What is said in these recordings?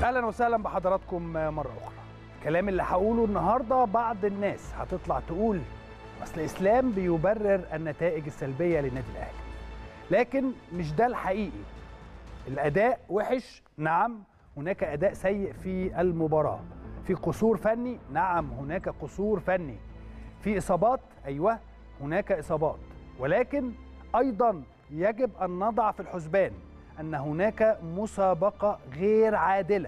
اهلا وسهلا بحضراتكم مره اخرى الكلام اللي هقوله النهارده بعض الناس هتطلع تقول اصل الاسلام بيبرر النتائج السلبيه للنادي الاهلي لكن مش ده الحقيقي الاداء وحش نعم هناك اداء سيء في المباراه في قصور فني نعم هناك قصور فني في اصابات ايوه هناك اصابات ولكن ايضا يجب ان نضع في الحسبان ان هناك مسابقه غير عادله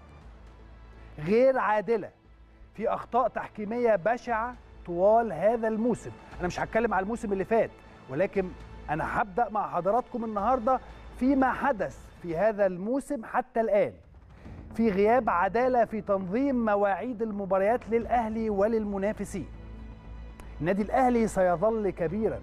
غير عادله في اخطاء تحكيميه بشعه طوال هذا الموسم انا مش هتكلم على الموسم اللي فات ولكن انا هبدا مع حضراتكم النهارده فيما حدث في هذا الموسم حتى الان في غياب عداله في تنظيم مواعيد المباريات للاهلي وللمنافسين النادي الاهلي سيظل كبيرا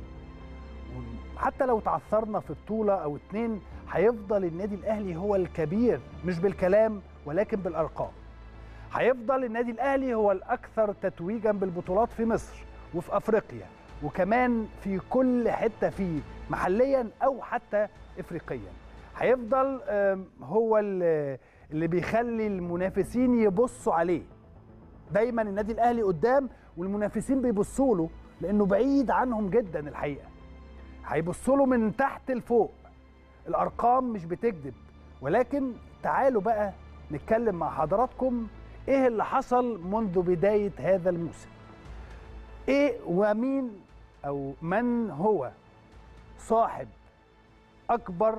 حتى لو تعثرنا في بطوله او اتنين هيفضل النادي الاهلي هو الكبير مش بالكلام ولكن بالارقام هيفضل النادي الاهلي هو الاكثر تتويجا بالبطولات في مصر وفي افريقيا وكمان في كل حته فيه محليا او حتى افريقيا هيفضل هو اللي بيخلي المنافسين يبصوا عليه دايما النادي الاهلي قدام والمنافسين بيبصوا له لانه بعيد عنهم جدا الحقيقه هيبصوا له من تحت لفوق الارقام مش بتكذب ولكن تعالوا بقى نتكلم مع حضراتكم ايه اللي حصل منذ بدايه هذا الموسم ايه ومين او من هو صاحب اكبر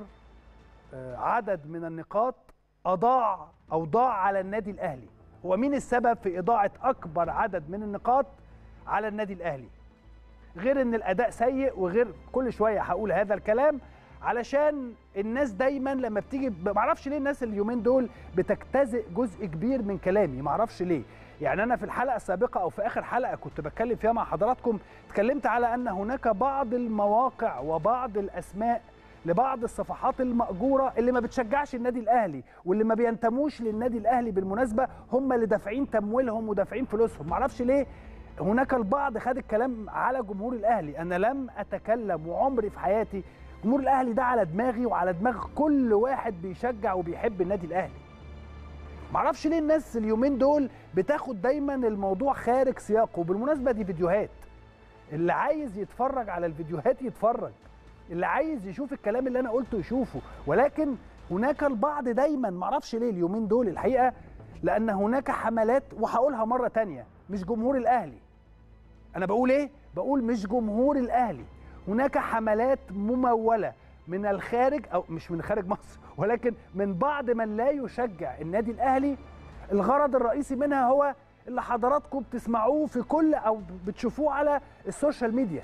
عدد من النقاط اضاع او ضاع على النادي الاهلي هو مين السبب في اضاعه اكبر عدد من النقاط على النادي الاهلي غير ان الاداء سيء وغير كل شويه هقول هذا الكلام علشان الناس دايما لما بتيجي معرفش ليه الناس اليومين دول بتجتزئ جزء كبير من كلامي معرفش ليه يعني انا في الحلقه السابقه او في اخر حلقه كنت بتكلم فيها مع حضراتكم اتكلمت على ان هناك بعض المواقع وبعض الاسماء لبعض الصفحات المأجورة اللي ما بتشجعش النادي الأهلي واللي ما بينتموش للنادي الأهلي بالمناسبة هم اللي دافعين تمويلهم ودافعين فلوسهم معرفش ليه هناك البعض خد الكلام على جمهور الأهلي أنا لم أتكلم وعمري في حياتي جمهور الأهلي ده على دماغي وعلى دماغ كل واحد بيشجع وبيحب النادي الأهلي معرفش ليه الناس اليومين دول بتاخد دايما الموضوع خارج سياقه وبالمناسبة دي فيديوهات اللي عايز يتفرج على الفيديوهات يتفرج اللي عايز يشوف الكلام اللي انا قلته يشوفه ولكن هناك البعض دايما معرفش ليه اليومين دول الحقيقه لان هناك حملات وهقولها مره تانية مش جمهور الاهلي انا بقول ايه بقول مش جمهور الاهلي هناك حملات مموله من الخارج او مش من خارج مصر ولكن من بعض من لا يشجع النادي الاهلي الغرض الرئيسي منها هو اللي حضراتكم بتسمعوه في كل او بتشوفوه على السوشيال ميديا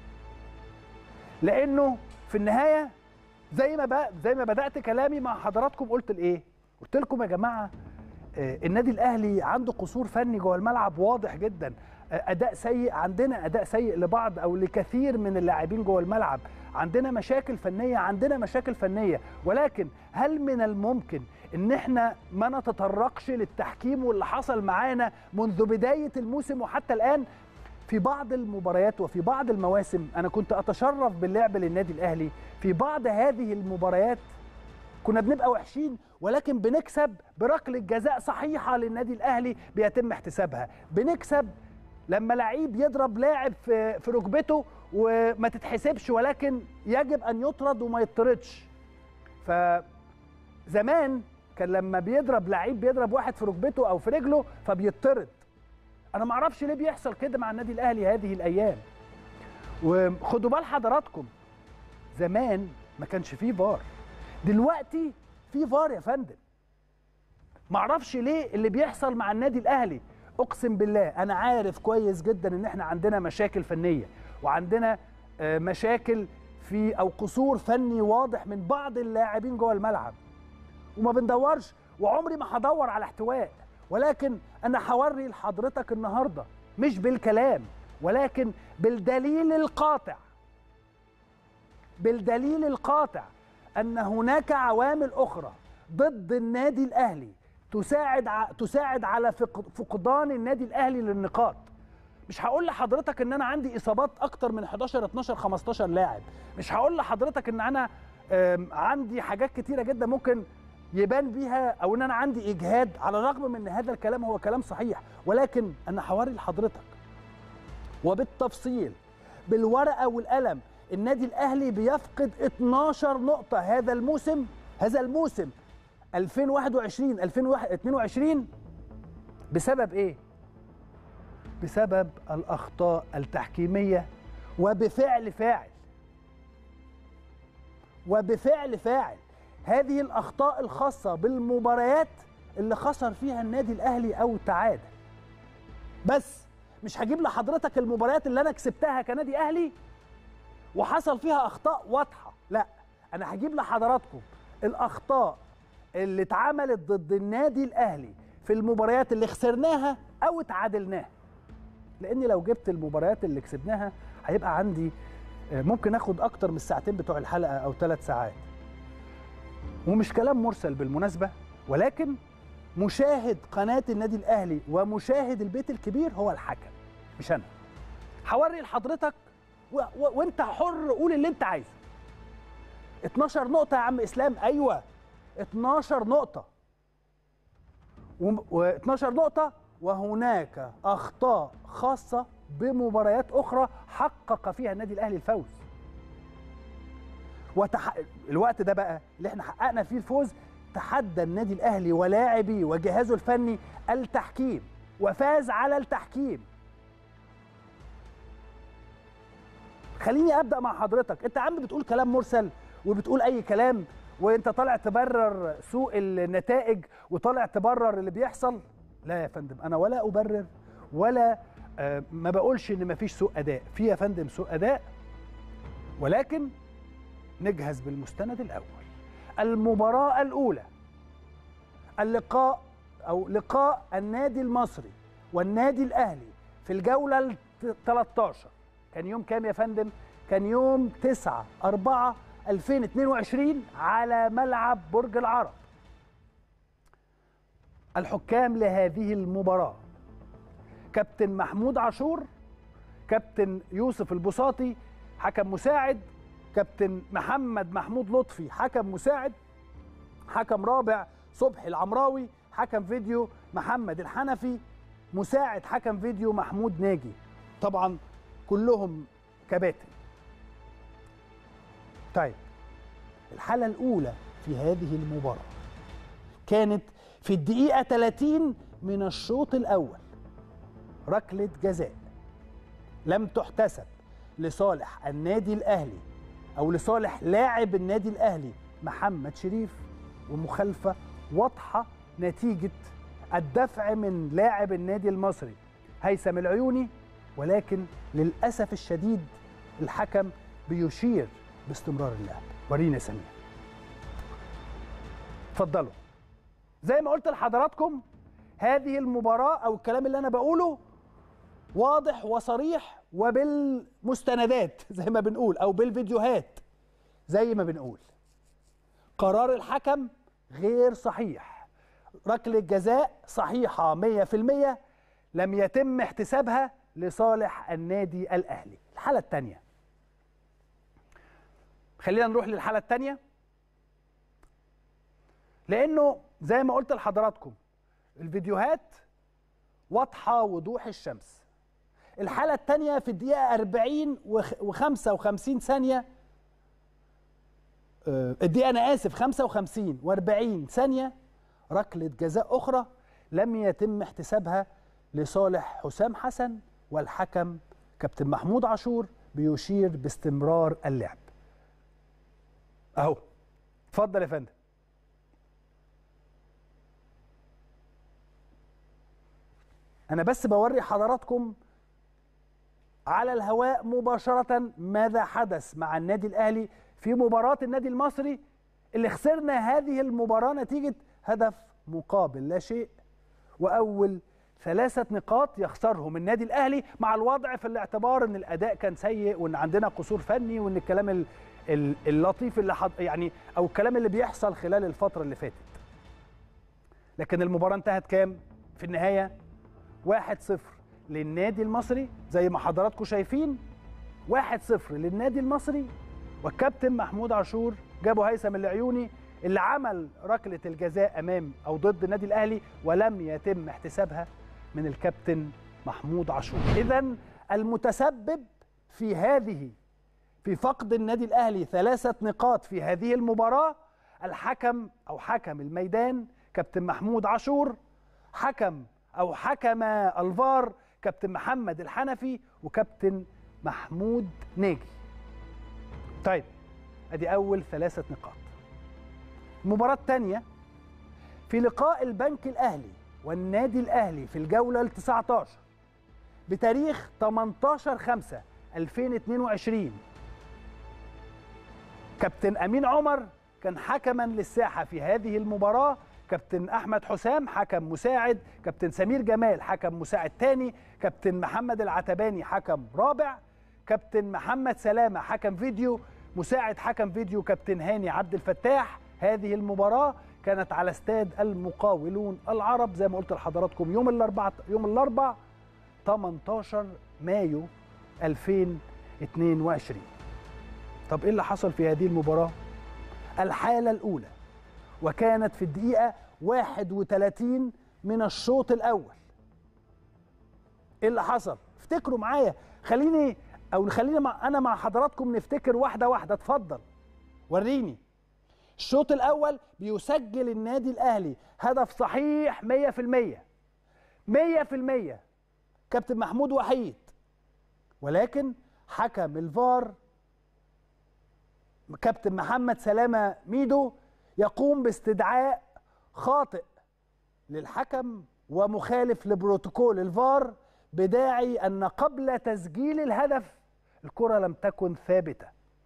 لانه في النهايه زي ما بقى زي ما بدات كلامي مع حضراتكم قلت الايه قلت لكم يا جماعه آه النادي الاهلي عنده قصور فني جوه الملعب واضح جدا آه اداء سيء عندنا اداء سيء لبعض او لكثير من اللاعبين جوه الملعب عندنا مشاكل فنيه عندنا مشاكل فنيه ولكن هل من الممكن ان احنا ما نتطرقش للتحكيم واللي حصل معانا منذ بدايه الموسم وحتى الان في بعض المباريات وفي بعض المواسم انا كنت اتشرف باللعب للنادي الاهلي في بعض هذه المباريات كنا بنبقى وحشين ولكن بنكسب بركله جزاء صحيحه للنادي الاهلي بيتم احتسابها بنكسب لما لعيب يضرب لاعب في في ركبته وما تتحسبش ولكن يجب ان يطرد وما يطردش فزمان كان لما بيضرب لعيب بيضرب واحد في ركبته او في رجله فبيطرد انا ما اعرفش ليه بيحصل كده مع النادي الاهلي هذه الايام وخدوا بال حضراتكم زمان ما كانش فيه فار دلوقتي في فار يا فندم ما اعرفش ليه اللي بيحصل مع النادي الاهلي اقسم بالله انا عارف كويس جدا ان احنا عندنا مشاكل فنيه وعندنا مشاكل في او قصور فني واضح من بعض اللاعبين جوه الملعب وما بندورش وعمري ما هدور على احتواء ولكن انا هوري لحضرتك النهارده مش بالكلام ولكن بالدليل القاطع بالدليل القاطع ان هناك عوامل اخرى ضد النادي الاهلي تساعد تساعد على فقدان النادي الاهلي للنقاط مش هقول لحضرتك ان انا عندي اصابات اكتر من 11 12 15 لاعب مش هقول لحضرتك ان انا عندي حاجات كتيره جدا ممكن يبان بيها او ان انا عندي اجهاد على الرغم من ان هذا الكلام هو كلام صحيح ولكن انا هوري لحضرتك وبالتفصيل بالورقه والقلم النادي الاهلي بيفقد 12 نقطه هذا الموسم هذا الموسم 2021 2022 بسبب ايه بسبب الاخطاء التحكيميه وبفعل فاعل وبفعل فاعل هذه الاخطاء الخاصه بالمباريات اللي خسر فيها النادي الاهلي او تعادل بس مش هجيب لحضرتك المباريات اللي انا كسبتها كنادي اهلي وحصل فيها اخطاء واضحه لا انا هجيب لحضراتكم الاخطاء اللي اتعملت ضد النادي الاهلي في المباريات اللي خسرناها او اتعادلناها لان لو جبت المباريات اللي كسبناها هيبقى عندي ممكن اخد اكتر من الساعتين بتوع الحلقه او ثلاث ساعات ومش كلام مرسل بالمناسبه ولكن مشاهد قناه النادي الاهلي ومشاهد البيت الكبير هو الحكم مش انا هوري لحضرتك و... و... وانت حر قول اللي انت عايزه 12 نقطه يا عم اسلام ايوه 12 نقطه و 12 نقطه وهناك اخطاء خاصه بمباريات اخرى حقق فيها النادي الاهلي الفوز وتح... الوقت ده بقى اللي احنا حققنا فيه الفوز تحدى النادي الاهلي ولاعبيه وجهازه الفني التحكيم وفاز على التحكيم خليني ابدا مع حضرتك انت عم بتقول كلام مرسل وبتقول اي كلام وانت طالع تبرر سوء النتائج وطالع تبرر اللي بيحصل لا يا فندم انا ولا ابرر ولا آه ما بقولش ان مفيش سوء اداء في يا فندم سوء اداء ولكن نجهز بالمستند الاول المباراه الاولى اللقاء او لقاء النادي المصري والنادي الاهلي في الجوله ال 13 كان يوم كام يا فندم كان يوم 9 4 2022 على ملعب برج العرب الحكام لهذه المباراه كابتن محمود عاشور كابتن يوسف البساطي حكم مساعد كابتن محمد محمود لطفي حكم مساعد حكم رابع صبحي العمراوي حكم فيديو محمد الحنفي مساعد حكم فيديو محمود ناجي طبعا كلهم كباتن طيب الحالة الأولى في هذه المباراة كانت في الدقيقة 30 من الشوط الأول ركلة جزاء لم تحتسب لصالح النادي الأهلي أو لصالح لاعب النادي الأهلي محمد شريف ومخالفة واضحة نتيجة الدفع من لاعب النادي المصري هيثم العيوني ولكن للأسف الشديد الحكم بيشير باستمرار اللعب ورينا سمير اتفضلوا زي ما قلت لحضراتكم هذه المباراة أو الكلام اللي أنا بقوله واضح وصريح وبالمستندات زي ما بنقول أو بالفيديوهات زي ما بنقول قرار الحكم غير صحيح ركلة جزاء صحيحة 100% لم يتم احتسابها لصالح النادي الأهلي الحالة الثانية خلينا نروح للحالة الثانية لأنه زي ما قلت لحضراتكم الفيديوهات واضحة وضوح الشمس الحالة الثانية في الدقيقة 40 و55 ثانية الدقيقة أنا آسف 55 و40 ثانية ركلة جزاء أخرى لم يتم احتسابها لصالح حسام حسن والحكم كابتن محمود عاشور بيشير باستمرار اللعب اهو اتفضل يا فندم انا بس بوري حضراتكم على الهواء مباشرة ماذا حدث مع النادي الأهلي في مباراة النادي المصري اللي خسرنا هذه المباراة نتيجة هدف مقابل لا شيء وأول ثلاثة نقاط يخسرهم النادي الأهلي مع الوضع في الاعتبار أن الأداء كان سيء وأن عندنا قصور فني وأن الكلام اللطيف اللي حض يعني أو الكلام اللي بيحصل خلال الفترة اللي فاتت لكن المباراة انتهت كام؟ في النهاية 1-0 للنادي المصري زي ما حضراتكم شايفين 1-0 للنادي المصري والكابتن محمود عاشور جابوا هيثم العيوني اللي عمل ركله الجزاء امام او ضد النادي الاهلي ولم يتم احتسابها من الكابتن محمود عاشور اذا المتسبب في هذه في فقد النادي الاهلي ثلاثه نقاط في هذه المباراه الحكم او حكم الميدان كابتن محمود عاشور حكم او حكم الفار كابتن محمد الحنفي وكابتن محمود ناجي طيب ادي اول ثلاثه نقاط المباراه الثانيه في لقاء البنك الاهلي والنادي الاهلي في الجوله ال 19 بتاريخ 18 5 2022 كابتن امين عمر كان حكما للساحه في هذه المباراه كابتن احمد حسام حكم مساعد كابتن سمير جمال حكم مساعد ثاني كابتن محمد العتباني حكم رابع كابتن محمد سلامه حكم فيديو مساعد حكم فيديو كابتن هاني عبد الفتاح هذه المباراه كانت على استاد المقاولون العرب زي ما قلت لحضراتكم يوم الاربعاء يوم الاربعاء 18 مايو 2022 طب ايه اللي حصل في هذه المباراه الحاله الاولى وكانت في الدقيقه 31 من الشوط الاول ايه اللي حصل افتكروا معايا خليني او خلينا مع انا مع حضراتكم نفتكر واحده واحده اتفضل وريني الشوط الاول بيسجل النادي الاهلي هدف صحيح 100% 100% كابتن محمود وحيد ولكن حكم الفار كابتن محمد سلامه ميدو يقوم باستدعاء خاطئ للحكم ومخالف لبروتوكول الفار بداعي ان قبل تسجيل الهدف الكره لم تكن ثابته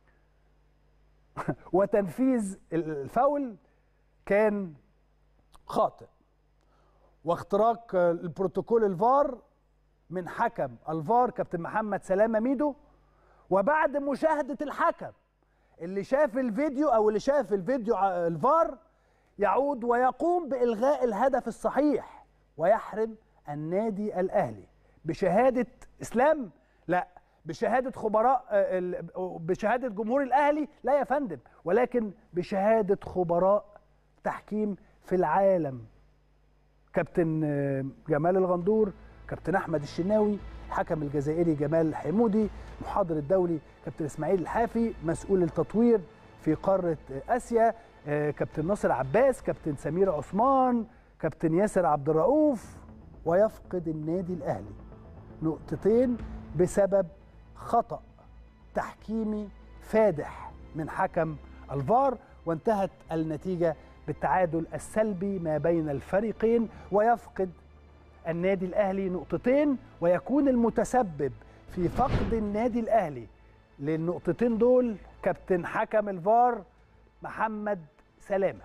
وتنفيذ الفاول كان خاطئ واختراق البروتوكول الفار من حكم الفار كابتن محمد سلامه ميدو وبعد مشاهده الحكم اللي شاف الفيديو او اللي شاف الفيديو الفار يعود ويقوم بالغاء الهدف الصحيح ويحرم النادي الاهلي بشهاده اسلام لا بشهاده خبراء بشهاده جمهور الاهلي لا يا فندم ولكن بشهاده خبراء تحكيم في العالم كابتن جمال الغندور كابتن احمد الشناوي الحكم الجزائري جمال الحمودي محاضر الدولي كابتن اسماعيل الحافي مسؤول التطوير في قاره اسيا كابتن ناصر عباس كابتن سمير عثمان كابتن ياسر عبد الرؤوف ويفقد النادي الاهلي نقطتين بسبب خطا تحكيمي فادح من حكم الفار وانتهت النتيجه بالتعادل السلبي ما بين الفريقين ويفقد النادي الاهلي نقطتين ويكون المتسبب في فقد النادي الاهلي للنقطتين دول كابتن حكم الفار محمد سلامه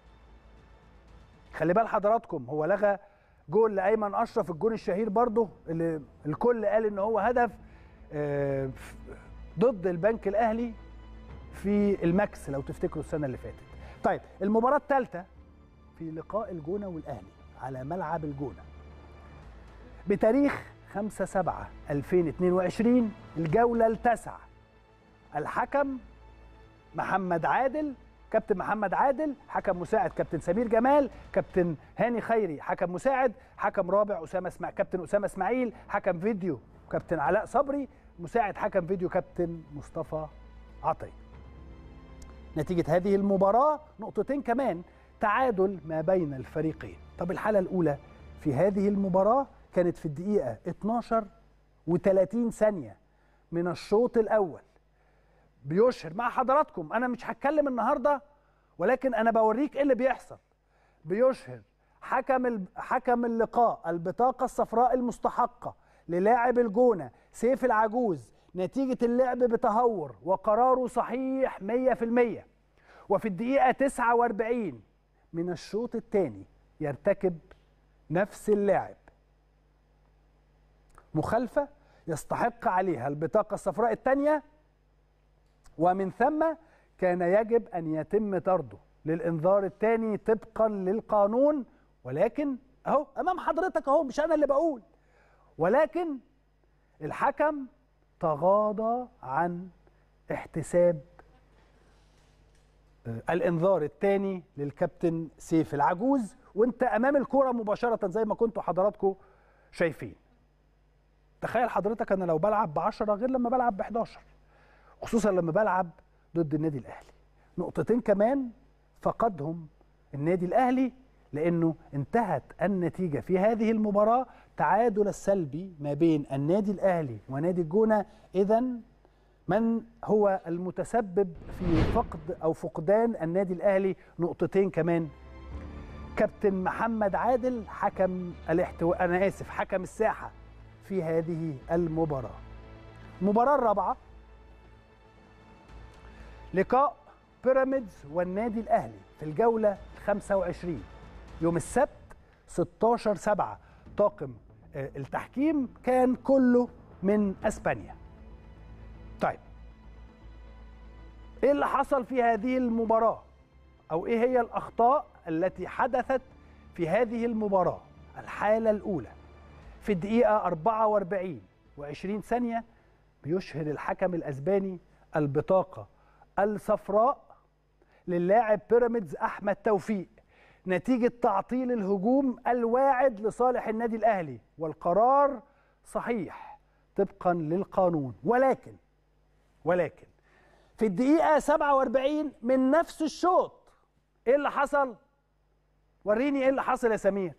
خلي بال حضراتكم هو لغى جول لايمن اشرف الجول الشهير برضه اللي الكل قال ان هو هدف ضد البنك الاهلي في الماكس لو تفتكروا السنه اللي فاتت طيب المباراه الثالثه في لقاء الجونه والاهلي على ملعب الجونه بتاريخ 5 7 2022 الجوله التاسعه الحكم محمد عادل كابتن محمد عادل حكم مساعد كابتن سمير جمال كابتن هاني خيري حكم مساعد حكم رابع اسامه اسمع كابتن اسامه اسماعيل حكم فيديو كابتن علاء صبري مساعد حكم فيديو كابتن مصطفى عطيه نتيجه هذه المباراه نقطتين كمان تعادل ما بين الفريقين طب الحاله الاولى في هذه المباراه كانت في الدقيقه 12 و30 ثانيه من الشوط الاول بيشهر مع حضراتكم انا مش هتكلم النهارده ولكن انا بوريك ايه اللي بيحصل بيشهر حكم حكم اللقاء البطاقه الصفراء المستحقه للاعب الجونه سيف العجوز نتيجه اللعب بتهور وقراره صحيح 100% وفي الدقيقه 49 من الشوط الثاني يرتكب نفس اللاعب مخالفه يستحق عليها البطاقه الصفراء الثانيه ومن ثم كان يجب ان يتم طرده للانذار الثاني طبقا للقانون ولكن اهو امام حضرتك اهو مش انا اللي بقول ولكن الحكم تغاضى عن احتساب الانذار الثاني للكابتن سيف العجوز وانت امام الكره مباشره زي ما كنتوا حضراتكم شايفين تخيل حضرتك انا لو بلعب ب 10 غير لما بلعب ب 11 خصوصا لما بلعب ضد النادي الاهلي نقطتين كمان فقدهم النادي الاهلي لانه انتهت النتيجه في هذه المباراه تعادل السلبي ما بين النادي الاهلي ونادي الجونه اذا من هو المتسبب في فقد او فقدان النادي الاهلي نقطتين كمان كابتن محمد عادل حكم الاحتواء انا اسف حكم الساحه في هذه المباراه المباراه الرابعه لقاء بيراميدز والنادي الاهلي في الجوله 25 يوم السبت 16 7 طاقم التحكيم كان كله من اسبانيا طيب ايه اللي حصل في هذه المباراه او ايه هي الاخطاء التي حدثت في هذه المباراه الحاله الاولى في الدقيقه 44 و20 ثانيه بيشهر الحكم الاسباني البطاقه الصفراء للاعب بيراميدز احمد توفيق نتيجه تعطيل الهجوم الواعد لصالح النادي الاهلي والقرار صحيح طبقا للقانون ولكن ولكن في الدقيقة 47 من نفس الشوط ايه اللي حصل؟ وريني ايه اللي حصل يا سمير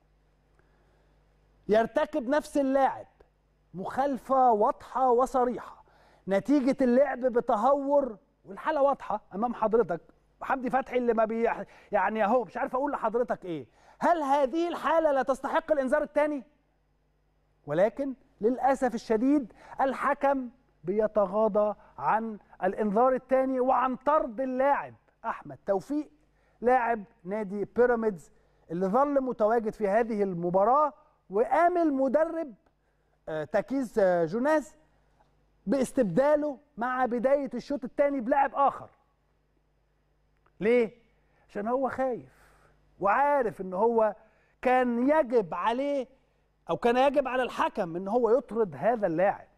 يرتكب نفس اللاعب مخالفة واضحة وصريحة نتيجة اللعب بتهور والحالة واضحة أمام حضرتك حمدي فتحي اللي ما بي يعني اهو مش عارف أقول لحضرتك إيه هل هذه الحالة لا تستحق الإنذار الثاني؟ ولكن للأسف الشديد الحكم بيتغاضى عن الانذار الثاني وعن طرد اللاعب احمد توفيق لاعب نادي بيراميدز اللي ظل متواجد في هذه المباراه وقام المدرب تكيز جوناس باستبداله مع بدايه الشوط الثاني بلاعب اخر ليه عشان هو خايف وعارف ان هو كان يجب عليه او كان يجب على الحكم ان هو يطرد هذا اللاعب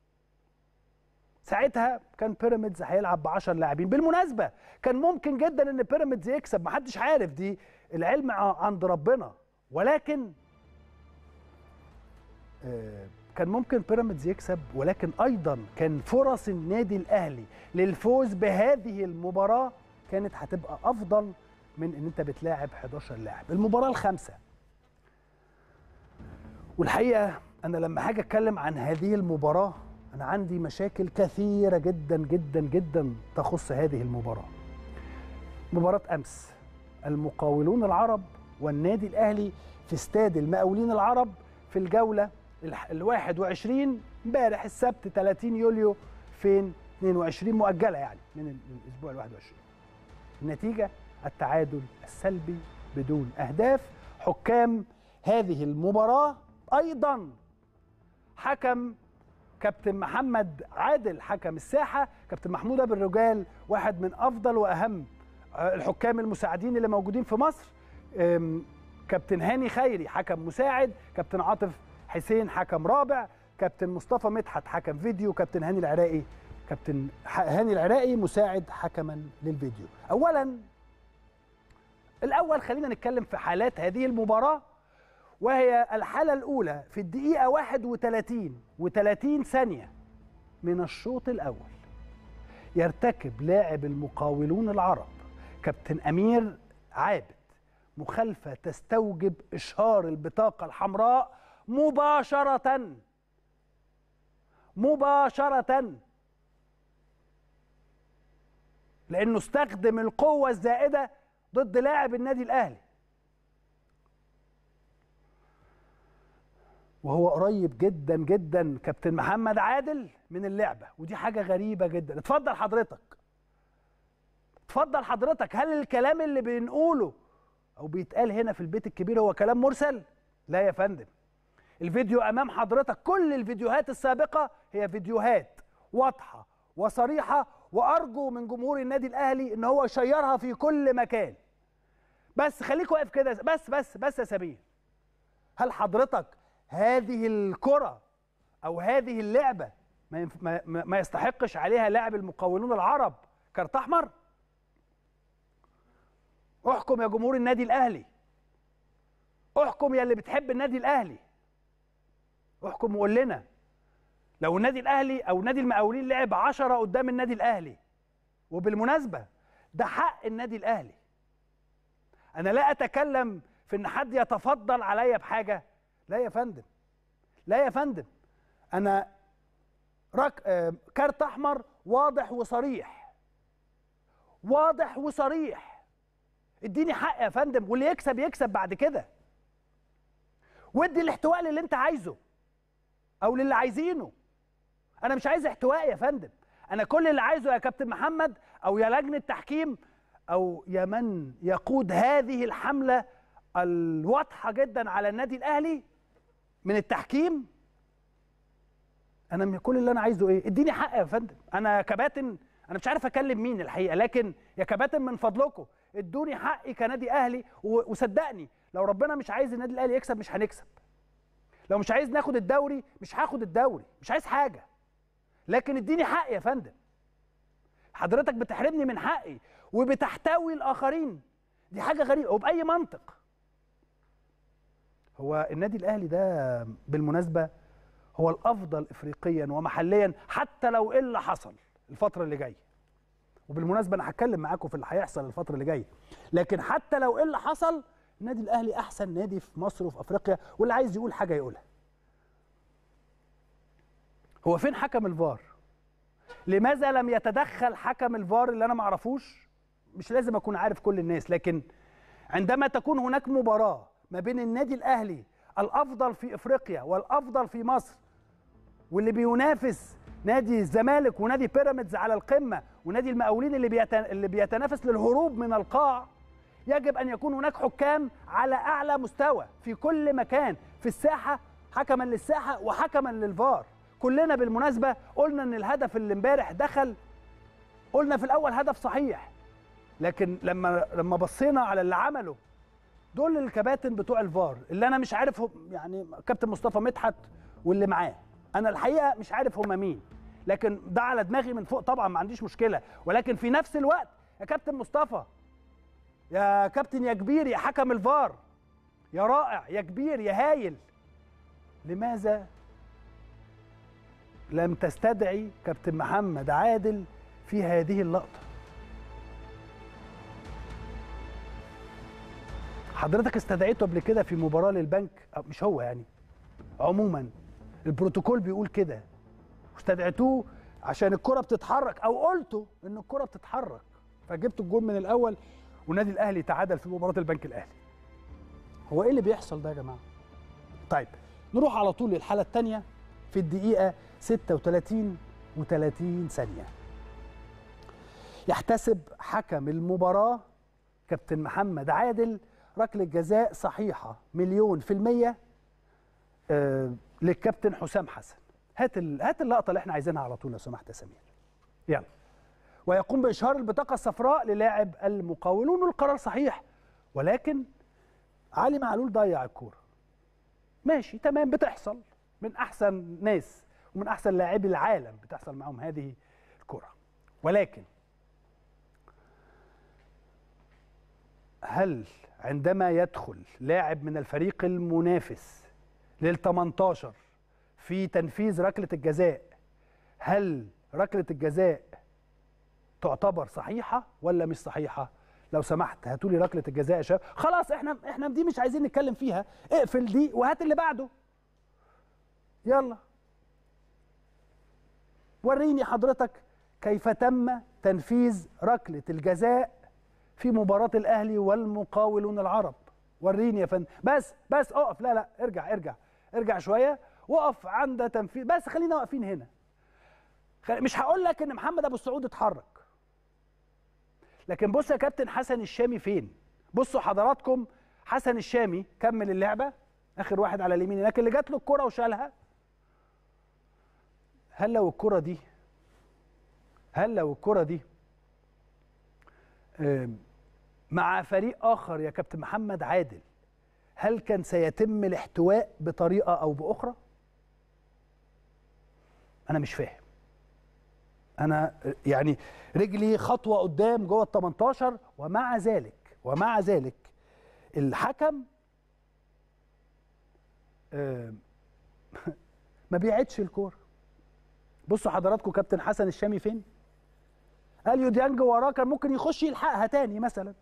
ساعتها كان بيراميدز هيلعب ب 10 لاعبين بالمناسبه كان ممكن جدا ان بيراميدز يكسب محدش عارف دي العلم عند ربنا ولكن كان ممكن بيراميدز يكسب ولكن ايضا كان فرص النادي الاهلي للفوز بهذه المباراه كانت هتبقى افضل من ان انت بتلاعب 11 لاعب المباراه الخامسه والحقيقه انا لما هاجي اتكلم عن هذه المباراه أنا عندي مشاكل كثيرة جدا جدا جدا تخص هذه المباراة. مباراة أمس المقاولون العرب والنادي الأهلي في استاد المقاولين العرب في الجولة ال 21 امبارح السبت 30 يوليو فين 22 مؤجلة يعني من الأسبوع ال 21. النتيجة التعادل السلبي بدون أهداف حكام هذه المباراة أيضا حكم كابتن محمد عادل حكم الساحه كابتن محمود ابو الرجال واحد من افضل واهم الحكام المساعدين اللي موجودين في مصر كابتن هاني خيري حكم مساعد كابتن عاطف حسين حكم رابع كابتن مصطفى مدحت حكم فيديو كابتن هاني العراقي كابتن هاني العراقي مساعد حكما للفيديو اولا الاول خلينا نتكلم في حالات هذه المباراه وهي الحالة الأولى في الدقيقة 31 و30 ثانية من الشوط الأول يرتكب لاعب المقاولون العرب كابتن أمير عابد مخالفة تستوجب إشهار البطاقة الحمراء مباشرة مباشرة لأنه استخدم القوة الزائدة ضد لاعب النادي الأهلي وهو قريب جدا جدا كابتن محمد عادل من اللعبه ودي حاجه غريبه جدا اتفضل حضرتك اتفضل حضرتك هل الكلام اللي بنقوله او بيتقال هنا في البيت الكبير هو كلام مرسل لا يا فندم الفيديو امام حضرتك كل الفيديوهات السابقه هي فيديوهات واضحه وصريحه وارجو من جمهور النادي الاهلي ان هو يشيرها في كل مكان بس خليك واقف كده بس بس بس يا سمير هل حضرتك هذه الكرة أو هذه اللعبة ما, ما, ما يستحقش عليها لاعب المقاولون العرب كارت أحمر؟ احكم يا جمهور النادي الاهلي احكم يا اللي بتحب النادي الاهلي احكم وقول لنا لو النادي الاهلي او نادي المقاولين لعب عشرة قدام النادي الاهلي وبالمناسبه ده حق النادي الاهلي انا لا اتكلم في ان حد يتفضل عليا بحاجه لا يا فندم لا يا فندم انا رك... آه، كارت احمر واضح وصريح واضح وصريح اديني حق يا فندم واللي يكسب يكسب بعد كده وادي الاحتواء للي انت عايزه او للي عايزينه انا مش عايز احتواء يا فندم انا كل اللي عايزه يا كابتن محمد او يا لجنه تحكيم او يا من يقود هذه الحمله الواضحه جدا على النادي الاهلي من التحكيم انا من كل اللي انا عايزه ايه اديني حق يا فندم انا كباتن انا مش عارف اكلم مين الحقيقه لكن يا كباتن من فضلكم ادوني حقي كنادي اهلي و- وصدقني لو ربنا مش عايز النادي الاهلي يكسب مش هنكسب لو مش عايز ناخد الدوري مش هاخد الدوري مش عايز حاجه لكن اديني حق يا فندم حضرتك بتحرمني من حقي وبتحتوي الاخرين دي حاجه غريبه وباي منطق هو النادي الاهلي ده بالمناسبه هو الافضل افريقيا ومحليا حتى لو ايه اللي حصل الفتره اللي جايه وبالمناسبه انا هتكلم معاكم في اللي هيحصل الفتره اللي جايه لكن حتى لو ايه اللي حصل النادي الاهلي احسن نادي في مصر وفي افريقيا واللي عايز يقول حاجه يقولها هو فين حكم الفار لماذا لم يتدخل حكم الفار اللي انا ما اعرفوش مش لازم اكون عارف كل الناس لكن عندما تكون هناك مباراه ما بين النادي الاهلي الافضل في افريقيا والافضل في مصر واللي بينافس نادي الزمالك ونادي بيراميدز على القمه ونادي المقاولين اللي بيت... اللي بيتنافس للهروب من القاع يجب ان يكون هناك حكام على اعلى مستوى في كل مكان في الساحه حكما للساحه وحكما للفار كلنا بالمناسبه قلنا ان الهدف اللي امبارح دخل قلنا في الاول هدف صحيح لكن لما لما بصينا على اللي عمله دول الكباتن بتوع الفار اللي انا مش عارف هم يعني كابتن مصطفى مدحت واللي معاه انا الحقيقه مش عارف هم مين لكن ده على دماغي من فوق طبعا ما عنديش مشكله ولكن في نفس الوقت يا كابتن مصطفى يا كابتن يا كبير يا حكم الفار يا رائع يا كبير يا هايل لماذا لم تستدعي كابتن محمد عادل في هذه اللقطه حضرتك استدعيته قبل كده في مباراه للبنك أو مش هو يعني عموما البروتوكول بيقول كده استدعيتوه عشان الكره بتتحرك او قلتوا ان الكره بتتحرك فجبتوا الجول من الاول والنادي الاهلي تعادل في مباراه البنك الاهلي هو ايه اللي بيحصل ده يا جماعه طيب نروح على طول للحاله الثانيه في الدقيقه 36 و30 ثانيه يحتسب حكم المباراه كابتن محمد عادل ركله جزاء صحيحه مليون في الميه آه للكابتن حسام حسن هات ال... هات اللقطه اللي احنا عايزينها على طول لو سمحت يا سمير يلا ويقوم باشهار البطاقه الصفراء للاعب المقاولون والقرار صحيح ولكن علي معلول ضيع الكوره ماشي تمام بتحصل من احسن ناس ومن احسن لاعبي العالم بتحصل معاهم هذه الكره ولكن هل عندما يدخل لاعب من الفريق المنافس لل 18 في تنفيذ ركله الجزاء هل ركله الجزاء تعتبر صحيحه ولا مش صحيحه لو سمحت هاتوا لي ركله الجزاء يا شباب خلاص احنا احنا دي مش عايزين نتكلم فيها اقفل دي وهات اللي بعده يلا وريني حضرتك كيف تم تنفيذ ركله الجزاء في مباراة الأهلي والمقاولون العرب وريني يا فندم بس بس اقف لا لا ارجع ارجع ارجع شوية وقف عند تنفيذ بس خلينا واقفين هنا مش هقول لك ان محمد ابو السعود اتحرك لكن بص يا كابتن حسن الشامي فين بصوا حضراتكم حسن الشامي كمل اللعبة اخر واحد على اليمين هناك اللي جات له الكرة وشالها هل لو الكرة دي هل لو الكرة دي مع فريق اخر يا كابتن محمد عادل هل كان سيتم الاحتواء بطريقه او باخرى انا مش فاهم انا يعني رجلي خطوه قدام جوه ال 18 ومع ذلك ومع ذلك الحكم آه، ما بيعدش الكوره بصوا حضراتكم كابتن حسن الشامي فين اليو ديانج وراه كان ممكن يخش يلحقها تاني مثلا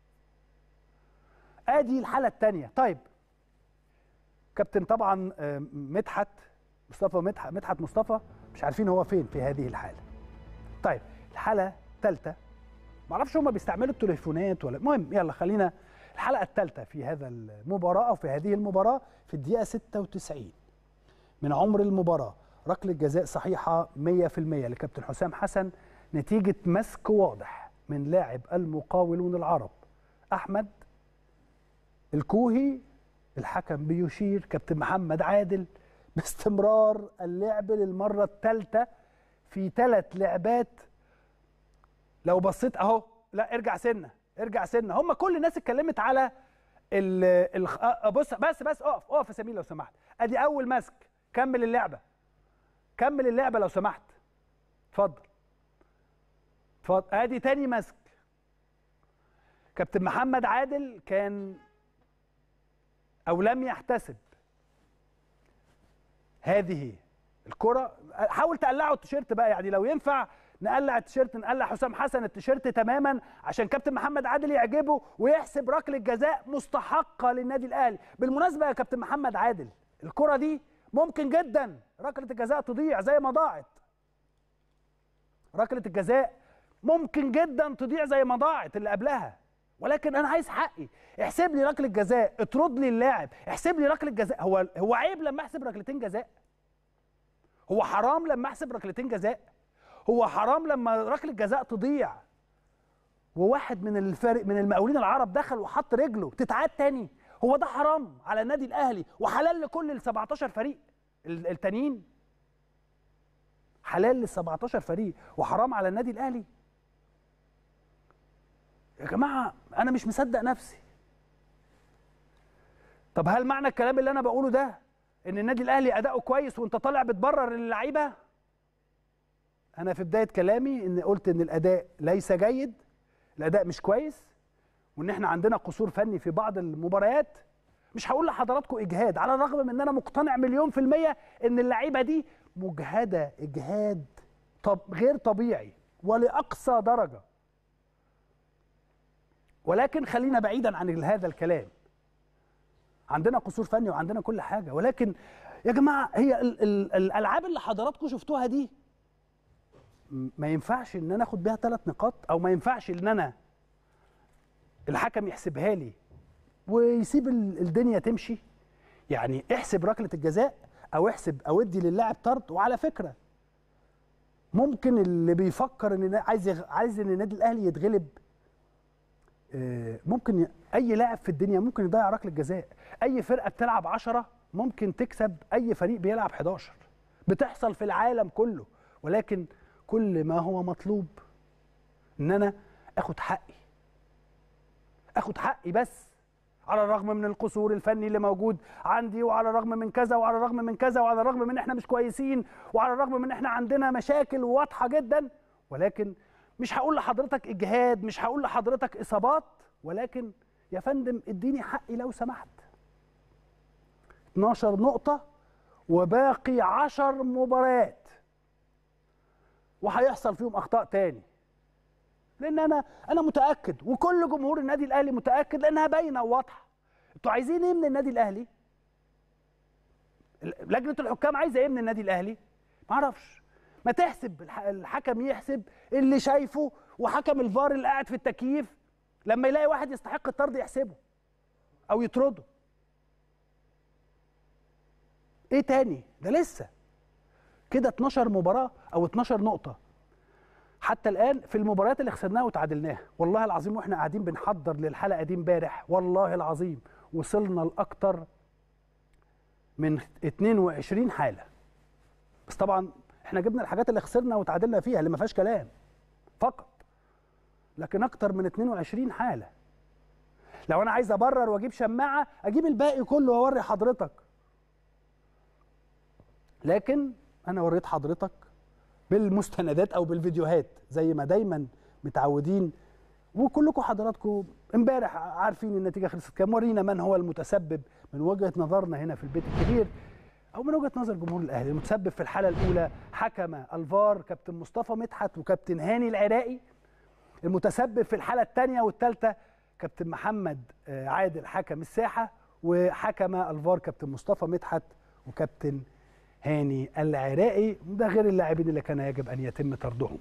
ادي الحاله الثانيه طيب كابتن طبعا آه، مدحت مصطفى مدحت مدحت مصطفى مش عارفين هو فين في هذه الحاله طيب الحاله الثالثه معرفش هم بيستعملوا التليفونات ولا المهم يلا خلينا الحلقه الثالثه في هذا المباراه او في هذه المباراه في الدقيقه 96 من عمر المباراه ركله جزاء صحيحه 100% لكابتن حسام حسن نتيجه مسك واضح من لاعب المقاولون العرب احمد الكوهي الحكم بيشير كابتن محمد عادل باستمرار اللعب للمره الثالثه في ثلاث لعبات لو بصيت اهو لا ارجع سنه ارجع سنه هم كل الناس اتكلمت على ال ال آه، بص بس بس اقف اقف يا سمير لو سمحت ادي اول مسك كمل اللعبه كمل اللعبه لو سمحت اتفضل اتفضل ادي تاني مسك كابتن محمد عادل كان او لم يحتسب هذه الكره حاول تقلعه التيشيرت بقى يعني لو ينفع نقلع التيشيرت نقلع حسام حسن التيشيرت تماما عشان كابتن محمد عادل يعجبه ويحسب ركله جزاء مستحقه للنادي الاهلي بالمناسبه يا كابتن محمد عادل الكره دي ممكن جدا ركله الجزاء تضيع زي ما ضاعت ركله الجزاء ممكن جدا تضيع زي ما ضاعت اللي قبلها ولكن انا عايز حقي احسب لي ركله جزاء اطرد لي اللاعب احسب لي ركله جزاء هو هو عيب لما احسب ركلتين جزاء هو حرام لما احسب ركلتين جزاء هو حرام لما ركله جزاء تضيع وواحد من الفارق من المقاولين العرب دخل وحط رجله تتعاد تاني هو ده حرام على النادي الاهلي وحلال لكل ال 17 فريق ال- التانيين حلال لل 17 فريق وحرام على النادي الاهلي يا جماعه انا مش مصدق نفسي طب هل معنى الكلام اللي انا بقوله ده ان النادي الاهلي اداؤه كويس وانت طالع بتبرر اللعيبه انا في بدايه كلامي ان قلت ان الاداء ليس جيد الاداء مش كويس وان احنا عندنا قصور فني في بعض المباريات مش هقول لحضراتكم اجهاد على الرغم من ان انا مقتنع مليون في الميه ان اللعيبه دي مجهده اجهاد طب غير طبيعي ولاقصى درجه ولكن خلينا بعيدا عن هذا الكلام عندنا قصور فني وعندنا كل حاجه ولكن يا جماعه هي ال ال الالعاب اللي حضراتكم شفتوها دي م- ما ينفعش ان انا اخد بيها ثلاث نقاط او ما ينفعش ان انا الحكم يحسبها لي ويسيب ال- الدنيا تمشي يعني احسب ركله الجزاء او احسب او ادي للاعب طرد وعلى فكره ممكن اللي بيفكر ان عايز يغ- عايز ان النادي الاهلي يتغلب آه، ممكن ي- اي لاعب في الدنيا ممكن يضيع ركله جزاء اي فرقه بتلعب 10 ممكن تكسب اي فريق بيلعب 11 بتحصل في العالم كله ولكن كل ما هو مطلوب ان انا اخد حقي اخد حقي بس على الرغم من القصور الفني اللي موجود عندي وعلى الرغم من كذا وعلى الرغم من كذا وعلى الرغم من ان احنا مش كويسين وعلى الرغم من ان احنا عندنا مشاكل واضحه جدا ولكن مش هقول لحضرتك اجهاد مش هقول لحضرتك اصابات ولكن يا فندم اديني حقي لو سمحت 12 نقطه وباقي 10 مباريات وهيحصل فيهم اخطاء تاني لان انا انا متاكد وكل جمهور النادي الاهلي متاكد لانها باينه وواضحه انتوا عايزين ايه من النادي الاهلي ال- لجنه الحكام عايزه ايه من النادي الاهلي ما اعرفش ما تحسب الح- الحكم يحسب اللي شايفه وحكم الفار اللي قاعد في التكييف لما يلاقي واحد يستحق الطرد يحسبه او يطرده ايه تاني ده لسه كده 12 مباراه او 12 نقطه حتى الان في المباريات اللي خسرناها وتعادلناها والله العظيم واحنا قاعدين بنحضر للحلقه دي امبارح والله العظيم وصلنا لاكتر من 22 حاله بس طبعا احنا جبنا الحاجات اللي خسرنا وتعادلنا فيها اللي ما فيهاش كلام فقط لكن اكتر من 22 حاله لو انا عايز ابرر واجيب شماعه اجيب الباقي كله واوري حضرتك لكن انا وريت حضرتك بالمستندات او بالفيديوهات زي ما دايما متعودين وكلكم حضراتكم امبارح عارفين النتيجه خلصت كام ورينا من هو المتسبب من وجهه نظرنا هنا في البيت الكبير او من وجهه نظر جمهور الاهلي المتسبب في الحاله الاولى حكم الفار كابتن مصطفى مدحت وكابتن هاني العراقي المتسبب في الحاله الثانيه والثالثه كابتن محمد آه، عادل حكم الساحه وحكم الفار كابتن مصطفى مدحت وكابتن هاني العراقي ده غير اللاعبين اللي كان يجب ان يتم طردهم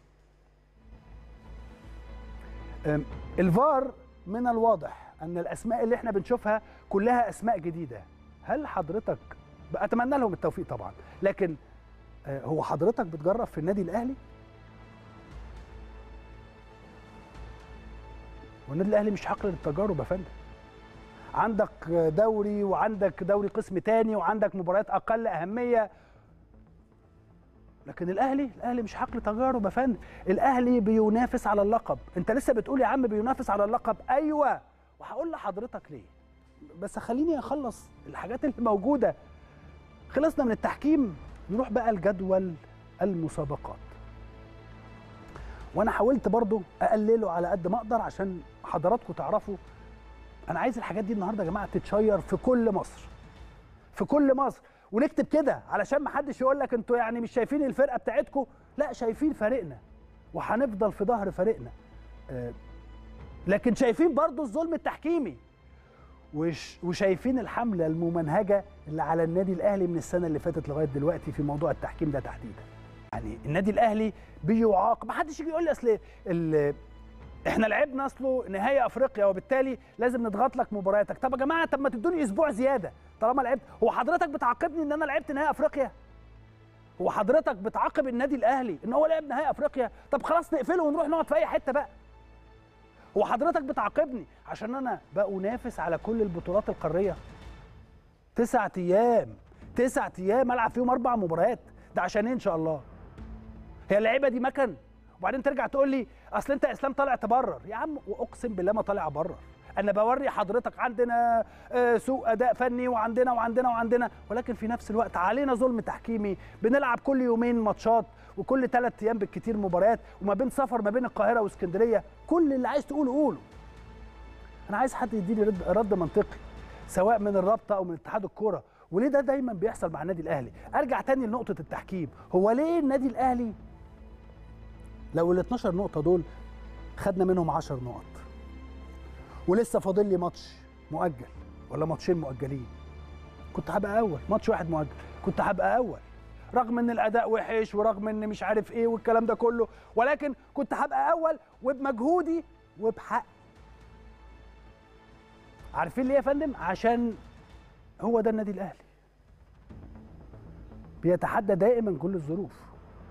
أم، الفار من الواضح ان الاسماء اللي احنا بنشوفها كلها اسماء جديده هل حضرتك اتمنى لهم التوفيق طبعا لكن آه، هو حضرتك بتجرب في النادي الاهلي والنادي الاهلي مش حقل للتجارب يا فندم عندك دوري وعندك دوري قسم تاني وعندك مباريات اقل اهميه لكن الاهلي الاهلي مش حقل تجارب يا فندم الاهلي بينافس على اللقب انت لسه بتقول يا عم بينافس على اللقب ايوه وهقول لحضرتك ليه بس خليني اخلص الحاجات اللي موجوده خلصنا من التحكيم نروح بقى لجدول المسابقات وانا حاولت برضو اقلله على قد ما اقدر عشان حضراتكم تعرفوا انا عايز الحاجات دي النهارده يا جماعه تتشير في كل مصر في كل مصر ونكتب كده علشان ما حدش يقول لك انتوا يعني مش شايفين الفرقه بتاعتكم لا شايفين فريقنا وهنفضل في ظهر فريقنا آه، لكن شايفين برضو الظلم التحكيمي وش وشايفين الحمله الممنهجه اللي على النادي الاهلي من السنه اللي فاتت لغايه دلوقتي في موضوع التحكيم ده تحديدا يعني النادي الاهلي بيعاقب ما حدش يجي يقول لي اصل ال- احنا لعبنا اصله نهائي افريقيا وبالتالي لازم نضغط لك مبارياتك طب يا جماعه طب ما تدوني اسبوع زياده طالما لعبت هو حضرتك بتعاقبني ان انا لعبت نهائي افريقيا هو حضرتك بتعاقب النادي الاهلي ان هو لعب نهائي افريقيا طب خلاص نقفله ونروح نقعد في اي حته بقى هو حضرتك بتعاقبني عشان انا بأنافس على كل البطولات القاريه تسعة ايام تسعة ايام العب فيهم اربع مباريات ده عشان ايه ان شاء الله هي اللعيبه دي مكن وبعدين ترجع تقول لي اصل انت يا اسلام طالع تبرر يا عم واقسم بالله ما طالع ابرر انا بوري حضرتك عندنا آه، سوء اداء فني وعندنا وعندنا وعندنا ولكن في نفس الوقت علينا ظلم تحكيمي بنلعب كل يومين ماتشات وكل ثلاث ايام بالكتير مباريات وما بين سفر ما بين القاهره واسكندريه كل اللي عايز تقوله قوله انا عايز حد يديني رد, رد منطقي سواء من الرابطه او من اتحاد الكوره وليه ده دايما بيحصل مع النادي الاهلي ارجع تاني لنقطه التحكيم هو ليه النادي الاهلي لو ال 12 نقطه دول خدنا منهم 10 نقط ولسه فاضل لي ماتش مؤجل ولا ماتشين مؤجلين كنت هبقى اول ماتش واحد مؤجل كنت هبقى اول رغم ان الاداء وحش ورغم ان مش عارف ايه والكلام ده كله ولكن كنت هبقى اول وبمجهودي وبحق عارفين ليه يا فندم عشان هو ده النادي الاهلي بيتحدى دائما كل الظروف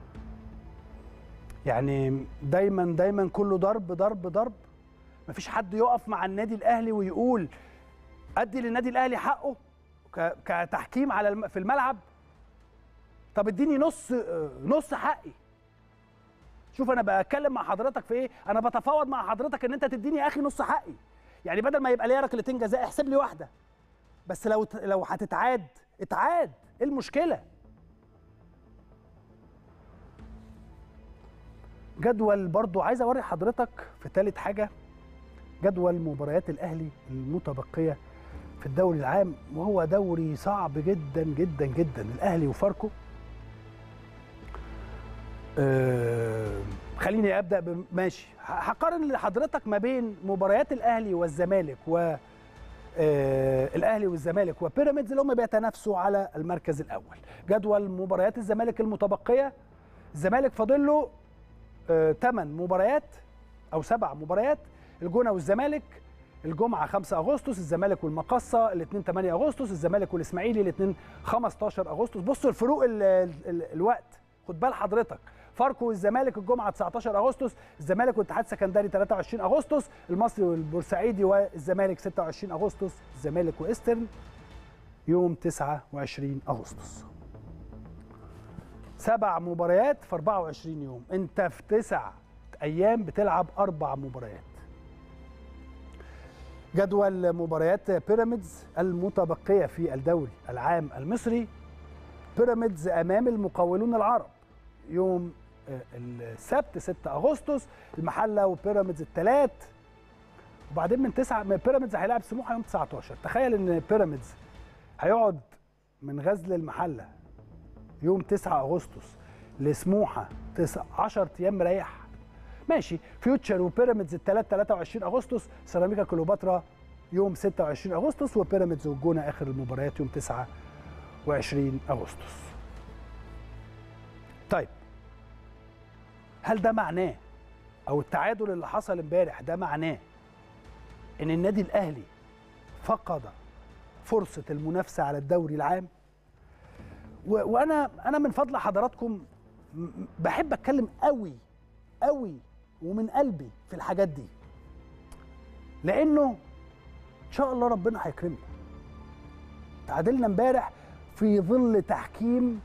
يعني دايما دايما كله ضرب ضرب ضرب مفيش حد يقف مع النادي الاهلي ويقول ادي للنادي الاهلي حقه ك- كتحكيم على الم... في الملعب طب اديني نص نص حقي شوف انا بتكلم مع حضرتك في ايه انا بتفاوض مع حضرتك ان انت تديني يا اخي نص حقي يعني بدل ما يبقى ليا ركلتين جزاء احسب لي واحده بس لو ت- لو هتتعاد اتعاد ايه المشكله جدول برضو عايز اوري حضرتك في ثالث حاجه جدول مباريات الاهلي المتبقيه في الدوري العام وهو دوري صعب جدا جدا جدا الاهلي وفاركو آه خليني ابدا ب- ماشي ه- هقارن لحضرتك ما بين مباريات الاهلي والزمالك و آه، الاهلي والزمالك وبيراميدز اللي هم بيتنافسوا على المركز الاول جدول مباريات الزمالك المتبقيه الزمالك فاضل له 8 مباريات او سبع مباريات الجونه والزمالك الجمعه 5 اغسطس الزمالك والمقصه الاثنين 8 اغسطس الزمالك والاسماعيلي الاثنين 15 اغسطس بصوا الفروق ال ال الوقت خد بال حضرتك فاركو والزمالك الجمعه 19 اغسطس الزمالك والاتحاد السكندري 23 اغسطس المصري والبورسعيدي والزمالك 26 اغسطس الزمالك وايسترن يوم 29 اغسطس سبع مباريات في 24 يوم انت في تسع ايام بتلعب اربع مباريات جدول مباريات بيراميدز المتبقيه في الدوري العام المصري بيراميدز امام المقاولون العرب يوم آه، السبت 6 اغسطس المحله وبيراميدز الثلاث وبعدين من 9 بيراميدز هيلاعب سموحه يوم 19 تخيل ان بيراميدز هيقعد من غزل المحله يوم 9 اغسطس لسموحه 10 ايام مريح ماشي فيوتشر وبيراميدز الثلاث 23 اغسطس سيراميكا كليوباترا يوم 26 اغسطس وبيراميدز والجونه اخر المباريات يوم 29 اغسطس طيب هل ده معناه او التعادل اللي حصل امبارح ده معناه ان النادي الاهلي فقد فرصه المنافسه على الدوري العام وانا انا من فضل حضراتكم بحب اتكلم قوي قوي ومن قلبي في الحاجات دي لانه ان شاء الله ربنا هيكرمنا تعادلنا امبارح في ظل تحكيم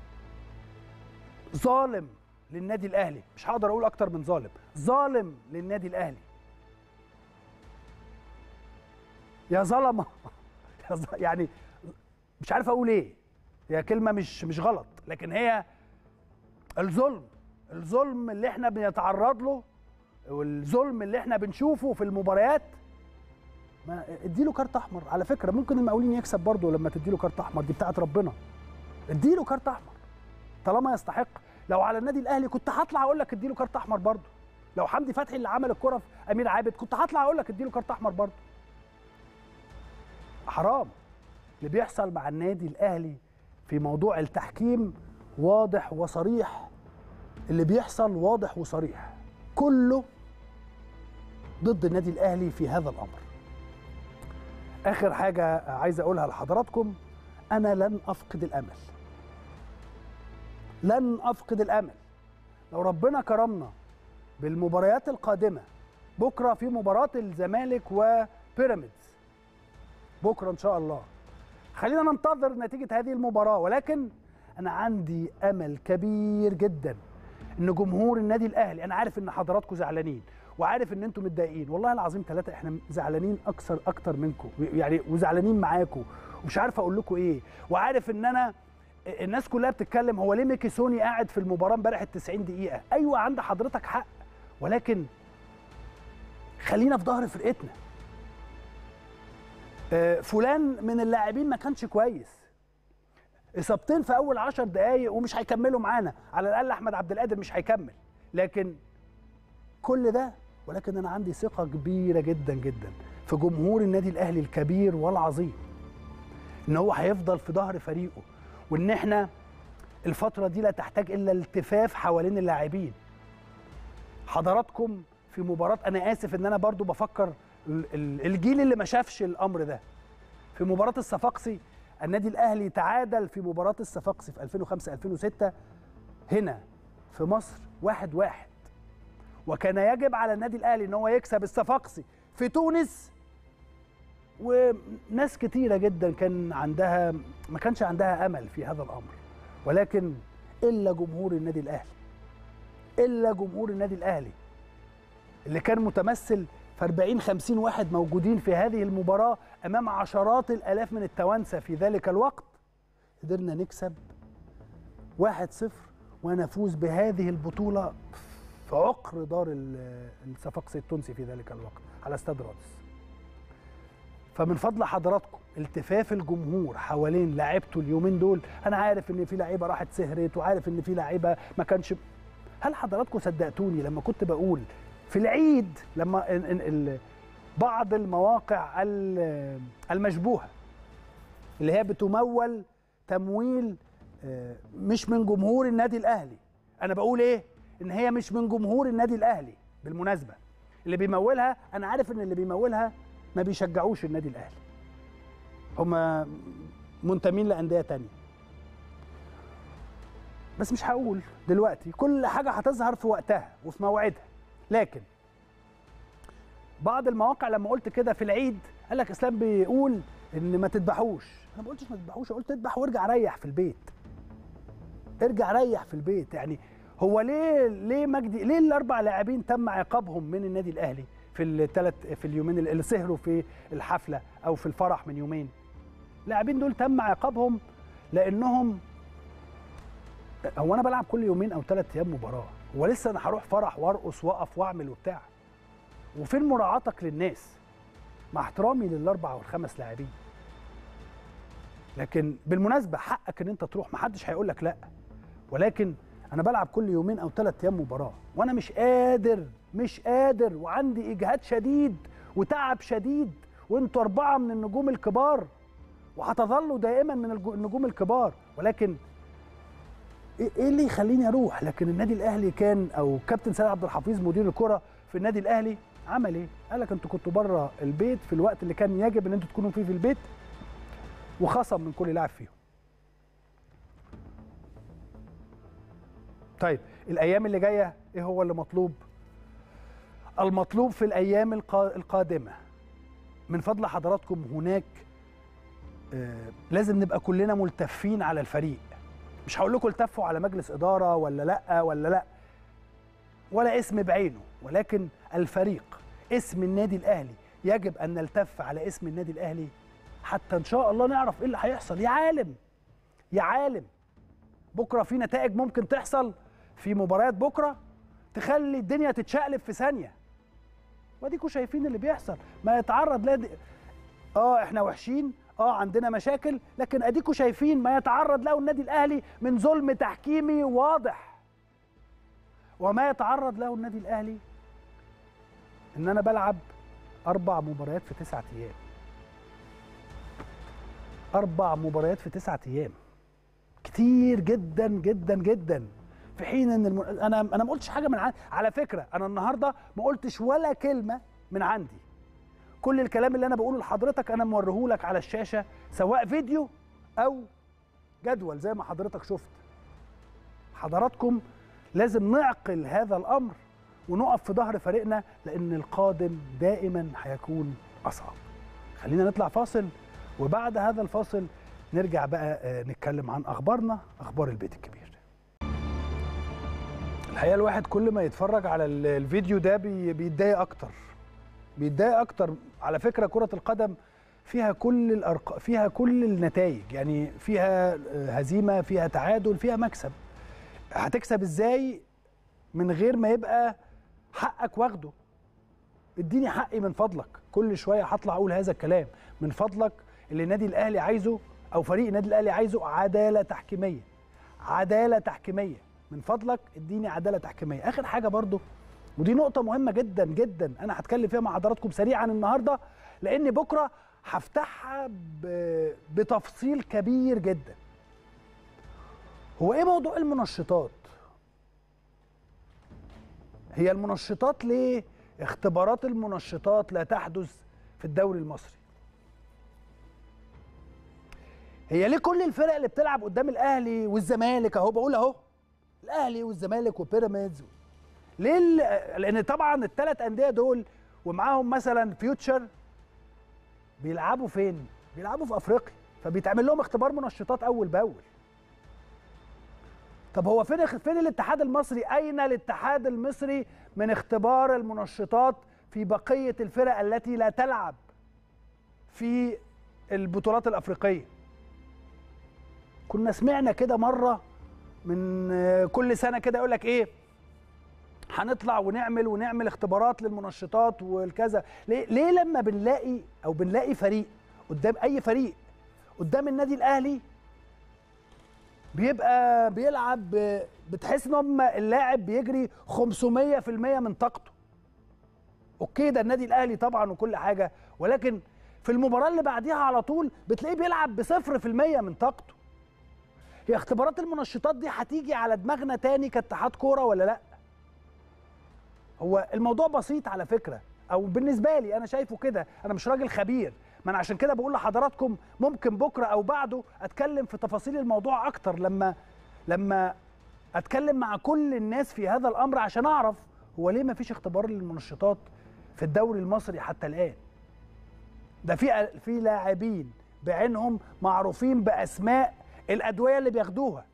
ظالم للنادي الاهلي مش هقدر اقول اكتر من ظالم ظالم للنادي الاهلي يا ظلمه يعني مش عارف اقول ايه هي كلمه مش مش غلط لكن هي الظلم الظلم اللي احنا بنتعرض له والظلم اللي احنا بنشوفه في المباريات ما اديله كارت احمر على فكره ممكن المقاولين يكسب برضه لما تديله كارت احمر دي بتاعت ربنا اديله كارت احمر طالما يستحق لو على النادي الاهلي كنت هطلع اقول لك اديله كارت احمر برضه لو حمدي فتحي اللي عمل الكره في امير عابد كنت هطلع اقول لك اديله كارت احمر برضه حرام اللي بيحصل مع النادي الاهلي في موضوع التحكيم واضح وصريح اللي بيحصل واضح وصريح كله ضد النادي الاهلي في هذا الامر اخر حاجه عايز اقولها لحضراتكم انا لن افقد الامل لن افقد الامل لو ربنا كرمنا بالمباريات القادمه بكره في مباراه الزمالك وبيراميدز بكره ان شاء الله خلينا ننتظر نتيجه هذه المباراه ولكن انا عندي امل كبير جدا ان جمهور النادي الاهلي انا عارف ان حضراتكم زعلانين وعارف ان انتم متضايقين والله العظيم ثلاثه احنا زعلانين اكثر اكتر منكم يعني وزعلانين معاكم ومش عارف اقول لكم ايه وعارف ان انا الناس كلها بتتكلم هو ليه ميكي سوني قاعد في المباراه امبارح ال 90 دقيقه ايوه عند حضرتك حق ولكن خلينا في ظهر فرقتنا فلان من اللاعبين ما كانش كويس اصابتين في اول 10 دقائق ومش هيكملوا معانا على الاقل احمد عبد القادر مش هيكمل لكن كل ده ولكن انا عندي ثقه كبيره جدا جدا في جمهور النادي الاهلي الكبير والعظيم ان هو هيفضل في ظهر فريقه وان احنا الفتره دي لا تحتاج الا التفاف حوالين اللاعبين حضراتكم في مباراه انا اسف ان انا برضو بفكر الجيل اللي ما شافش الامر ده في مباراه الصفاقسي النادي الاهلي تعادل في مباراه الصفاقسي في 2005 2006 هنا في مصر واحد واحد وكان يجب على النادي الاهلي ان هو يكسب الصفاقسي في تونس وناس كتيره جدا كان عندها ما كانش عندها امل في هذا الامر ولكن الا جمهور النادي الاهلي الا جمهور النادي الاهلي اللي كان متمثل في 40 50 واحد موجودين في هذه المباراه امام عشرات الالاف من التوانسه في ذلك الوقت قدرنا نكسب 1-0 ونفوز بهذه البطوله في عقر دار الصفاقسي التونسي في ذلك الوقت على استاد رادس فمن فضل حضراتكم التفاف الجمهور حوالين لعيبته اليومين دول انا عارف ان في لعيبه راحت سهرت وعارف ان في لعيبه ما كانش هل حضراتكم صدقتوني لما كنت بقول في العيد لما ال ال بعض المواقع المشبوهه اللي هي بتمول تمويل مش من جمهور النادي الاهلي انا بقول ايه ان هي مش من جمهور النادي الاهلي بالمناسبه اللي بيمولها انا عارف ان اللي بيمولها ما بيشجعوش النادي الاهلي هم منتمين لانديه تانية بس مش هقول دلوقتي كل حاجه هتظهر في وقتها وفي موعدها لكن بعض المواقع لما قلت كده في العيد قال لك اسلام بيقول ان ما تذبحوش انا ما قلتش ما تذبحوش قلت اذبح وارجع ريح في البيت ارجع ريح في البيت يعني هو ليه ليه مجدي ليه الاربع لاعبين تم عقابهم من النادي الاهلي في الثلاث في اليومين اللي سهروا في الحفله او في الفرح من يومين اللاعبين دول تم عقابهم لانهم هو انا بلعب كل يومين او ثلاث ايام مباراه ولسه انا هروح فرح وارقص واقف واعمل وبتاع وفين مراعاتك للناس مع احترامي للاربع والخمس لاعبين لكن بالمناسبه حقك ان انت تروح محدش هيقول لك لا ولكن انا بلعب كل يومين او ثلاث ايام مباراه وانا مش قادر مش قادر وعندي اجهاد شديد وتعب شديد وانتوا اربعه من النجوم الكبار وهتظلوا دائما من النجوم الكبار ولكن ايه اللي يخليني اروح لكن النادي الاهلي كان او كابتن سيد عبد الحفيظ مدير الكره في النادي الاهلي عمل ايه قال لك انتوا كنتوا بره البيت في الوقت اللي كان يجب ان انتوا تكونوا فيه في البيت وخصم من كل لاعب فيهم طيب الايام اللي جايه ايه هو اللي مطلوب المطلوب في الايام القادمه من فضل حضراتكم هناك آه لازم نبقى كلنا ملتفين على الفريق مش هقول لكم التفوا على مجلس اداره ولا لا ولا لا ولا اسم بعينه ولكن الفريق اسم النادي الاهلي يجب ان نلتف على اسم النادي الاهلي حتى ان شاء الله نعرف ايه اللي هيحصل يا عالم يا عالم بكره في نتائج ممكن تحصل في مباريات بكره تخلي الدنيا تتشقلب في ثانيه واديكوا شايفين اللي بيحصل ما يتعرض لد... اه احنا وحشين اه عندنا مشاكل لكن اديكوا شايفين ما يتعرض له النادي الاهلي من ظلم تحكيمي واضح وما يتعرض له النادي الاهلي ان انا بلعب اربع مباريات في تسعة ايام اربع مباريات في تسعة ايام كتير جدا جدا جدا في حين ان الم... انا انا ما قلتش حاجه من عندي على فكره انا النهارده ما قلتش ولا كلمه من عندي كل الكلام اللي انا بقوله لحضرتك انا موريهولك على الشاشه سواء فيديو او جدول زي ما حضرتك شفت حضراتكم لازم نعقل هذا الامر ونقف في ظهر فريقنا لان القادم دائما هيكون اصعب خلينا نطلع فاصل وبعد هذا الفاصل نرجع بقى نتكلم عن اخبارنا اخبار البيت الكبير الحقيقه الواحد كل ما يتفرج على الفيديو ده بيتضايق اكتر بيتضايق اكتر على فكره كره القدم فيها كل الأرق... فيها كل النتائج يعني فيها هزيمه فيها تعادل فيها مكسب هتكسب ازاي من غير ما يبقى حقك واخده اديني حقي من فضلك كل شويه هطلع اقول هذا الكلام من فضلك اللي النادي الاهلي عايزه او فريق النادي الاهلي عايزه عداله تحكيميه عداله تحكيميه من فضلك اديني عداله تحكيميه اخر حاجه برضو ودي نقطه مهمه جدا جدا انا هتكلم فيها مع حضراتكم سريعا النهارده لان بكره هفتحها بتفصيل كبير جدا هو ايه موضوع المنشطات هي المنشطات ليه اختبارات المنشطات لا تحدث في الدوري المصري هي ليه كل الفرق اللي بتلعب قدام الاهلي والزمالك اهو بقول اهو الاهلي والزمالك وبيراميدز ليه لان طبعا الثلاث انديه دول ومعاهم مثلا فيوتشر بيلعبوا فين بيلعبوا في افريقيا فبيتعمل لهم اختبار منشطات اول باول طب هو فين فين الاتحاد المصري اين الاتحاد المصري من اختبار المنشطات في بقيه الفرق التي لا تلعب في البطولات الافريقيه كنا سمعنا كده مره من كل سنه كده يقول لك ايه هنطلع ونعمل ونعمل اختبارات للمنشطات والكذا ليه ليه لما بنلاقي او بنلاقي فريق قدام اي فريق قدام النادي الاهلي بيبقى بيلعب بتحس ان هم اللاعب بيجري 500% من طاقته اوكي ده النادي الاهلي طبعا وكل حاجه ولكن في المباراه اللي بعديها على طول بتلاقيه بيلعب بصفر في المية من طاقته هي اختبارات المنشطات دي هتيجي على دماغنا تاني كاتحاد كوره ولا لا هو الموضوع بسيط على فكره او بالنسبه لي انا شايفه كده انا مش راجل خبير ما انا عشان كده بقول لحضراتكم ممكن بكره او بعده اتكلم في تفاصيل الموضوع اكتر لما لما اتكلم مع كل الناس في هذا الامر عشان اعرف هو ليه ما فيش اختبار للمنشطات في الدوري المصري حتى الان ده في في لاعبين بعينهم معروفين باسماء الادويه اللي بياخدوها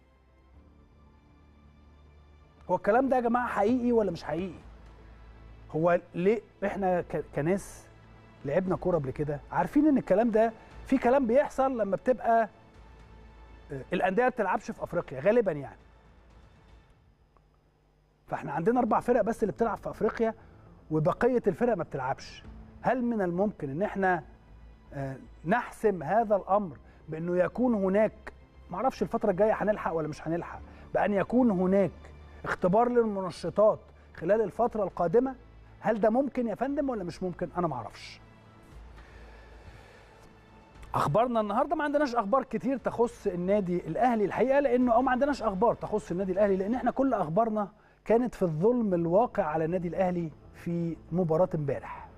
هو الكلام ده يا جماعه حقيقي ولا مش حقيقي هو ليه احنا كناس لعبنا كوره قبل كده عارفين ان الكلام ده في كلام بيحصل لما بتبقى الانديه ما بتلعبش في افريقيا غالبا يعني فاحنا عندنا اربع فرق بس اللي بتلعب في افريقيا وبقيه الفرق ما بتلعبش هل من الممكن ان احنا آه، نحسم هذا الامر بانه يكون هناك معرفش الفتره الجايه هنلحق ولا مش هنلحق بان يكون هناك اختبار للمنشطات خلال الفتره القادمه هل ده ممكن يا فندم ولا مش ممكن انا معرفش اخبارنا النهارده ما عندناش اخبار كتير تخص النادي الاهلي الحقيقه لانه او ما عندناش اخبار تخص النادي الاهلي لان احنا كل اخبارنا كانت في الظلم الواقع على النادي الاهلي في مباراه امبارح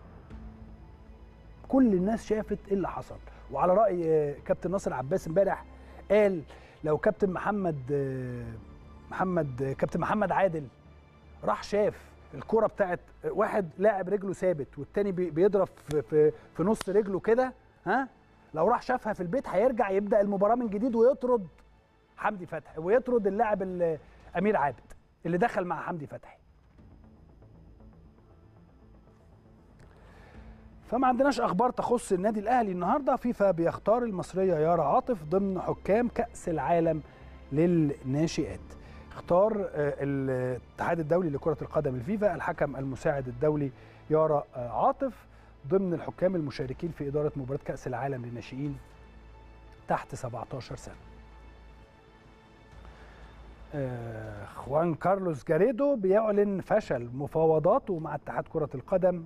كل الناس شافت ايه اللي حصل وعلى راي آه، كابتن ناصر عباس امبارح قال لو كابتن محمد آه، محمد آه، كابتن محمد عادل راح شاف الكرة بتاعت واحد لاعب رجله ثابت والتاني بي- بيضرب في, في, في نص رجله كده ها لو راح شافها في البيت هيرجع يبدا المباراه من جديد ويطرد حمدي فتحي ويطرد اللاعب ال- امير عابد اللي دخل مع حمدي فتحي فما عندناش اخبار تخص النادي الاهلي النهارده فيفا بيختار المصريه يارا عاطف ضمن حكام كاس العالم للناشئات اختار آه، الاتحاد الدولي لكره القدم الفيفا الحكم المساعد الدولي يارا آه، عاطف ضمن الحكام المشاركين في اداره مباراه كاس العالم للناشئين تحت 17 سنه آه، خوان كارلوس جاريدو بيعلن فشل مفاوضاته مع اتحاد كره القدم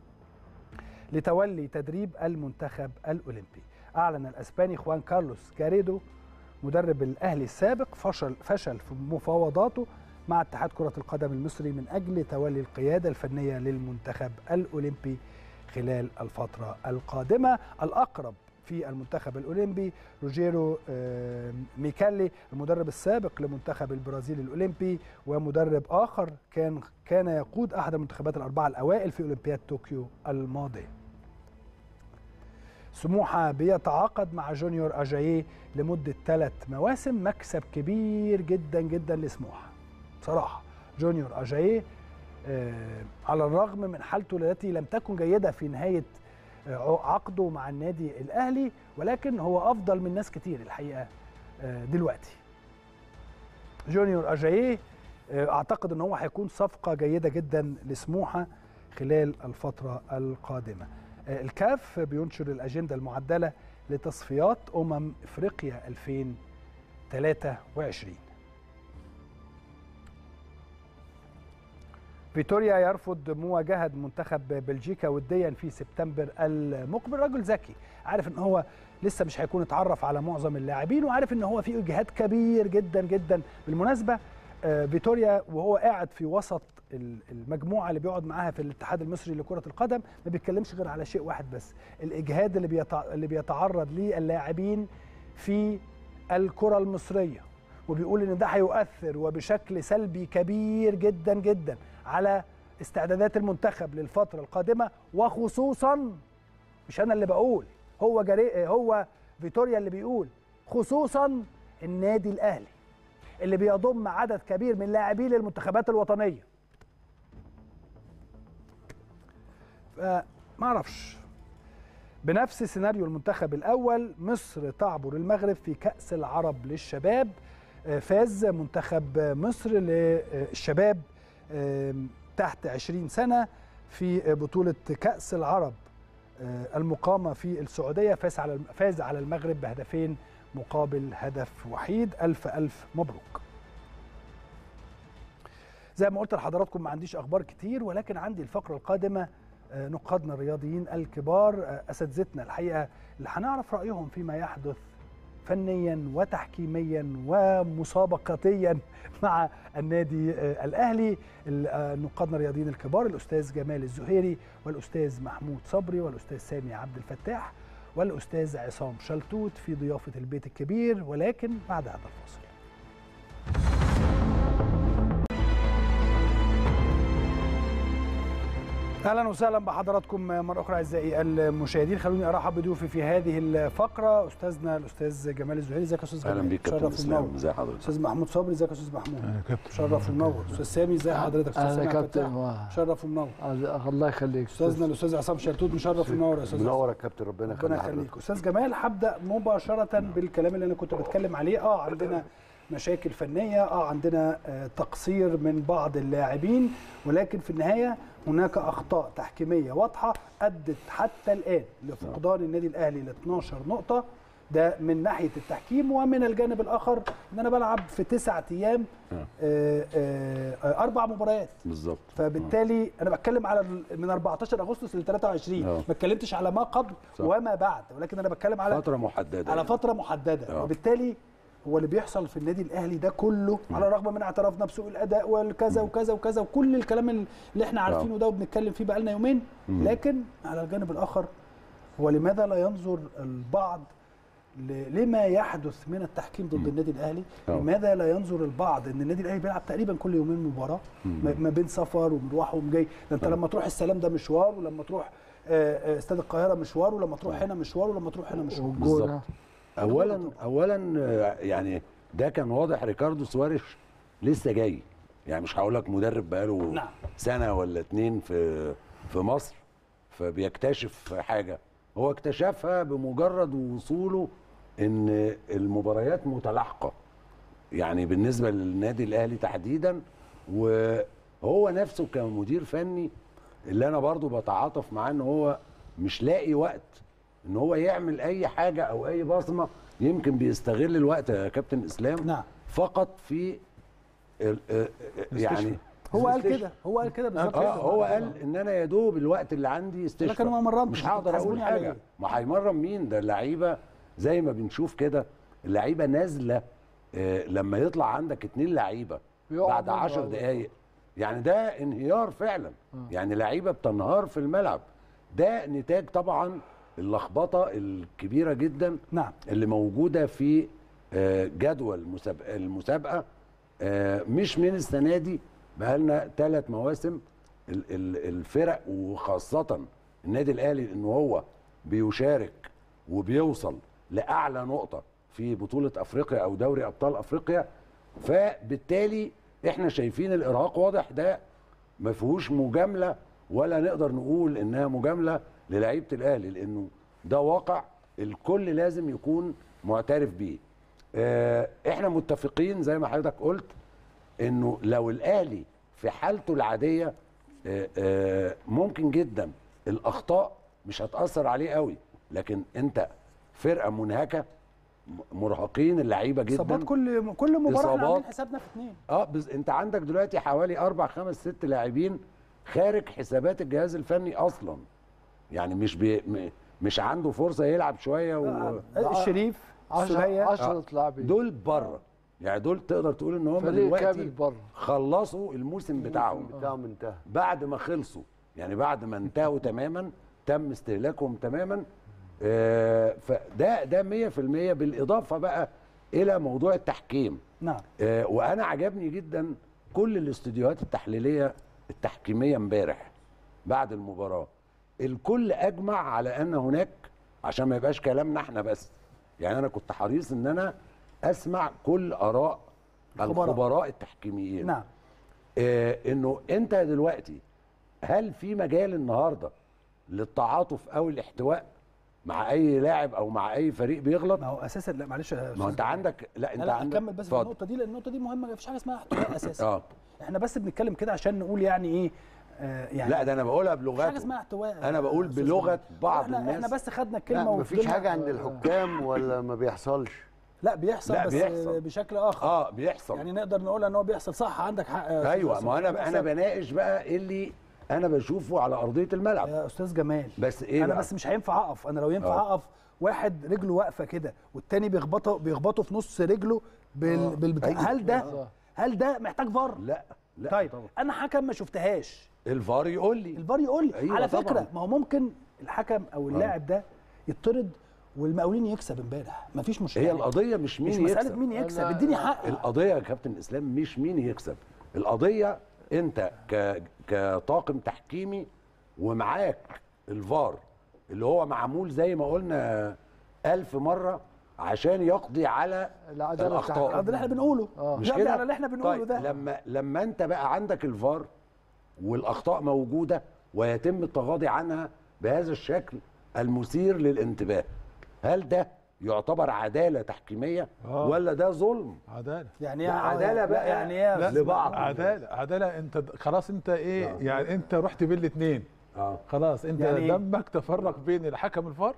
لتولي تدريب المنتخب الاولمبي اعلن الاسباني خوان كارلوس جاريدو مدرب الاهلي السابق فشل فشل في مفاوضاته مع اتحاد كره القدم المصري من اجل تولي القياده الفنيه للمنتخب الاولمبي خلال الفتره القادمه الاقرب في المنتخب الاولمبي روجيرو آه، ميكالي المدرب السابق لمنتخب البرازيل الاولمبي ومدرب اخر كان كان يقود احد المنتخبات الاربعه الاوائل في اولمبياد طوكيو الماضيه سموحه بيتعاقد مع جونيور اجاييه لمده ثلاث مواسم مكسب كبير جدا جدا لسموحه بصراحه جونيور اجاييه آه، على الرغم من حالته التي لم تكن جيده في نهايه آه، عقده مع النادي الاهلي ولكن هو افضل من ناس كتير الحقيقه آه، دلوقتي جونيور اجاييه آه، اعتقد ان هو هيكون صفقه جيده جدا لسموحه خلال الفتره القادمه آه، الكاف بينشر الاجنده المعدله لتصفيات امم افريقيا 2023 فيتوريا يرفض مواجهة منتخب بلجيكا وديا في سبتمبر المقبل رجل ذكي عارف ان هو لسه مش هيكون اتعرف على معظم اللاعبين وعارف ان هو في اجهاد كبير جدا جدا بالمناسبة آه، فيتوريا وهو قاعد في وسط ال- المجموعة اللي بيقعد معاها في الاتحاد المصري لكرة القدم ما بيتكلمش غير على شيء واحد بس الاجهاد اللي بيتع... اللي بيتعرض ليه اللاعبين في الكرة المصرية وبيقول ان ده هيؤثر وبشكل سلبي كبير جدا جدا على استعدادات المنتخب للفتره القادمه وخصوصا مش انا اللي بقول هو جري هو فيتوريا اللي بيقول خصوصا النادي الاهلي اللي بيضم عدد كبير من لاعبين للمنتخبات الوطنيه فما اعرفش بنفس سيناريو المنتخب الاول مصر تعبر المغرب في كاس العرب للشباب آه، فاز منتخب مصر للشباب آم، تحت 20 سنه في بطوله كاس العرب آه، المقامه في السعوديه فاز على فاز على المغرب بهدفين مقابل هدف وحيد الف الف مبروك زي ما قلت لحضراتكم ما عنديش اخبار كتير ولكن عندي الفقره القادمه آه، نقادنا الرياضيين الكبار آه، اساتذتنا الحقيقه اللي هنعرف رايهم فيما يحدث فنيا وتحكيميا ومسابقاتيا مع النادي آه، الاهلي ال- آه، نقادنا الرياضيين الكبار الاستاذ جمال الزهيري والاستاذ محمود صبري والاستاذ سامي عبد الفتاح والاستاذ عصام شلتوت في ضيافه البيت الكبير ولكن بعد هذا الفاصل اهلا وسهلا بحضراتكم مره اخرى اعزائي المشاهدين خلوني ارحب بضيوفي في هذه الفقره استاذنا الاستاذ جمال الزهيري ازيك يا استاذ جمال اهلا بيك كابتن شرف اسلام ومنور ازي حضرتك استاذ محمود صبري ازيك يا استاذ محمود يا كابتن شرف ومنور استاذ سامي ازي حضرتك استاذ اهلا سامي يا عبد الفتاح. كابتن و- شرف ومنور الله يخليك استاذنا الاستاذ عصام شلتوت مشرف ومنور يا استاذ عصام. منور يا كابتن ربنا ربنا يخلي يخليك حضرتك استاذ جمال هبدا مباشره بالكلام اللي انا كنت بتكلم عليه اه عندنا مشاكل فنيه اه عندنا آه تقصير من بعض اللاعبين ولكن في النهايه هناك اخطاء تحكيميه واضحه ادت حتى الان لفقدان النادي الاهلي ل 12 نقطه ده من ناحيه التحكيم ومن الجانب الاخر ان انا بلعب في تسعة ايام آه آه آه اربع مباريات بالظبط فبالتالي انا بتكلم على ال- من 14 اغسطس ل 23 آه. ما اتكلمتش على ما قبل صح. وما بعد ولكن انا بتكلم على فتره محدده على يعني. فتره محدده آه. وبالتالي هو اللي بيحصل في النادي الاهلي ده كله على الرغم من اعترافنا بسوء الاداء والكذا وكذا وكذا وكل الكلام اللي احنا عارفينه ده وبنتكلم فيه بقالنا يومين لكن على الجانب الاخر هو لماذا لا ينظر البعض ل- لما يحدث من التحكيم ضد النادي الاهلي آه. لماذا لا ينظر البعض ان النادي الاهلي بيلعب تقريبا كل يومين مباراه ما ما بين سفر ومروح ومجاي ده انت لما تروح السلام ده مشوار ولما تروح آه، آه، استاد القاهره مشوار ولما تروح هنا مشوار ولما تروح هنا مشوار والجونة. اولا اولا آه، يعني ده كان واضح ريكاردو سواريش لسه جاي يعني مش هقول لك مدرب بقاله نعم. سنه ولا اتنين في في مصر فبيكتشف حاجه هو اكتشفها بمجرد وصوله ان المباريات متلاحقه يعني بالنسبه للنادي الاهلي تحديدا وهو نفسه كمدير فني اللي انا برضو بتعاطف معاه ان هو مش لاقي وقت ان هو يعمل اي حاجه او اي بصمه يمكن بيستغل الوقت يا كابتن اسلام نعم. فقط في ال- آه، آه، يعني هو قال الاستشفاء. كده هو قال كده بالظبط اه هو قال ان انا يا دوب الوقت اللي عندي استشفى لكن هو ما مرنتش، مش انتوا هقدر اقول بتحاسبوني على حاجه ايه؟ ما هيمرن مين ده اللعيبه زي ما بنشوف كده اللعيبه نازله آه لما يطلع عندك اتنين لعيبه يقعد بعد مرة 10 واحدة. دقائق يعني ده انهيار فعلا يعني لعيبه بتنهار في الملعب ده نتاج طبعا اللخبطه الكبيره جدا نعم اللي موجوده في آه، جدول المسابقه المسابقه آه، مش من السنه دي بقالنا ثلاث مواسم ال- ال- الفرق وخاصه النادي الاهلي ان هو بيشارك وبيوصل لاعلى نقطه في بطوله افريقيا او دوري ابطال افريقيا فبالتالي احنا شايفين الارهاق واضح ده ما فيهوش مجامله ولا نقدر نقول انها مجامله للعيبه الاهلي لانه ده واقع الكل لازم يكون معترف بيه آه، احنا متفقين زي ما حضرتك قلت انه لو الاهلي في حالته العاديه آه، آه، ممكن جدا الاخطاء مش هتاثر عليه قوي لكن انت فرقه منهكه م- مرهقين اللعيبه اصابات جدا كل كل مباراه احنا إصابات. عاملين حسابنا في اثنين اه بز... انت عندك دلوقتي حوالي اربع خمس ست لاعبين خارج حسابات الجهاز الفني اصلا يعني مش بي... م... مش عنده فرصه يلعب شويه و... الشريف 10 السولية 10 لاعبين دول بره يعني دول تقدر تقول ان هم فريق دلوقتي كامل بره خلصوا الموسم بتاعهم بتاعهم انتهى بعد ما خلصوا يعني بعد ما انتهوا تماما تم استهلاكهم تماما آه فده ده 100% بالاضافه بقى الى موضوع التحكيم نعم آه، وانا عجبني جدا كل الاستوديوهات التحليليه التحكيميه امبارح بعد المباراه الكل اجمع على ان هناك عشان ما يبقاش كلامنا احنا بس يعني انا كنت حريص ان انا اسمع كل اراء الخبراء. الخبراء التحكيميين نعم آه انه انت دلوقتي هل في مجال النهارده للتعاطف او الاحتواء مع اي لاعب او مع اي فريق بيغلط ما هو اساسا لا معلش يا ما هو أستاذ انت عندك لا انت لا لا عندك اكمل بس في اتفضل. النقطه دي لان النقطه دي مهمه مفيش حاجه اسمها احتواء اساسا اه احنا بس بنتكلم كده عشان نقول يعني ايه آه يعني لا ده انا بقولها مفيش حاجه بلغته اسمها احتواء انا بقول يا أستاذ بلغه جمال. بعض احنا الناس احنا بس خدنا لا الكلمه مفيش وفضلنا- حاجه عند الحكام ولا ما بيحصلش لا بيحصل لا، بس بيحصل. بشكل اخر اه بيحصل يعني نقدر نقول ان هو بيحصل صح عندك حق يا أستاذ ايوه حسن. ما انا انا بيحصل. بناقش بقى اللي انا بشوفه على ارضيه الملعب يا استاذ جمال بس ايه انا بقى؟ بس مش هينفع اقف انا لو ينفع آه. اقف واحد رجله واقفه كده والتاني بيخبطه بيخبطه في نص رجله بال... بالبتاع أيوة. هل ده صح. هل ده محتاج فار لا لا طيب طبعا انا حكم ما شفتهاش الفار يقول لي الفار يقول لي أيوة على طبعاً. فكره ما هو ممكن الحكم او اللاعب ده يطرد والمقاولين يكسب امبارح مفيش مشكله هي القضيه مش مين مش يكسب مساله مين يكسب لا، اديني لا. حق القضيه يا كابتن اسلام مش مين يكسب القضيه انت ك كطاقم تحكيمي ومعاك الفار اللي هو معمول زي ما قلنا ألف مرة عشان يقضي على العدالة الأخطاء التحكيمية. ده اللي احنا بنقوله آه. مش يقضي كده على اللي احنا بنقوله طيب ده لما لما انت بقى عندك الفار والاخطاء موجوده ويتم التغاضي عنها بهذا الشكل المثير للانتباه هل ده يعتبر عداله تحكيميه آه. ولا ده ظلم عداله يعني لا، ايه عدالة بقى. يعني ايه لا لبعض. عداله عداله انت د- خلاص انت ايه آه. يعني انت رحت بين الاثنين اه خلاص انت يعني إيه؟ دمك تفرق بين الحكم الفار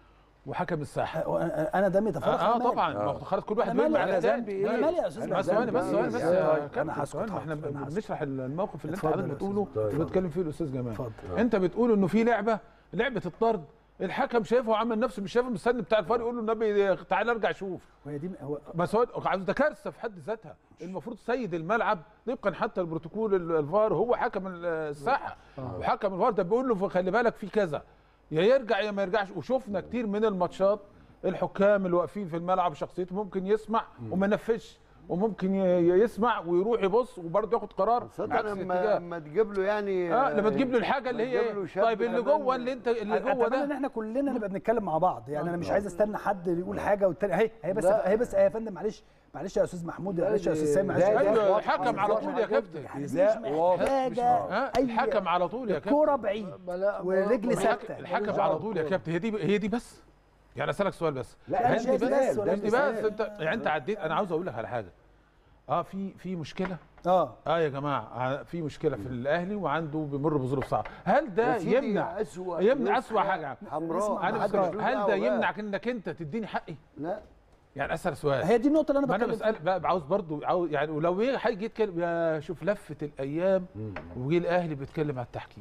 وحكم الساعه انا دمي تفرق اه, آه أنا مالي. طبعا ما هو خلاص كل واحد أنا بيرمي مالي. على أنا ذنبي ذنبي انا إيه؟ مالي يا استاذ أنا بس ثواني بس ثواني بس ذنبي يا طيب، كابتن انا هسكت ثواني، ما احنا حاضر، أنا هسكت. بنشرح الموقف اللي انت اتفضل حضرتك يا بتقوله أستاذ. اللي بيتكلم فيه الاستاذ جمال اتفضل. انت بتقول انه في لعبه لعبه الطرد الحكم شايفه وعمل نفسه مش شايفه مستني بتاع الفار يقول له النبي تعالى ارجع شوف وهي دي هو بس هو عاوز ده كارثه في حد ذاتها المفروض سيد الملعب طبقا حتى البروتوكول ال- الفار هو حكم ال- الساحه وحكم الفار ده بيقول له خلي بالك في كذا يا يرجع يا ما يرجعش وشفنا كتير من الماتشات الحكام اللي واقفين في الملعب شخصيته ممكن يسمع وما ينفذش وممكن ي- ي- يسمع ويروح يبص وبرضه ياخد قرار صدق عكس لما الاتجاه لما تجيب له يعني اه لما تجيب له الحاجه اللي هي تجيب له ايه شاب طيب اللي كمان. جوه اللي انت اللي جوه اتمنى ان ده احنا كلنا نبقى بنتكلم مع بعض يعني انا مش عايز استنى حد يقول حاجه والتاني هي هي بس لا. هي بس يا فندم معلش معلش يا استاذ محمود معلش يا استاذ سامي معلش لا، يا لا، أستاذ- ايوه الحكم على طول يا كابتن يعني مش إزاء واضح. محتاجه ها اي الحكم على طول يا كابتن الكوره بعيد ما لا- ورجل ما- ثابته الحكم على طول يا كابتن هي دي هي دي بس يعني اسالك سؤال بس لا لا، ده مش هي دي مثال، بس ولا ده مش دي بس مثال. انت يعني انت عديت انا عاوز اقول لك على حاجه اه في في مشكله اه اه يا جماعه آه، في مشكله في الاهلي وعنده بيمر بظروف صعبه هل ده يا سيدي يمنع أسوأ يمنع نسخة اسوأ حاجه حمراء انا محدش بسألك، له هل دعوة ده بقى. يمنعك انك انت تديني حقي لا يعني اسال سؤال هي دي النقطه اللي انا ما انا بتكلم بسال بقى عاوز برضو عاوز يعني ولو ايه هيجي يتكلم يا شوف لفه الايام وجي الاهلي بيتكلم على التحكيم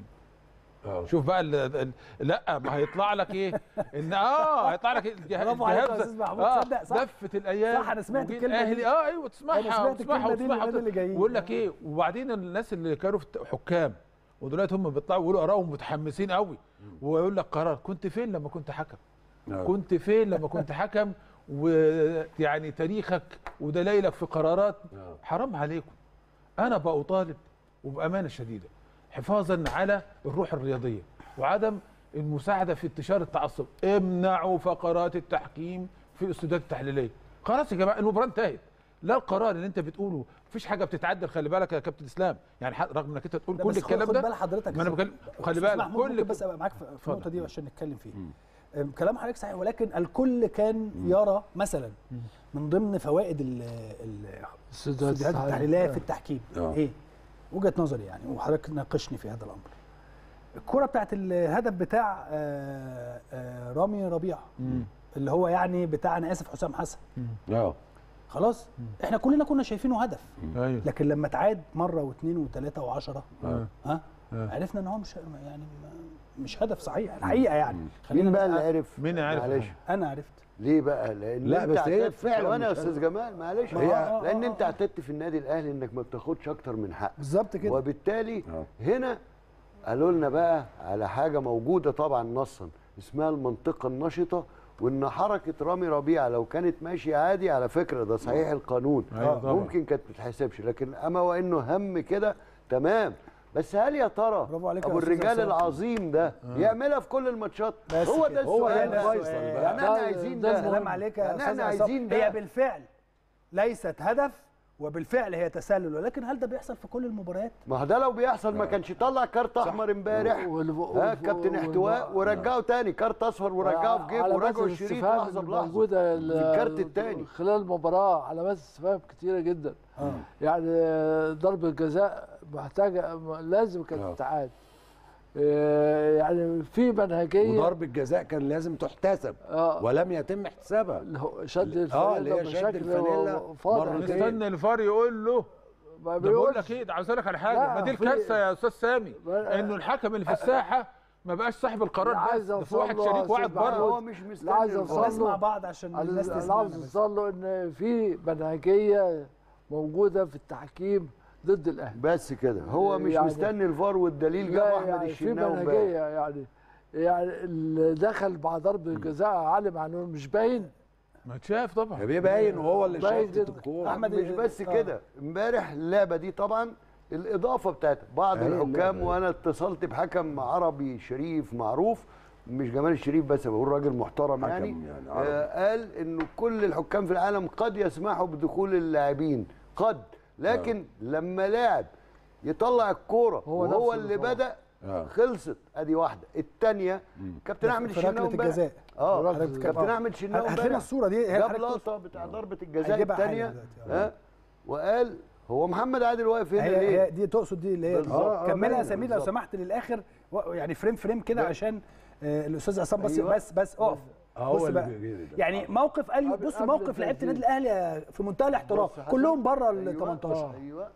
آه. شوف بقى ال ال لا ما هيطلع لك ايه ان اه هيطلع لك الجه- برافو عليك يا الجهاز- أستاذ محمود، آه تصدق صح. لفه الايام صح، أنا سمعت وجه الكلمة دي. الاهلي اه ايوه أنا تسمعها سمعت وتسمعها الكلمة دي وتسمعها اليومين اللي جايين. ويقول لك ايه وبعدين الناس اللي كانوا في الت- حكام ودلوقتي هم بيطلعوا يقولوا ارائهم متحمسين قوي ويقول لك قرار كنت فين لما كنت حكم آه. كنت فين لما كنت حكم ويعني تاريخك ودلائلك في قرارات آه. حرام عليكم انا بأطالب وبامانه شديده حفاظا على الروح الرياضيه وعدم المساعده في انتشار التعصب امنعوا فقرات التحكيم في الاستوديوهات التحليليه خلاص يا جماعه المباراه انتهت لا القرار اللي انت بتقوله مفيش حاجه بتتعدل خلي بالك يا كابتن اسلام يعني ح- رغم انك انت تقول لا، كل بس خد- الكلام خد ده بال حضرتك ما انا بكلم خلي أستاذ بالك محمود كل ممكن بس ابقى معاك في في اتفضل. النقطه دي عشان نتكلم فيها أم، كلام حضرتك صحيح ولكن الكل كان يرى مثلا من ضمن فوائد ال- ال- الاستوديوهات التحليليه في التحكيم آه. ايه وجهه نظري يعني وحضرتك ناقشني في هذا الامر الكره بتاعت الهدف بتاع آه، آه، رامي ربيعه اللي هو يعني بتاع انا اسف حسام حسن اه خلاص احنا كلنا كنا شايفينه هدف ايوه لكن لما اتعاد مره واثنين وثلاثه وعشرة آه. ها آه. عرفنا ان هو مش يعني ما- مش هدف صحيح الحقيقه يعني مين بقى اللي نبقى- عرف مين عارف معلش انا عرفت ليه بقى لان لا، انت بس هي اعتدت- فعلا ثواني يا مش استاذ جمال معلش ما هي- هي لان آه، انت آه. اعتدت في النادي الاهلي انك ما بتاخدش اكتر من حقك بالظبط كده وبالتالي آه. هنا قالوا لنا بقى على حاجه موجوده طبعا نصا اسمها المنطقه النشطه وان حركه رامي ربيعه لو كانت ماشيه عادي على فكره ده صحيح القانون أيوة طبعا. ممكن كانت ما تتحسبش لكن اما وانه هم كده تمام بس هل يا ترى برافو عليك يا ابو أستاذ الرجال عصام. العظيم ده يعملها في كل الماتشات بس هو كده. ده هو السؤال ده بقى. الفيصل بقى. يعني احنا ده- عايزين ده ده سلام عليك يا يعني استاذ احنا عصام عايزين ده هي بالفعل ليست هدف وبالفعل هي تسلل ولكن هل ده بيحصل في كل المباريات ما هو ده لو بيحصل ما كانش طلع كارت احمر امبارح وال- ها وال- كابتن وال- احتواء ورجعه تاني كارت اصفر ورجعه في جيبه علامات ورجعوا الشريط الاستفهام لحظه اللي بلحظه موجوده في الكارت ال- التاني خلال المباراه علامات استفهام كتيره جدا اه يعني ضربه جزاء محتاجه لازم كانت آه. تتعاد آه، يعني في منهجيه وضربة جزاء كان لازم تحتسب اه ولم يتم احتسابها اللي هو شد اه اللي الفانيلا هي شد بشكل الفانيلا فاضح مرتين. جدا. مستني الفار يقول له ما ده بقول بيقولش. لك ايه ده عاوز اقول لك على حاجه لا، ما دي في- الكارثه يا استاذ سامي ما- انه الحكم اللي في الساحه ما بقاش صاحب القرار لا، بس عايز ده في واحد أوصل له شريك واحد أستاذ محمود. بره هو مش مستني عايز الفار. أوصل نسمع له. بعض عشان انا الناس أنا تسمعنا عاوز بس. اوصل له ان في منهجيه موجوده في التحكيم ضد الاهلي بس كده هو مش يعني- مستني الفار والدليل لا جاب احمد يعني في الشناوي امبارح منهجيه يعني يعني اللي دخل مع ضربه الجزاء عالم عنه مش باين ما تشاف طبعا ده باين وهو اللي باين شاطط جدا. الكوره أحمد مش بس آه. كده امبارح اللعبه دي طبعا الاضافه بتاعتها بعض أيوة الحكام اللعبة. وانا اتصلت بحكم عربي شريف معروف مش جمال الشريف بس بقول راجل محترم حكم يعني, يعني عربي. آه قال انه كل الحكام في العالم قد يسمحوا بدخول اللاعبين قد لكن لما لاعب يطلع الكوره هو وهو نفسه اللي اللي طلع. بدا آه. خلصت ادي واحده الثانيه كابتن احمد في الشناوي ركله امبارح. الجزاء اه ركلة كابتن الجزاء. احمد الشناوي هات لنا امبارح الصوره دي هي جاب حضرتك لقطه بتاع ضربه الجزاء هيجيبها حالا الثانيه دلوقتي، آه. ها وقال هو محمد عادل واقف هنا هي, ليه؟ هي دي تقصد دي اللي هي بالظبط. آه، آه، كملها يا باينة سمير لو بالظبط. سمحت للاخر و- يعني فريم فريم كده عشان آه، الاستاذ عصام بس أيوة. بس بس اقف هو بص اللي بقى بيجري ده. يعني موقف قال قبل- بص قبل موقف لعيبه التسديد. النادي الاهلي في منتهى الاحترام بص حسن. كلهم بره ال أيوة. 18 ايوه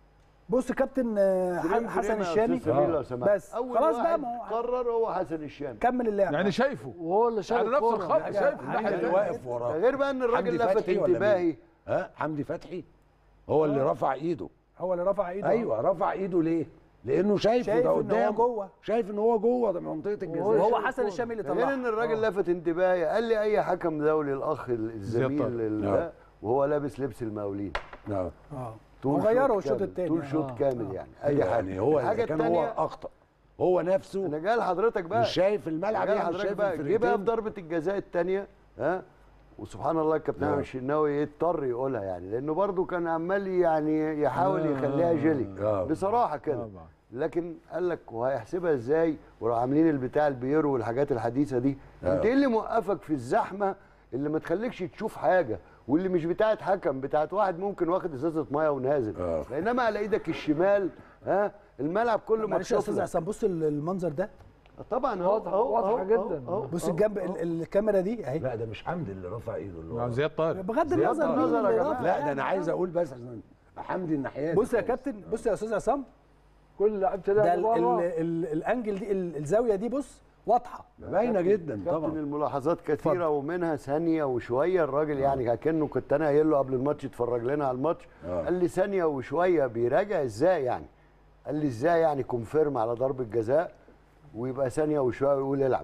بص كابتن آه، فريم حسن فريم يا الشامي أستاذ سمير لو سمحت. بس اول خلاص بقى واحد ما هو قرر هو حسن الشامي كمل اللعب يعني شايفه وهو اللي شايل على نفس الكورة. الخط حاجة- شايفه حاجة الناحيه اللي الثانيه واقف وراه غير بقى ان الراجل حمدي لفت فتحي ولا مين؟ انتباهي ها حمدي فتحي هو اللي رفع ايده هو اللي رفع ايده ايوه رفع ايده ليه؟ لانه شايفه شايف ده إن هو قدامه جوه. شايف ان هو جوه ده منطقه الجزاء وهو شايف حسن الكورة. الشامي اللي غير طلعها ان الراجل لفت انتباهي قال لي اي حكم دولي الاخ الزميل طارق. ال- آه. ده وهو لابس لبس المقاولين آه. اه طول وغيره شوط الشوط كامل، الثاني طول شوط آه. كامل يعني اي ايوه حاجه يعني هو الحاجه اذا كان هو الثانيه اخطا هو نفسه انا جاي لحضرتك بقى مش شايف الملعب جاي يعني مش لحضرتك شايف بقى جه بقى في الفرقتين ضربه الجزاء الثانيه ها وسبحان الله الكابتن آه. احمد الشناوي يضطر يقولها يعني لانه برضه كان عمال يعني يحاول يخليها جيلي آه. بصراحه كده طبعا. لكن قال لك وهيحسبها ازاي وراحوا عاملين البتاع البيرو والحاجات الحديثه دي آه. انت ايه اللي موقفك في الزحمه اللي ما تخليكش تشوف حاجه واللي مش بتاعت حكم بتاعت واحد ممكن واخد ازازه ميه ونازل آه. بينما على ايدك الشمال ها الملعب كله معلش يا مكشوف استاذ لك. عصام بص ال- المنظر ده طبعا اهو واضحة- اهو واضحة أهو، جدا. أهو، بص أهو، الجنب أهو. ال- الكاميرا دي اهي لا ده مش حمدي اللي رفع ايده اللي مع هو زياد طارق بغض زيادة النظر مين النظر يا اللي جماعة. رفع لا ده يعني. انا عايز اقول بس عشان حمدي الناحيه بص يا كابتن بص يا استاذ عصام كل لعيبه ده لعب ال ال بره ال الانجل دي ال- الزاويه دي بص واضحه باينه جدا كابتن طبعا الملاحظات كثيره اتفضل. ومنها ثانيه وشويه الراجل يعني كانه كنت انا قايل له قبل الماتش اتفرج لنا على الماتش آه. قال لي ثانيه وشويه بيراجع ازاي يعني قال لي ازاي يعني كونفيرم على ضربه جزاء ويبقى ثانيه وشويه ويقول العب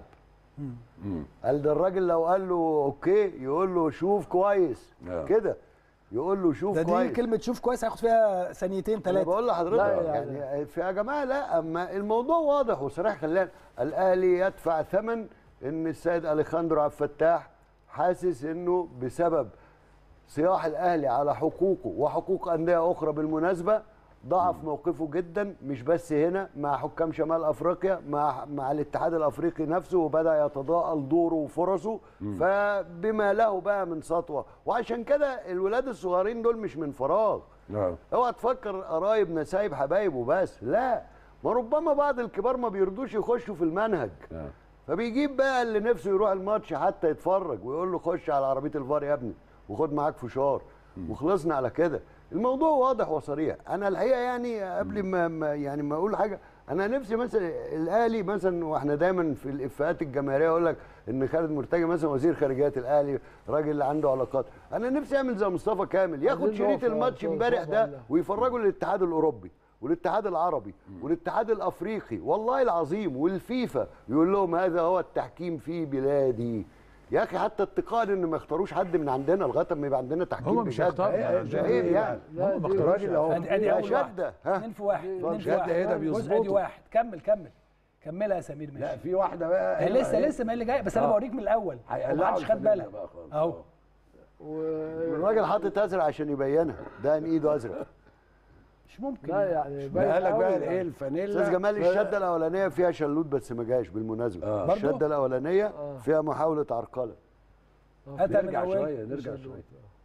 قال ده الراجل لو قال له اوكي يقول له شوف كويس آه. كده يقول له شوف ده دي كويس كلمه شوف كويس هياخد فيها ثانيتين انا ثلاثه بقول لحضرتك لا يعني, يعني- في يا جماعه لا اما الموضوع واضح وصريح خلينا الاهلي يدفع ثمن ان السيد اليخاندرو عبد الفتاح حاسس انه بسبب صياح الاهلي على حقوقه وحقوق انديه اخرى بالمناسبه ضعف موقفه جدا مش بس هنا مع حكام شمال افريقيا مع مع الاتحاد الافريقي نفسه وبدا يتضاءل دوره وفرصه فبما له بقى من سطوه وعشان كده الولاد الصغيرين دول مش من فراغ آه. اوعى تفكر قرايب نسايب حبايب وبس لا ما ربما بعض الكبار ما بيرضوش يخشوا في المنهج آه. فبيجيب بقى اللي نفسه يروح الماتش حتى يتفرج ويقول له خش على عربيه الفار يا ابني وخد معاك فشار وخلصنا على كده الموضوع واضح وصريح انا الحقيقه يعني قبل ما ما- يعني ما اقول حاجه انا نفسي مثلا الاهلي مثلا واحنا دايما في الافاءات الجماهيريه يقول لك ان خالد مرتجي مثلا وزير خارجيه الاهلي راجل اللي عنده علاقات انا نفسي يعمل زي مصطفى كامل ياخد عايزين شريط نقف الماتش على امبارح مصطفى ده والله. ويفرجوا للاتحاد الاوروبي والاتحاد العربي والاتحاد الافريقي والله العظيم والفيفا يقول لهم هذا هو التحكيم في بلادي يا اخي حتى اتقان ان ما يختاروش حد من عندنا لغايه ما يبقى عندنا تحكيم هم مش بجد هيختاروا. إيه- لا، عيب يعني لا، هم ما دي- اختاروش الراجل اهو ادي ادي يا اول واحد شده ها اثنين في واحد اثنين في شدة واحد ايه ده بص ادي بيظبطوا. واحد كمل كمل كملها يا سمير لا ماشي في واحده بقى هي أيوة، لسه أهي. لسه ما اللي جاي بس انا آه. بوريك من الاول هيقلعوا محدش خد الفانيلا بالك بقى خالص. اهو آه. و... الراجل حاطط ازرق عشان يبينها ده ان ايده ازرق مش ممكن لا يعني بقى قال لك باين بقى قوي ايه يعني. استاذ الفانيلا جمال الشده الاولانيه فيها شلوت بس ما جاش بالمناسبه آه. برضو؟ الشده الاولانيه فيها محاوله عرقله هاتها من نرجع الاول شويه نرجع شويه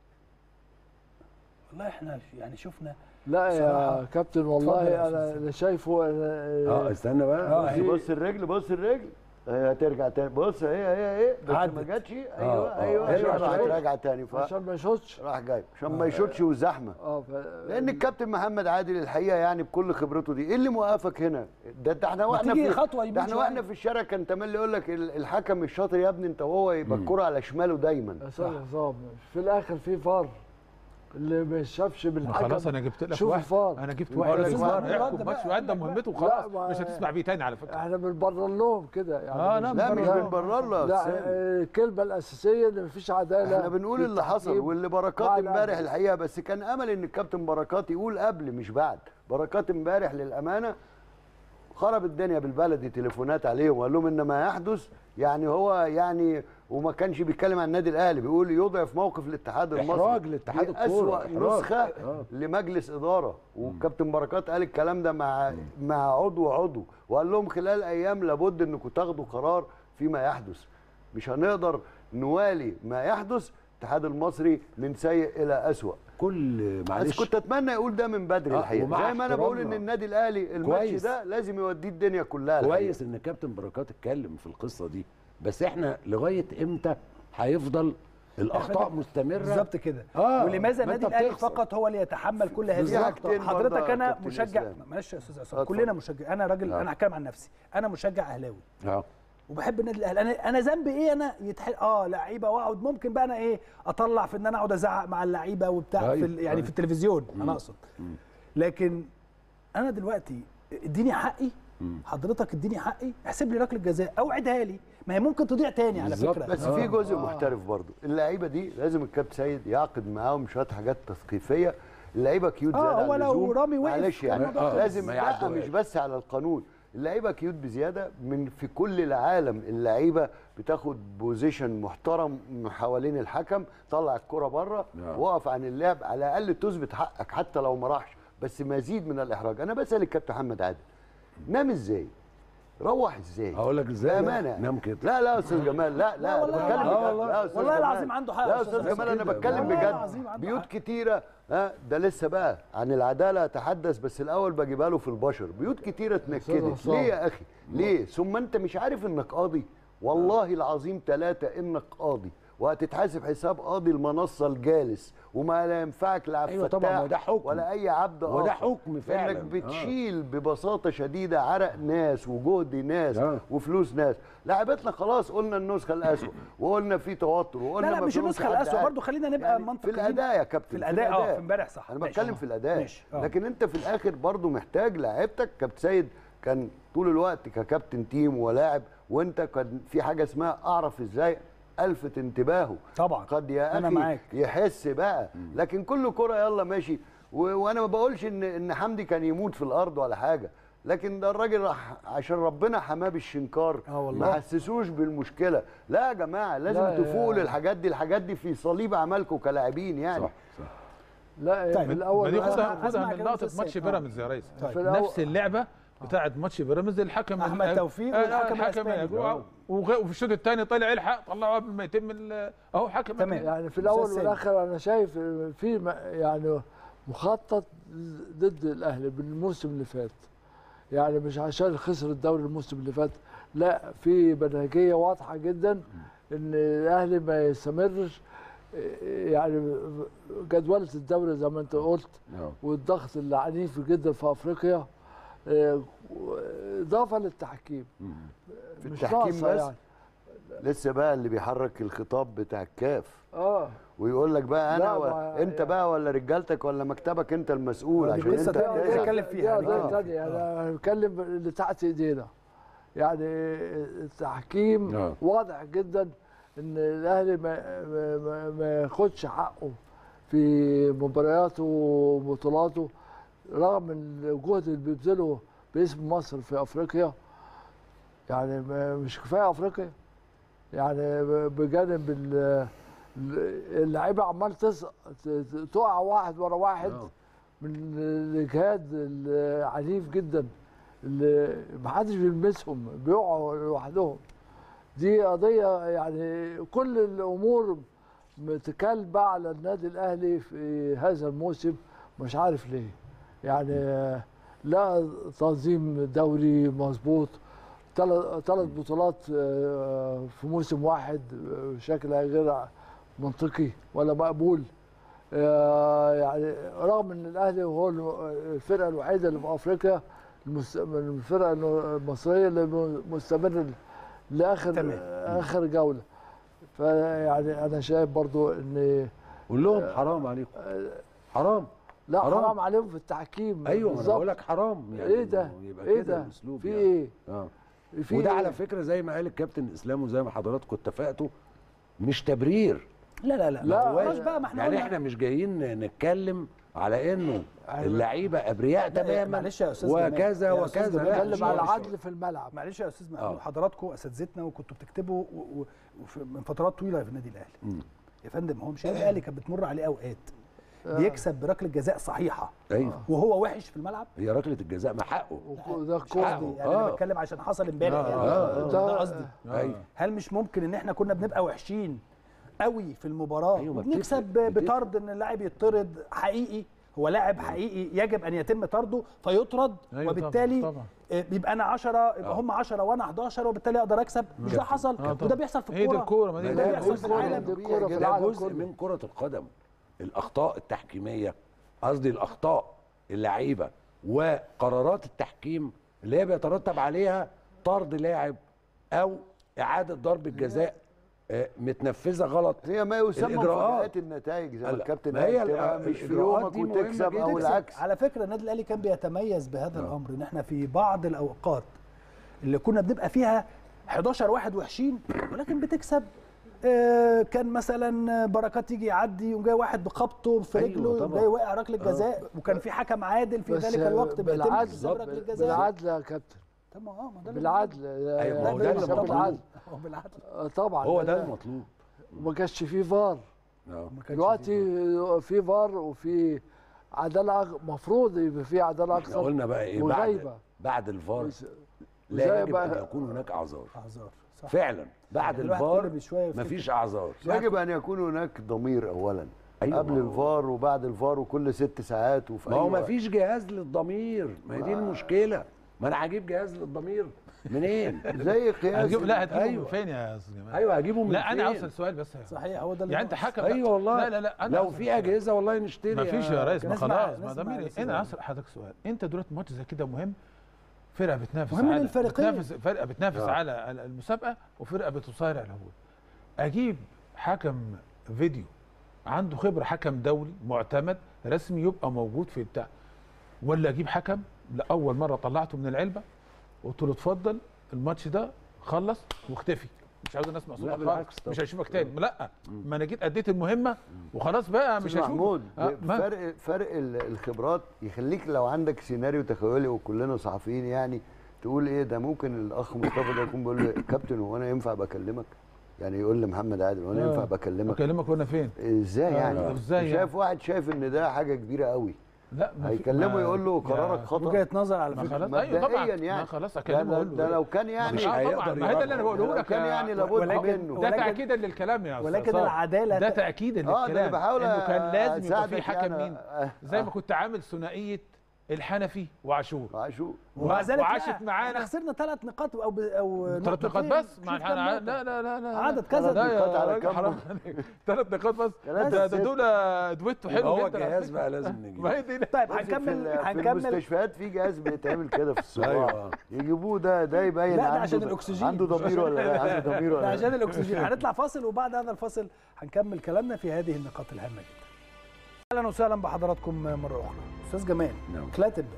والله احنا يعني شفنا لا يا صراحة. كابتن اتفضل يا والله أستاذ انا اللي شايفه انا اه استنى بقى آه، بص هي- بص الرجل بص الرجل هي هترجع تاني بص هي هي ايه بس عدت. ما جاتش ايوه آه، ايوه ارجع ايوه راحت شوية. راجعه تاني ف- عشان ما يشوطش راح جاي عشان ما يشوطش وزحمه اه ف... لان الكابتن محمد عادل الحقيقه يعني بكل خبرته دي ايه اللي موقفك هنا ده, ده احنا واحنا تيجي في خطوة يمين ده احنا شوية. واحنا في الشارع كان تملي يقول لك ال- الحكم الشاطر يا ابني انت وهو يبقى الكره على شماله دايما يا استاذ عصام في الاخر في فار اللي ما شافش ما بالحكم خلاص انا جبت لك شوف واحد الفار انا جبت بقول واحد لك الفار واحد. هيحكم رد ماتش بقى، وأدى رد بقى. مهمته لا، وخلاص ما- مش هتسمع بيه تاني على فكره احنا بنبرر لهم كده يعني آه، لا، لا مش بنبرر. بنبرر له يا لا أستاذ. آه، الكلمه الاساسيه ان مفيش عداله احنا بنقول في اللي حصل التحكيم. واللي بركات مع امبارح الأهلي. الحقيقه بس كان امل ان الكابتن بركات يقول قبل مش بعد بركات امبارح للامانه خرب الدنيا بالبلدي تليفونات عليهم وقال لهم ان ما يحدث يعني هو يعني وما كانش بيتكلم عن النادي الاهلي بيقول يضعف موقف الاتحاد المصري إحراج لاتحاد دي الكورة، أسوأ إحراج. نسخه آه. لمجلس اداره وكابتن بركات قال الكلام ده مع مع عضو عضو وقال لهم خلال ايام لابد انكم تاخدوا قرار فيما يحدث مش هنقدر نوالي ما يحدث الاتحاد المصري من سيء الى اسوأ كل بس معلش كنت اتمنى يقول ده من بدري آه، الحقيقه ومع زي ما انا بقول ان احترامنا. النادي الاهلي الماتش كويس. ده لازم يوديه الدنيا كلها الحقيقة. كويس ان كابتن بركات اتكلم في القصه دي بس احنا لغايه امتى هيفضل الاخطاء مستمره بالظبط كده آه، ولماذا ما النادي أنت الاهلي بتخسر. فقط هو اللي يتحمل كل هذه في الاخطاء حاجتين برضه حضرتك يا انا كابتن مشجع إسلام. معلش يا استاذ آه، عصام اتفضل. كلنا مشجع انا راجل آه. انا هتكلم عن نفسي انا مشجع اهلاوي اه وبحب النادي الاهلي انا انا ذنبي ايه انا يتحل اه لعيبه واقعد ممكن بقى انا ايه اطلع في ان انا اقعد ازعق مع اللعيبه وبتاع أيوة، في ال- يعني أيوة. في التلفزيون انا اقصد لكن انا دلوقتي اديني حقي حضرتك اديني حقي احسب لي ركله جزاء او عيدها لي ما هي ممكن تضيع تاني على بالظبط. فكره بس في جزء محترف برضه اللعيبه دي لازم الكابتن سيد يعقد معاهم شويه حاجات تثقيفيه اللعيبه كيوت آه، زياده هو عن لو اللزوم. رامي وقف معلش كان يعني الموضوع خلص. لازم ما لا يعدوهاش. مش بس على القانون اللعيبه كيوت بزياده من في كل العالم اللعيبه بتاخد بوزيشن محترم حوالين الحكم طلع الكره بره نعم. وقف عن اللعب على الاقل تثبت حقك حتى لو ما راحش بس مزيد من الاحراج انا بسال الكابتن محمد عادل نام ازاي روح ازاي هقول لك ازاي بامانه نام كده لا لا يا استاذ جمال لا لا والله بتكلم العظيم. بجد. والله. لا يا أستاذ والله جمال. العظيم عنده حق لا يا يا أستاذ استاذ جمال انا كده. بتكلم والله العظيم بجد عنده بيوت حق. كتيره ها ده لسه بقى عن العداله اتحدث بس الاول بجيبها له في البشر بيوت كتيره اتنكدت عصام. ليه يا اخي ليه ثم انت مش عارف انك قاضي والله العظيم ثلاثة انك قاضي وهتتحاسب حساب قاضي المنصه الجالس وما لا ينفعك لا عبد أيوة طبعاً، الفتاح ما ده حكم. ولا اي عبد وده آخر. حكم فعلاً. انك آه. بتشيل ببساطه شديده عرق ناس وجهد ناس آه. وفلوس ناس لاعبتنا خلاص قلنا النسخه الاسوء وقلنا في توتر وقلنا لا لا ما مش فيهمش النسخه حد الاسوء قاعد. برضو خلينا نبقى يعني منطقيين في الاداء يا كابتن في الاداء اه في امبارح صح انا ماشي، بتكلم آه. في الاداء ماشي آه. لكن انت في الاخر برضو محتاج لعيبتك كابتن سيد كان طول الوقت ككابتن تيم ولاعب وانت كان في حاجه اسمها اعرف ازاي الفت انتباهه طبعا. قد يا أنا اخي معاك. يحس بقى لكن كل كره يلا ماشي و... وانا ما بقولش ان ان حمدي كان يموت في الارض ولا حاجه لكن ده الراجل راح عشان ربنا حماه بالشنكار آه والله. ما حسسوش بالمشكله لا يا جماعه لازم لا يا- تفوقوا للحاجات دي الحاجات دي في صليب اعمالكم كلاعبين يعني صح صح لا طيب. في الاول ما دي والآخر خدها أسمع خدها من كلام لقطه أستاذ ماتش سيد. بيراميدز يا ريس طيب. في الأول- نفس اللعبه بتاعت ماتش بيراميدز الحكم أحمد ال- توفيق آه، آه، والحكم الحكم الأسباني. آه، وغ- وفي الشوط الثاني طلع يلحق طلعه قبل ما يتم ال- اهو حكم تمام. يعني في الاول أستاذ سيد. والاخر انا شايف في م- يعني مخطط ضد الاهلي بالموسم اللي فات يعني مش عشان خسر الدوري الموسم اللي فات لا في منهجيه واضحه جدا ان الاهلي ما يستمرش يعني جدوله الدوري زي ما انت قلت آه. والضغط العنيف جدا في افريقيا آه، اضافه للتحكيم في مش التحكيم ناقصة بس يعني. لسه بقى اللي بيحرك الخطاب بتاع الكاف اه ويقول لك بقى انا لا، و... ما- انت بقى ولا رجالتك ولا مكتبك انت المسؤول دي عشان قصة انت تانية، بتاعك. نتكلم فيها، دي نتكلم قضية فيها. تانية انا بتكلم اللي تحت ايدينا يعني التحكيم آه. واضح جدا ان الاهلي ما, ما, ما, ما ياخدش حقه في مبارياته وبطولاته رغم الجهد اللي بيبذله باسم مصر في افريقيا يعني ما- مش كفايه افريقيا يعني بجانب ال- اللعيبه عمال تس- ت- تقع واحد ورا واحد آه. من الاجهاد العنيف جدا اللي محدش بيلمسهم بيقعوا لوحدهم دي قضيه يعني كل الامور متكالبه على النادي الاهلي في هذا الموسم مش عارف ليه يعني لا تنظيم دوري مظبوط ثلاث بطولات آه، في موسم واحد آه، شكلها غير منطقي ولا مقبول آه، يعني رغم ان الاهلي هو الفرقه الوحيده اللي في افريقيا المس- من الفرق المصريه اللي مستمر لاخر تمام. اخر جوله فيعني انا شايف برضو ان قول لهم حرام عليكم حرام لا حرام. حرام, عليهم في التحكيم ايوه ما انا بالظبط. بقول لك حرام يعني ايه ده إنه يبقى ايه كده ده الأسلوب في يعني. ايه اه في وده إيه؟ على فكره زي ما قال الكابتن اسلام وزي ما حضراتكم اتفقتوا مش تبرير لا لا لا لا، خلاص بقى ما احنا يعني قلنا. احنا مش جايين نتكلم على انه اللعيبه ابرياء لا، تماما معلش يا أستاذ جمال. وكذا يا أستاذ وكذا جمال، لا بتكلم على شوية- العدل في الملعب معلش يا استاذ آه. محمود حضراتكم اساتذتنا وكنتوا بتكتبوا و- و- وفي- من فترات طويله في النادي الاهلي مم. يا فندم هو مش النادي الاهلي كانت بتمر عليه اوقات بيكسب بركله جزاء صحيحه ايوه وهو وحش في الملعب هي ركله الجزاء ما حقه وده مش كورة قصدي يعني انا آه. بتكلم عشان حصل امبارح آه، يعني آه، ده قصدي ايوه هل مش ممكن ان احنا كنا بنبقى وحشين قوي في المباراه أيوة، ما وبنكسب بتفرق، بتفرق. بطرد ان اللاعب يطرد حقيقي هو لاعب حقيقي يجب ان يتم طرده فيطرد أيوة وبالتالي طبعا، طبعا. آه، بيبقى انا 10 يبقى آه. هم 10 وانا 11 وبالتالي اقدر اكسب مش ده حصل آه، طبعا. وده بيحصل في هي دي الكوره الكوره ما دي ما ده ده بيحصل جزء في العالم دي الكورة في ده العالم جزء كله. من كرة القدم الأخطاء التحكيمية قصدي الأخطاء اللعيبة وقرارات التحكيم اللي هي بيترتب عليها طرد لاعب أو إعادة ضرب الجزاء آه، متنفذة غلط هي ما يسمى الإجراءات. مفاجآت النتائج زي ما لا، الكابتن ما هي قال كده، ال- مش في الإجراءات يومك دي مهمة وتكسب جدا. او تكسب. العكس على فكره النادي الاهلي كان بيتميز بهذا الامر ان احنا في بعض الاوقات اللي كنا بنبقى فيها 11 واحد وحشين ولكن بتكسب آه، كان مثلا بركات يجي يعدي يقوم جاي واحد بخبطه في أيوة رجله يقوم طبعا. جاي واقع ركله جزاء وكان في حكم عادل في بس ذلك الوقت بيتم بالعدل احتساب ركله جزاء بالعدل يا كابتن طب ما اه ما ده اللي- بالعدل أيوة، ما هو ده اللي بالعدل. مطلوب. هو بالعدل آه، طبعا هو لا، ده المطلوب وما كانش فيه فار آه. ما كانش فيه. دلوقتي في فار وفي عداله المفروض يبقى في عداله احنا اكثر قلنا بقى إيه بعد وغايبة. بعد الفار بس- لا زي يجب بقى- أن يكون هناك أعذار اعذار صح فعلا بعد يعني الواحد الفار كل بشوية يفتكر. مفيش أعذار يجب ان يكون هناك ضمير اولا أيوة، قبل ما هو- الفار وبعد الفار وكل ست ساعات وفي ما أي هو وقت. مفيش جهاز للضمير ما هي دي المشكلة ما أنا هجيب جهاز للضمير منين؟ زي قياس هتجيب لا هتجيبه أيوة. من فين يا استاذ جمال ايوه هجيبه من لا انا فين؟ اوصل سؤال بس يا صحيح هو ده اللي يعني انت ناقص. حكم ايوه والله لا لا لا انا لو أوصل في سؤال. اجهزه والله نشتري ما فيش يا ريس ما نسمع- خلاص ما نسمع ضميري الأستاذ انا علي. اسال حضرتك سؤال انت دلوقتي ماتش زي كده مهم فرقه بتنافس مهم على للفريقين. بتنافس فرقه بتنافس آه. على على المسابقه وفرقه بتصارع الهبوط اجيب حكم فيديو عنده خبره حكم دولي معتمد رسمي يبقى موجود في بتاع ولا اجيب حكم لاول مره طلعته من العلبه قلت له اتفضل الماتش ده خلص واختفي مش عاوز الناس لا، مقصوده بالعكس خالص طبعا. مش هشوفك تاني لا ما انا جيت اديت المهمه وخلاص بقى مش مش هشوفك محمود آه، ما- فرق فرق ال- الخبرات يخليك لو عندك سيناريو تخيلي وكلنا صحفيين يعني تقول ايه ده ممكن الاخ مصطفى ده يكون بيقول له كابتن هو انا ينفع بكلمك يعني يقول لمحمد عادل هو انا آه. ينفع بكلمك اكلمك وانا فين ازاي آه، يعني طب إزاي يعني؟ شايف واحد شايف ان ده حاجه كبيره قوي لا ما في- هيكلمه ما- يقول له يا- قرارك خطا وجهه نظر على ما فكره خلاص ايوه طبعا مبدئيا يعني ما خلاص ده, اكلمه ده, اقول له ده إيه؟ لو كان يعني مش آه، هيقدر طبعا ما هو ده اللي انا بقوله لو لك كان يا- يعني لابد ولكن- منه ده ولكن- تاكيدا للكلام يا استاذ ولكن صالح. العداله ده تاكيدا اه ده للكلام انا بحاول انه كان لازم يبقى في أساعدك حكم يعني. مين آه، زي ما كنت عامل ثنائيه الحنفي وعاشور عاشور ومع ذلك وعاشت لا، معانا. احنا خسرنا ثلاث نقاط او ب... او ثلاث نقاط نقطتين. بس شوف مع كام الحلقة نقطة. لا لا لا لا عدد كذا لا نقاط يا على راجل كام حرام عليك ثلاث نقاط بس ثلاثة ده ست. ده دول دويتو حلو هو جدا على الجهاز فكرة. بقى لازم نجيب ما هي دي طيب بص في, هنكمل ال- في هنكمل المستشفيات في جهاز بيتعمل كده في الصباح أيوة. يجيبوه ده ده يبين لا، ده عنده عشان الأكسجين. عنده ضمير ولا لا عنده ضمير ولا ده لا عشان الاكسجين هنطلع فاصل وبعد هذا الفاصل هنكمل كلامنا في هذه النقاط الهامه جدا اهلا وسهلا بحضراتكم مره اخرى استاذ جمال نعم. كلاتنبرج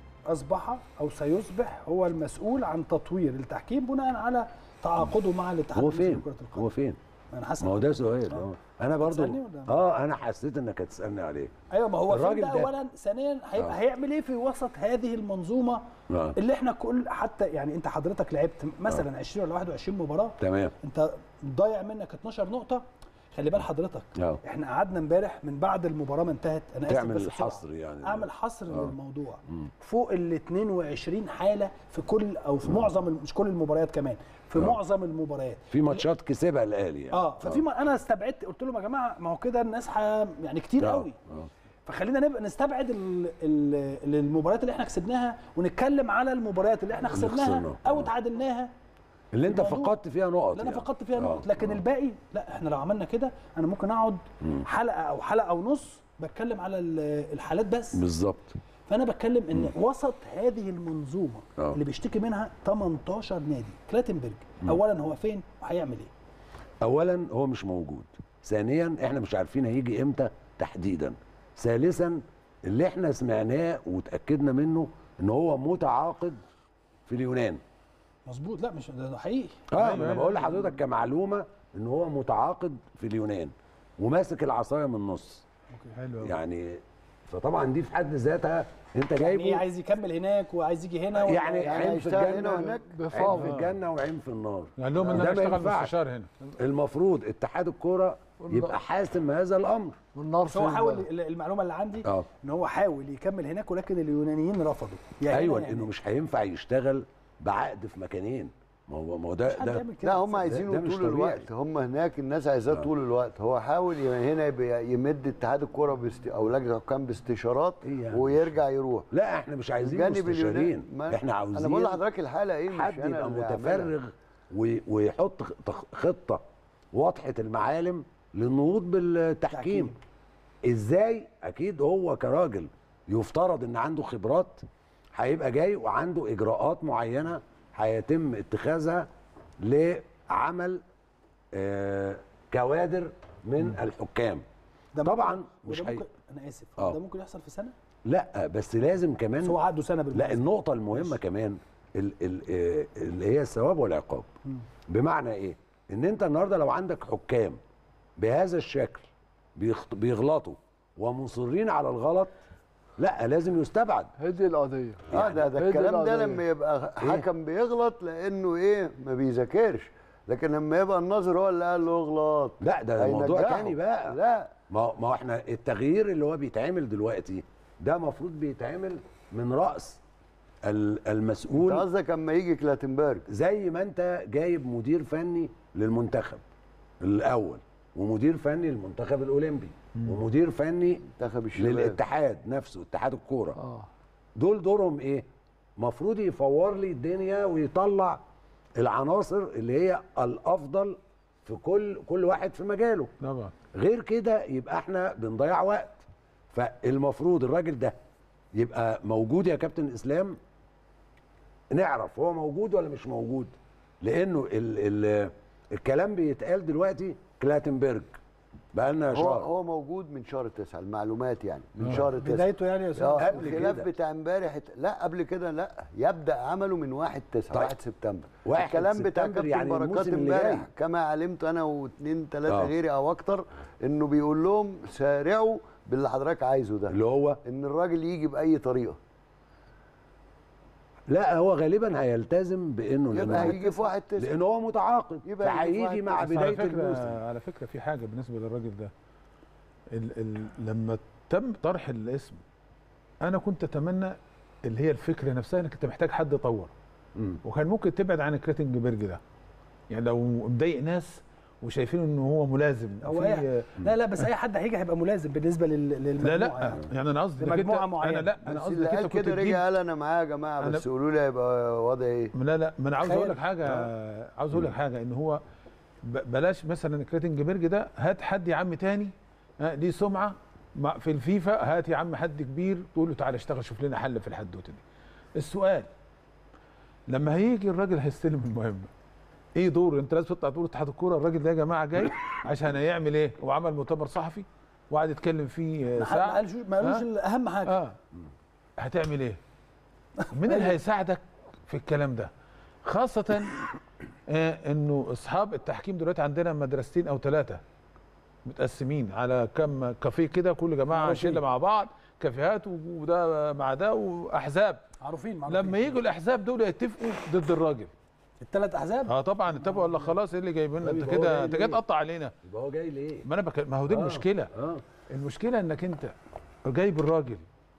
اصبح او سيصبح هو المسؤول عن تطوير التحكيم بناء على تعاقده مع الاتحاد هو المصري فين لكره القدم هو فين انا حاسس ما هو ده سؤال اه انا برضو هتسألني ولا؟ اه انا حسيت انك هتسالني عليه ايوه ما هو فين الراجل ده ده- اولا ثانيا هيبقى آه. هيعمل ايه في وسط هذه المنظومه آه. اللي احنا كل حتى يعني انت حضرتك لعبت مثلا 20 ولا 21 مباراه تمام انت ضايع منك 12 نقطه خلي بال حضرتك اه احنا قعدنا امبارح من بعد المباراه ما انتهت انا اسف تعمل بس بسرعة. الحصر يعني اعمل حصر آه. للموضوع مم. فوق ال 22 حاله في كل او في معظم الم- مش كل المباريات كمان في آه. معظم المباريات في ماتشات كسبها الاهلي يعني اه ففي ما انا استبعدت قلت لهم يا جماعه ما هو كده الناس ح... يعني كتير آه. قوي آه. فخلينا نبقى نستبعد ال... ال... المباريات اللي احنا كسبناها ونتكلم على المباريات اللي احنا اللي خسرناها خسرناها. او آه. تعادلناها اللي انت الموضوع- فقدت فيها نقط اللي انا يعني. فقدت فيها آه. نقط لكن آه. الباقي لا احنا لو عملنا كده انا ممكن اقعد حلقه او حلقه ونص بتكلم على ال- الحالات بس بالظبط فانا بتكلم ان وسط هذه المنظومه آه. اللي بيشتكي منها 18 نادي كلاتنبرج اولا هو فين وهيعمل ايه اولا هو مش موجود ثانيا احنا مش عارفين هيجي امتى تحديدا ثالثا اللي احنا سمعناه وتاكدنا منه ان هو متعاقد في اليونان مظبوط لا مش ده ده حقيقي اه أيوة، ما انا أيوة. بقول لحضرتك كمعلومه ان هو متعاقد في اليونان وماسك العصايه من النص حلو أوي. يعني فطبعا دي في حد ذاتها انت يعني ايه جايبه عايز يكمل هناك وعايز يجي هنا ولا- يعني يعني عين في هيشتغل هنا الجنه وهناك؟ عين بفاضل. في الجنه وعين في النار قال لهم ان ده انا ما اشتغل ينفعش. مستشار هنا المفروض اتحاد الكوره يبقى حاسم هذا الامر والنار بس هو فين حاول بقى؟ المعلومه اللي عندي اه ان هو حاول يكمل هناك ولكن اليونانيين رفضوا يعني ايوه يعني لانه مش هينفع يشتغل بعقد في مكانين ما هو ما هو ده مش حد ده يعمل كده لا هم ده عايزينه مش طول طبيعي. الوقت هم هناك الناس عايزاه طول الوقت هو حاول ي- هنا يبقى يمد اتحاد الكوره باست... او لجنه الحكام باستشارات إيه يعني؟ ويرجع يروح لا احنا مش عايزين الجانب مستشارين اليوناني ما- احنا عاوزين انا بقول لحضرتك الحاله ايه مش حد أنا يبقى اللي أعملها. متفرغ و- ويحط خ- خطه واضحه المعالم للنهوض بالتحكيم ازاي اكيد هو كراجل يفترض ان عنده خبرات هيبقى جاي وعنده اجراءات معينه هيتم اتخاذها لعمل آه، كوادر من الحكام ده ممكن- طبعا مش وده هي ممكن انا اسف آه. ده ممكن يحصل في سنه لا بس لازم بس كمان هو عقده سنه لا بالمناسبة. النقطة المهمة كمان ال- ال- آه، اللي هي الثواب والعقاب بمعنى ايه؟ ان انت النهارده لو عندك حكام بهذا الشكل بيخط- بيغلطوا ومصرين على الغلط لا لازم يستبعد هي دي القضيه اه ده ده هي دي الكلام ده القضية. لما يبقى حكم بيغلط لانه ايه ما بيذاكرش لكن لما يبقى الناظر هو اللي قال له اغلط لا ده موضوع هينجحه. تاني بقى لا ما ما هو احنا التغيير اللي هو بيتعمل دلوقتي ده المفروض بيتعمل من رأس ال- انت المسؤول قصدك اما يجي كلاتنبرج زي ما انت جايب مدير فني للمنتخب الاول ومدير فني للمنتخب الاولمبي ومدير فني منتخب الشباب للاتحاد نفسه اتحاد الكوره اه دول دورهم ايه مفروض يفور لي الدنيا ويطلع العناصر اللي هي الافضل في كل كل واحد في مجاله طبعا غير كده يبقى احنا بنضيع وقت فالمفروض الراجل ده يبقى موجود يا كابتن اسلام نعرف هو موجود ولا مش موجود لانه ال ال الكلام بيتقال دلوقتي كلاتنبرج بقى لنا هو شهر هو موجود من شهر تسعة المعلومات يعني من شهر تسعة بدايته يعني يا استاذ اه قبل الخلاف كده. بتاع امبارح لا قبل كده لا يبدا عمله من 1 9 طيب. 1 سبتمبر واحد الكلام بتاع سبتمبر كابتن يعني بركات الموسم اللي امبارح جاي. كما علمت انا واثنين ثلاثه آه. غيري او اكتر انه بيقول لهم سارعوا باللي حضرتك عايزه ده اللي هو ان الراجل يجي باي طريقه لا هو غالبا هيلتزم بانه يبقى لأنه هيجي في 1 9 لان هو متعاقد يبقى هيجي في فهيجي واحد مع بس على بدايه فكرة الموسم على فكره في حاجه بالنسبه للراجل ده ال ال لما تم طرح الاسم انا كنت اتمنى اللي هي الفكره نفسها انك انت محتاج حد يطور مم. وكان ممكن تبعد عن كريتنجبرج ده يعني لو مضايق ناس وشايفين ان هو ملازم هو في- أي لا لا بس اي حد هيجي هيبقى ملازم بالنسبه لل- للمجموعه لا لا يعني. يعني انا قصدي إنك أنت- لمجموعة معينة. انا لا انا بس قصدي اللي إنك قال انت كنت كده تجيب رجع قال انا معاه يا جماعه أنا- بس قولوا لي هيبقى وضع ايه لا لا ما انا عاوز تخيل. اقول لك حاجه عاوز اقول لك حاجه ان هو ب- بلاش مثلا كريتنجبرج ده هات حد يا عم تاني ها، ليه سمعه مع- في الفيفا هات يا عم حد كبير تقول له تعالى اشتغل شوف لنا حل في الحدوته دي السؤال لما هيجي الراجل هيستلم المهمه ايه دوره انت لازم تطلع تقول اتحاد الكوره الراجل ده يا جماعه جاي عشان هيعمل ايه هو عمل مؤتمر صحفي وقعد يتكلم فيه ما حد- ما ساعه قالش ما قالوش ها؟ اهم حاجه اه هتعمل ايه؟ مين اللي هيساعدك في الكلام ده؟ خاصة آه انه اصحاب التحكيم دلوقتي عندنا مدرستين او ثلاثة متقسمين على كم كافيه كده كل جماعة معروفين. شلة مع بعض كافيهات وده مع ده واحزاب معروفين معروفين لما يجوا الاحزاب دول يتفقوا ضد الراجل الثلاث احزاب اه طبعا اتفقوا ولا خلاص ايه اللي جايبيننا انت طيب هو كده جاي انت جاي ليه؟ تقطع علينا يبقى هو جاي ليه؟ ما انا بك... ما هو دي آه. المشكلة اه المشكله انك انت جايب الراجل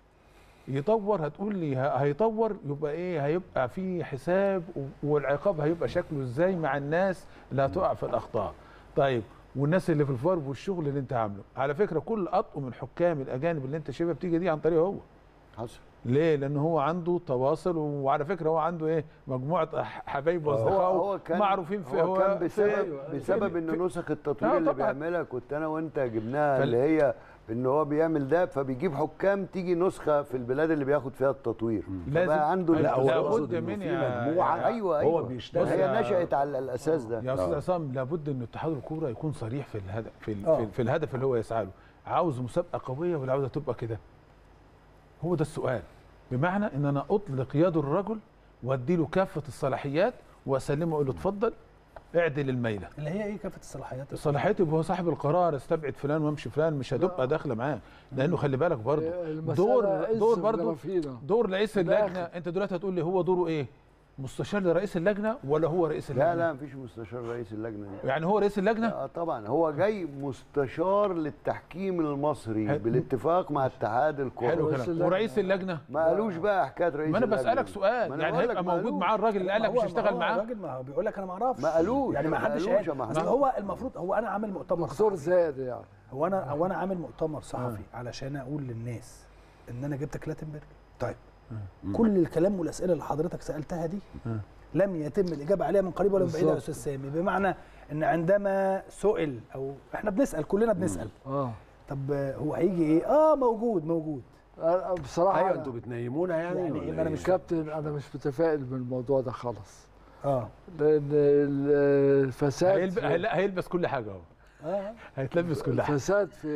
يطور هتقول لي ه- هيطور يبقى ايه هيبقى في حساب و- والعقاب هيبقى شكله ازاي مع الناس اللي هتقع في الاخطاء طيب والناس اللي في الفار والشغل اللي انت عامله على فكره كل اطقم الحكام الاجانب اللي انت شايفها بتيجي دي عن طريقه هو حصل ليه لان هو عنده تواصل وعلى فكره هو عنده ايه مجموعه ح- حبايب هو واصدقاء هو كان معروفين في هو كان بسبب في- بسبب في- ان نسخ التطوير آه اللي طبعاً. بيعملها كنت انا وانت جبناها فال- اللي هي ان هو بيعمل ده فبيجيب حكام تيجي نسخه في البلاد اللي بياخد فيها التطوير لازم- فبقى عنده لا، لا هو لابد يقصد إنه من في يا- مجموعه ايوه ايوه هو بيشتغل بص هي يا- نشأت على الاساس ده يا استاذ آه. عصام لابد ان اتحاد الكوره يكون صريح في الهدف في, ال- آه. في, في الهدف اللي هو يسعى له عاوز مسابقه قويه ولا عاوزها تبقى كده هو ده السؤال بمعنى ان انا اطلق يد الرجل وادي له كافه الصلاحيات واسلمه اقول له اتفضل اعدل الميله اللي هي ايه كافه الصلاحيات صلاحيته هو صاحب القرار استبعد فلان وامشي فلان مش هتبقى داخله معاه لانه خلي بالك برضه المسألة دور دور انسف برضه جرافينا. دور رئيس في الآخر. اللجنه انت دلوقتي هتقول لي هو دوره ايه مستشار لرئيس اللجنه ولا هو رئيس اللجنه لا لا مفيش مستشار رئيس اللجنه دي يعني هو رئيس اللجنه اه طبعا هو جاي مستشار للتحكيم المصري حلو. بالاتفاق مع اتحاد الكره حلو رئيس كلام اللجنة. ورئيس اللجنه ما قالوش بقى حكايه رئيس ما انا اللجنة بسالك دي. سؤال ما أنا يعني بقول هيبقى لك ما موجود قالوش. معاه الراجل اللي قال لك هو- مش ما هيشتغل هو معاه الراجل ما هو بيقول لك انا ما اعرفش ما قالوش يعني ما ما حدش قالوش قال يا محمد. اصل هو المفروض هو انا عامل مؤتمر دكتور صحفي زاد يعني هو انا هو انا عامل مؤتمر صحفي علشان اقول للناس ان انا جبت كلاتنبرج طيب كل الكلام والاسئله اللي حضرتك سالتها دي لم يتم الاجابه عليها من قريب ولا من بعيد يا بالظبط. استاذ سامي بمعنى ان عندما سئل او احنا بنسال كلنا بنسال اه طب هو هيجي ايه اه موجود موجود أنا بصراحه ايوه أنا- انتوا بتنيمونا يعني, يعني ولا إيه؟ ما أنا إيه؟ مش كابتن انا مش متفائل بالموضوع ده خالص اه لان ال- الفساد هيلب... في- هيلا- هيلبس كل حاجه اهو اه هيتلبس كل حاجه الفساد في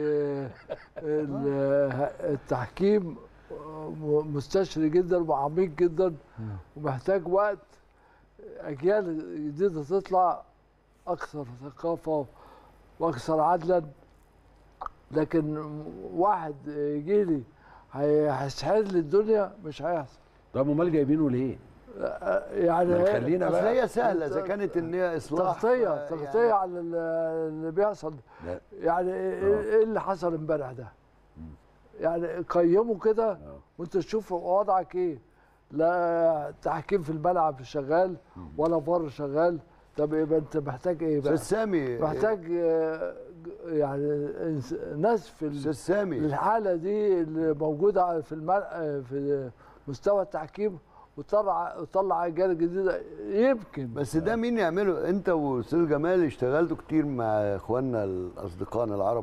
ال- التحكيم مستشري جدا وعميق جدا ومحتاج وقت اجيال جديده تطلع اكثر ثقافه واكثر عدلا لكن واحد يجي لي هيسحر لي الدنيا مش هيحصل طب امال جايبينه ليه؟ يعني ما نخلينا اصل بقى هي سهله اذا كانت ان هي اصلاح تغطيه آه، تغطيه يعني على ال- اللي بيحصل لا. يعني ايه إيه اللي حصل امبارح ده يعني قيموا كده وانت تشوف وضعك ايه لا تحكيم في الملعب شغال ولا فار شغال طب يبقى انت محتاج ايه استاذ بقى سامي محتاج آه، يعني إنس- ناس في ال- استاذ سامي الحاله دي اللي موجوده في الملعب في مستوى التحكيم وطلع وطلع اجيال جديده يمكن بس ده مين يعمله انت واستاذ جمال اشتغلتوا كتير مع اخواننا الاصدقائنا العرب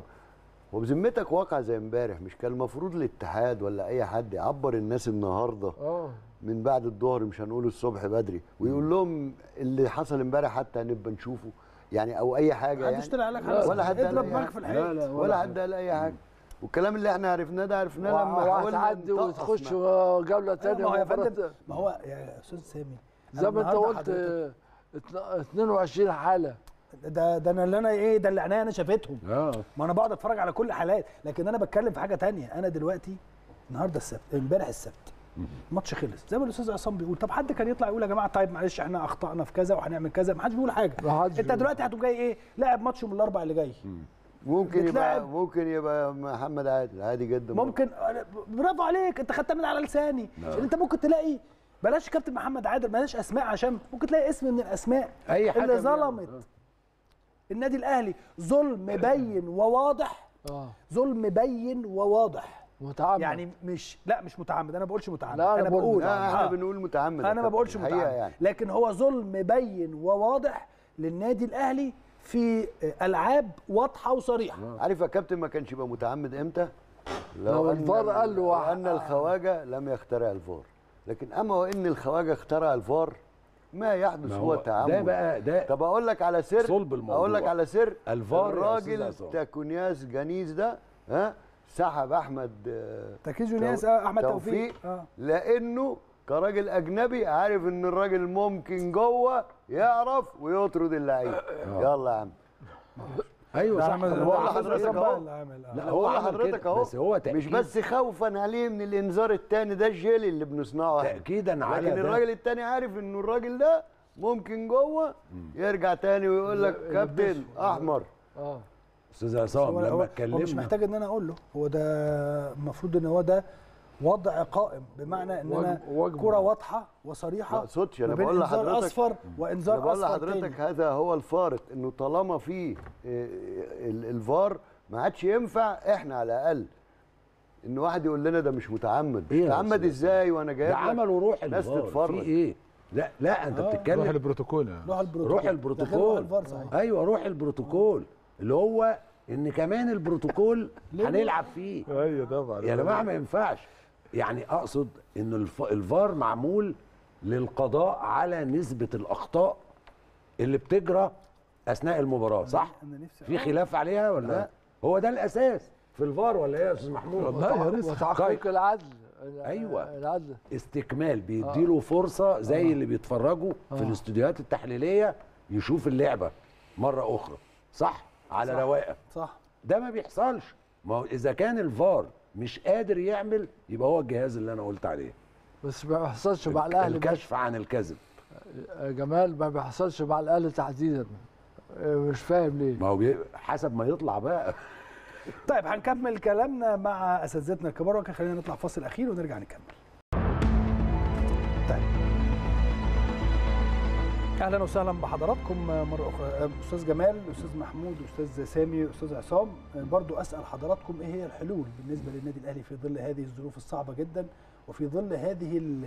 وبذمتك واقع زي امبارح مش كان المفروض الاتحاد ولا اي حد يعبر الناس النهارده اه من بعد الظهر مش هنقول الصبح بدري ويقول لهم اللي حصل امبارح حتى هنبقى نشوفه يعني او اي حاجه ما حدش يعني طلع لك حاجه ولا حد قال اضرب أي معاك حاجة. في الحيط لا لا ولا حد قال اي حاجه والكلام اللي احنا عرفناه ده عرفناه لما حاولنا وهتعدي نطقس وتخش مع- جوله أيوة، ثانيه ما هو يا ومباراة فندم ما هو يا استاذ سامي زي ما انت النهاردة قلت حضرتك- آه، اتنا- 22 حاله ده ده انا اللي انا ايه ده اللي عينيا انا شافتهم اه ما انا بقعد اتفرج على كل حالات لكن انا بتكلم في حاجه تانية انا دلوقتي النهارده السبت امبارح السبت الماتش خلص زي ما الاستاذ عصام بيقول طب حد كان يطلع يقول يا جماعه طيب معلش احنا اخطانا في كذا وهنعمل كذا ما حدش بيقول حاجه ما حدش انت بيقول. دلوقتي هتقوم جاي ايه لاعب ماتش من الاربع اللي جاي ممكن يبقى بتلاعب- ممكن يبقى محمد عادل عادي جدا ممكن برافو عليك انت خدتها من على لساني ان انت ممكن تلاقي بلاش كابتن محمد عادل بلاش اسماء عشان ممكن تلاقي اسم من الاسماء اي حاجه اللي ظلمت النادي الاهلي ظلم بين وواضح اه ظلم بين وواضح متعمد يعني مش لا مش متعمد انا ما بقولش متعمد لا، أنا انا بقول بقول لا احنا آه. بنقول متعمد يا انا ما كابتن، بقولش الحقيقة متعمد يعني لكن هو ظلم بين وواضح للنادي الاهلي في العاب واضحه وصريحه عارف يا كابتن ما كانش يبقى متعمد امتى؟ لو أن الفار ال- قال له لو واحد- ان الخواجه لم يخترع الفار لكن اما وان الخواجه اخترع الفار ما يحدث ما هو هو تعمد ده بقى ده طب اقول لك على سر صلب الموضوع. اقول لك على سر الفار يا أستاذ الراجل عصام. تاكونياس جنيز ده ها سحب احمد آه، تركيز تو- يونس آه، احمد توفيق, آه. لانه كراجل اجنبي عارف ان الراجل ممكن جوه يعرف ويطرد اللعيب يلا يا عم ايوه صح عمل- طب هو هو اللي عمل حضرتك كده. بقى أهو. اللي عمل، آه. لا لا هو هو عمل حضرتك كده اهو بس هو مش تأكيد بس خوفا عليه من الانذار الثاني ده الجيل اللي بنصنعه احنا تأكيدا على لكن ده. الراجل الثاني عارف انه الراجل ده ممكن جوه يرجع تاني ويقول لك كابتن احمر اه استاذ عصام هو, لما هو, هو مش اتكلمنا محتاج ان انا اقول له هو ده المفروض ان هو ده وضع قائم بمعنى ان انا واجب- واجب. كره واضحه وصريحه ما اقصدش، أنا ما بين بقول انذار لحضرتك- اصفر انا وانذار بقول اصفر لحضرتك تاني. هذا هو الفارق انه طالما في آه، ال- الفار ما عادش ينفع احنا على الاقل ان واحد يقول لنا ده مش متعمد إيه يا متعمد أستاذ؟ ازاي وانا جايب ده لك عملوا روح ناس الفار تتفرج. في ايه لا لا انت آه. روح بتتكلم البروتوكول يعني. روح البروتوكول روح ده غير البروتوكول الفار صحيح ايوه روح البروتوكول اللي هو ان كمان البروتوكول هنلعب فيه ايوه طبعا يا جماعه ما ينفعش يعني اقصد ان الف- الفار معمول للقضاء على نسبه الاخطاء اللي بتجرى اثناء المباراه صح انا نفسي في خلاف عليها ولا لا هو ده الاساس في الفار ولا ايه يا استاذ محمود والله يا ريس وتحقيق العدل أيوة. العدل استكمال بيديله فرصه زي اللي بيتفرجوا في الاستوديوهات التحليليه يشوف اللعبه مره اخرى صح على صح. رواقه صح ده ما بيحصلش ما هو اذا كان الفار مش قادر يعمل يبقى هو الجهاز اللي انا قلت عليه بس ما بيحصلش مع الاهلي بس الكشف عن الكذب يا جمال ما بيحصلش مع الاهلي تحديدا آه، مش فاهم ليه ما هو بي... حسب ما يطلع بقى طيب هنكمل كلامنا مع اساتذتنا الكبار ولكن خلينا نطلع فاصل اخير ونرجع نكمل. طيب اهلا وسهلا بحضراتكم مره اخرى استاذ جمال استاذ محمود استاذ سامي استاذ عصام برضو اسال حضراتكم ايه هي الحلول بالنسبه للنادي الاهلي في ظل هذه الظروف الصعبه جدا وفي ظل هذه ال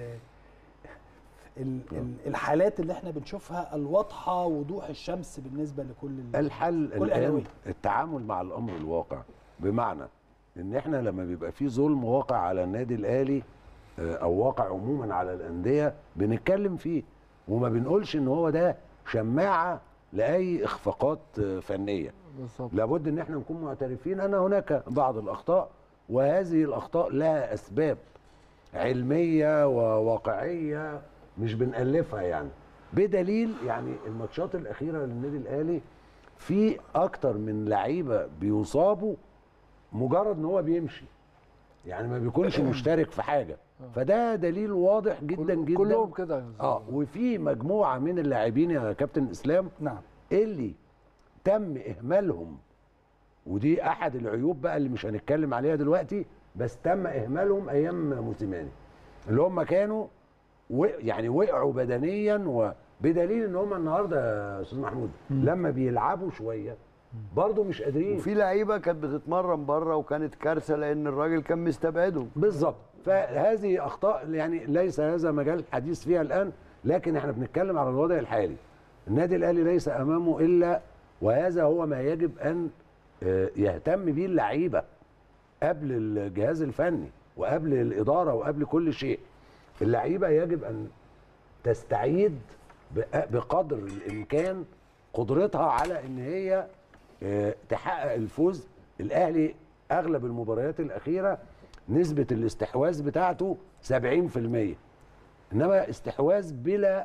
ال ال الحالات اللي احنا بنشوفها الواضحه وضوح الشمس بالنسبه لكل ال- الحل كل الان أهلاوي. التعامل مع الامر الواقع بمعنى ان احنا لما بيبقى في ظلم واقع على النادي الاهلي آه، او واقع عموما على الانديه بنتكلم فيه وما بنقولش ان هو ده شماعه لاي اخفاقات آه، فنيه بالظبط لابد ان احنا نكون معترفين ان هناك بعض الاخطاء وهذه الاخطاء لها اسباب علميه وواقعيه مش بنالفها يعني بدليل يعني الماتشات الاخيره للنادي الاهلي في اكتر من لعيبه بيصابوا مجرد ان هو بيمشي يعني ما بيكونش مشترك في حاجه فده دليل واضح جدا جدا كلهم كده يا أستاذ. اه وفي مجموعه من اللاعبين يا كابتن اسلام نعم اللي تم اهمالهم ودي احد العيوب بقى اللي مش هنتكلم عليها دلوقتي بس تم اهمالهم ايام موسيماني اللي هم كانوا و... يعني وقعوا بدنيا وبدليل ان هم النهارده يا استاذ محمود لما بيلعبوا شويه برضه مش قادرين وفي لعيبه كانت بتتمرن بره وكانت كارثه لان الراجل كان مستبعدهم بالظبط فهذه اخطاء يعني ليس هذا مجال الحديث فيها الان لكن احنا بنتكلم على الوضع الحالي النادي الاهلي ليس امامه الا وهذا هو ما يجب ان آه، يهتم به اللعيبه قبل الجهاز الفني وقبل الاداره وقبل كل شيء اللعيبه يجب ان تستعيد بق- بقدر الامكان قدرتها على ان هي آه، تحقق الفوز الاهلي اغلب المباريات الاخيره نسبه الاستحواذ بتاعته 70% انما استحواذ بلا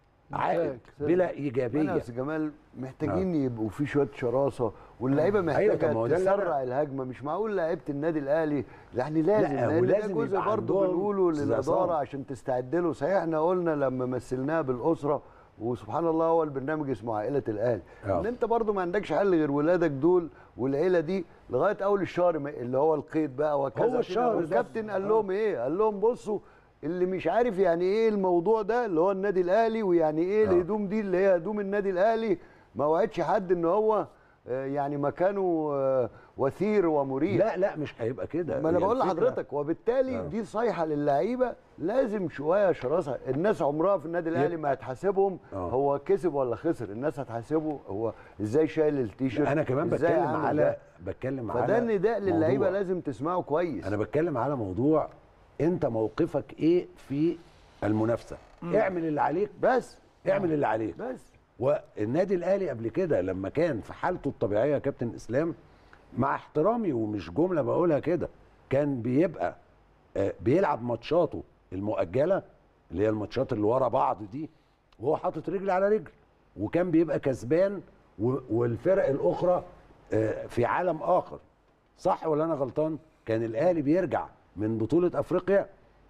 عائد بلا انا ايجابيه يا استاذ جمال محتاجين يبقوا في شويه شراسه واللعيبه أيوة، طب محتاجه ما هو ده اللي أنا- تسرع الهجمه مش معقول لعيبه النادي الاهلي يعني لازم لا، لان ولازم ده جزء يبقى برضه عندهم بنقوله أستاذ للاداره عصام. عشان تستعد له صحيح احنا قلنا لما مثلناها بالاسره وسبحان الله هو البرنامج اسمه عائله الاهلي آه. ان انت برضه ما عندكش حل غير ولادك دول والعيله دي لغايه اول الشهر ما- اللي هو القيد بقى وكذا هو الشهر ده. والكابتن قال لهم ايه قال لهم بصوا اللي مش عارف يعني ايه الموضوع ده اللي هو النادي الاهلي ويعني ايه آه. الهدوم دي اللي هي هدوم النادي الاهلي ما وعدش حد ان هو آه، يعني مكانه آه، وثير ومريح لا لا مش هيبقى كده ما انا هي بقول الفكرة- لحضرتك وبالتالي آه. دي صيحه للعيبه لازم شويه شراسه الناس عمرها في النادي الاهلي ما هتحاسبهم آه. هو كسب ولا خسر الناس هتحاسبه هو ازاي شايل التيشيرت انا كمان إزاي بتكلم عمل على ده. بتكلم على فده النداء للعيبه موضوع. لازم تسمعه كويس انا بتكلم على موضوع انت موقفك ايه في المنافسه اعمل اللي عليك بس اعمل اللي عليك بس والنادي الاهلي قبل كده لما كان في حالته الطبيعيه يا كابتن اسلام مع احترامي ومش جمله بقولها كده كان بيبقى آه، بيلعب ماتشاته المؤجله اللي هي الماتشات اللي ورا بعض دي وهو حاطط رجل على رجل وكان بيبقى كسبان و- والفرق الاخرى آه، في عالم اخر صح ولا انا غلطان كان الاهلي بيرجع من بطوله افريقيا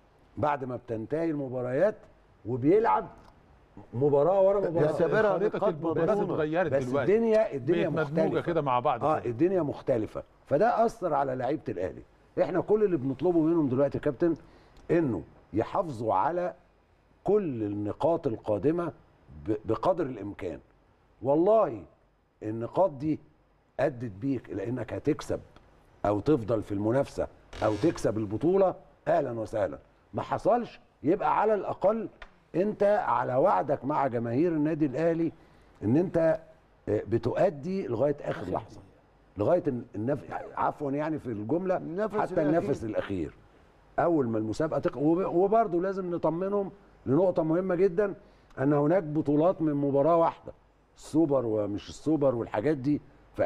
بعد ما بتنتهي المباريات وبيلعب مباراه ورا مباراه يعتبرها خريطة نقاط المباراة مضمونة. اتغيرت بس دلوقتي الدنيا الدنيا بقت مدموجة مختلفه كده مع بعض اه كده. الدنيا مختلفه فده اثر على لعيبه الاهلي احنا كل اللي بنطلبه منهم دلوقتي يا كابتن انه يحافظوا على كل النقاط القادمه ب- بقدر الامكان والله النقاط دي ادت بيك الى انك هتكسب او تفضل في المنافسه او تكسب البطوله اهلا وسهلا ما حصلش يبقى على الاقل انت على وعدك مع جماهير النادي الاهلي ان انت آه، بتؤدي لغايه اخر لحظه لغايه الن- النف... عفوا يعني في الجمله النفس حتى الأخير. النفس الاخير اول ما المسابقه تق... وب- وبرضه لازم نطمنهم لنقطه مهمه جدا ان هناك بطولات من مباراه واحده السوبر ومش السوبر والحاجات دي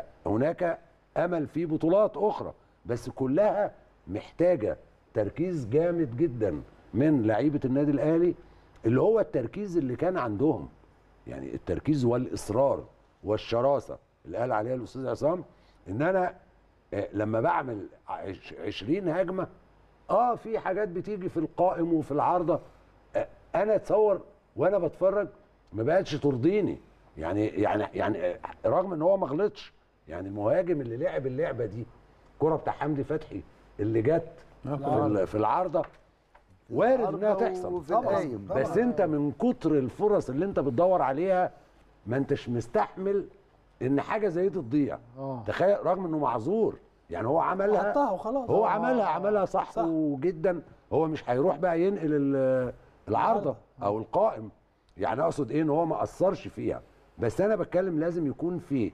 فهناك امل في بطولات اخرى بس كلها محتاجه تركيز جامد جدا من لعيبه النادي الاهلي اللي هو التركيز اللي كان عندهم يعني التركيز والاصرار والشراسه اللي قال عليها الاستاذ عصام ان انا آه، لما بعمل عش- 20 هجمه اه في حاجات بتيجي في القائم وفي العارضه آه، انا اتصور وانا بتفرج ما بقتش ترضيني يعني يعني يعني آه، رغم ان هو ما غلطش يعني المهاجم اللي لعب اللعبه دي الكره بتاع حمدي فتحي اللي جت في ال- في العارضه وارد انها العارضة تحصل وفي طبعاً. القايم طبعاً. بس انت من كتر الفرص اللي انت بتدور عليها ما انتش مستحمل ان حاجه زي دي تضيع اه تخيل رغم انه معذور يعني هو عملها حطها وخلاص هو آه. عملها عملها صح, صح. جدا هو مش هيروح بقى ينقل ال- العارضه او القائم يعني اقصد ايه ان هو ما اثرش فيها بس انا بتكلم لازم يكون في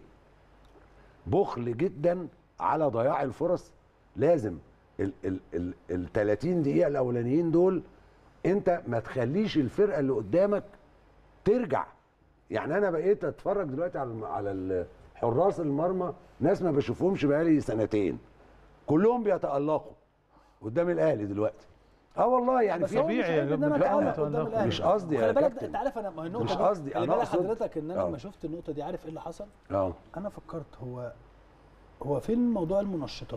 بخل جدا على ضياع الفرص لازم ال ال ال ال 30 دقيقه الاولانيين دول انت ما تخليش الفرقه اللي قدامك ترجع يعني انا بقيت اتفرج دلوقتي على الم- على ال- حراس المرمى ناس ما بشوفهمش بقالي سنتين كلهم بيتالقوا قدام الاهلي دلوقتي اه والله يعني بس في هو طبيعي مش يا عيب ان جماعة. انا لا، اتالق قدام الاهلي مش قصدي يا خلي بالك كابتن. انت عارف انا ما النقطه مش دي- قصدي، خلي أنا بالك أقصد- حضرتك ان انا آه. لما شفت النقطه دي عارف ايه اللي حصل اه انا فكرت هو هو فين موضوع المنشطات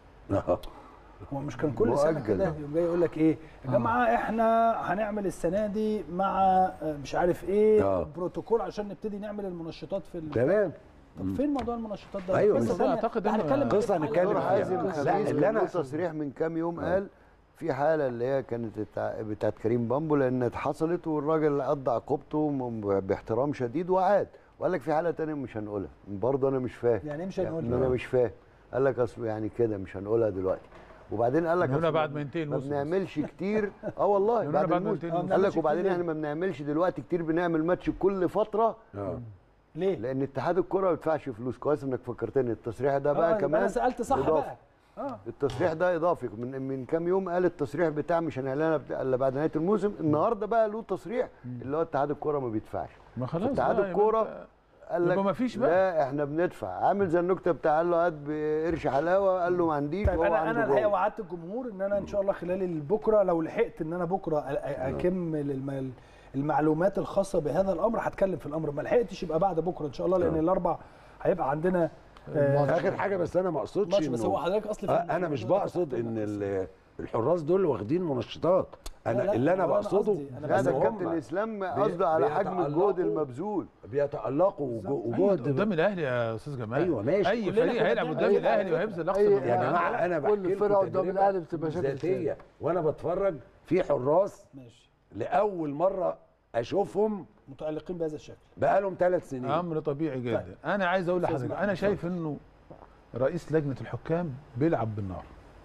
اه هو مش كان كل سنه مؤجل. كده يقوم جاي يقول لك ايه يا جماعه احنا هنعمل السنه دي مع آه، مش عارف ايه آه. بروتوكول عشان نبتدي نعمل المنشطات في ال... تمام طب فين موضوع المنشطات ده؟ أيوة، قصة بس تانية. أعتقد ده إنه هنتكلم في قصة حلقة هنتكلم لوحدها. فيها. حازم لا، خميس اللي كان أنا له أقصده- تصريح من كام يوم قال في حاله اللي هي كانت بتاع بتاعت كريم بامبو لان حصلت والراجل قضى عقوبته م- باحترام شديد وعاد وقال لك في حاله تانية مش هنقولها برضه انا مش فاهم يعني إيه مش هنقولها؟ ان انا مش فاهم قال لك اصل يعني كده مش هنقولها دلوقتي وبعدين قال لك هنا أصل بعد ما ينتهي ما الموسم بس. بنعملش كتير اه والله هنا بعد بعد ما الموسم ينتهي الموسم. قال لك بنعملش وبعدين كتير احنا ما بنعملش دلوقتي كتير بنعمل ماتش كل فتره اه ليه؟ لان اتحاد الكره ما بيدفعش فلوس كويس انك فكرتني التصريح ده آه، بقى يبقى كمان انا سالت صح إضافي. بقى اه التصريح ده اضافي من من كام يوم قال التصريح بتاع مش هنعلنها بتاع- الا بعد نهايه الموسم النهارده بقى له تصريح اللي هو اتحاد الكوره ما بيدفعش ما خلاص اتحاد بقى، يبقى الكوره أنت- قال لك يبقى مفيش بقى. لا احنا بندفع عامل زي النكته بتاع قال له هات بقرش حلاوه قال له ما عنديش طيب وهو انا عنده انا الحقيقه جوه. وعدت الجمهور ان انا ان شاء الله خلال بكره لو لحقت ان انا بكره أ- أ- اكمل الم- المعلومات الخاصه بهذا الامر هتكلم في الامر ما لحقتش يبقى بعد بكره ان شاء الله لان آه. الاربع هيبقى عندنا آه، اخر حاجه بس انا ما اقصدش ماتش بس إنه- هو حضرتك اصل في آه، انا مش بقصد ان ال- الحراس دول واخدين منشطات لا، انا لا، اللي انا هو أنا بقصده قصدي- أنا لا بس ده إن الكابتن هم الاسلام بي- قصده على حجم الجهد بيتألقوا. المبذول بيتالقوا وجو- أيوة، وجهد قدام الاهلي يا استاذ جمال أيوة، ماشي. اي كلنا فريق كنا هيلعب قدام قدام الأهلي. الاهلي وهيبذل اقصى أي- ما يا عنده. جماعه انا بحكي كل لكم فرقة قدام تجربة الأهلي بتبقى شكل ذاتيه وانا بتفرج في حراس ماشي لاول مره اشوفهم متالقين بهذا الشكل بقالهم ثلاث سنين امر طبيعي جدا انا عايز اقول أستاذ لحضرتك محمد، انا شايف انه رئيس لجنه الحكام بيلعب بالنار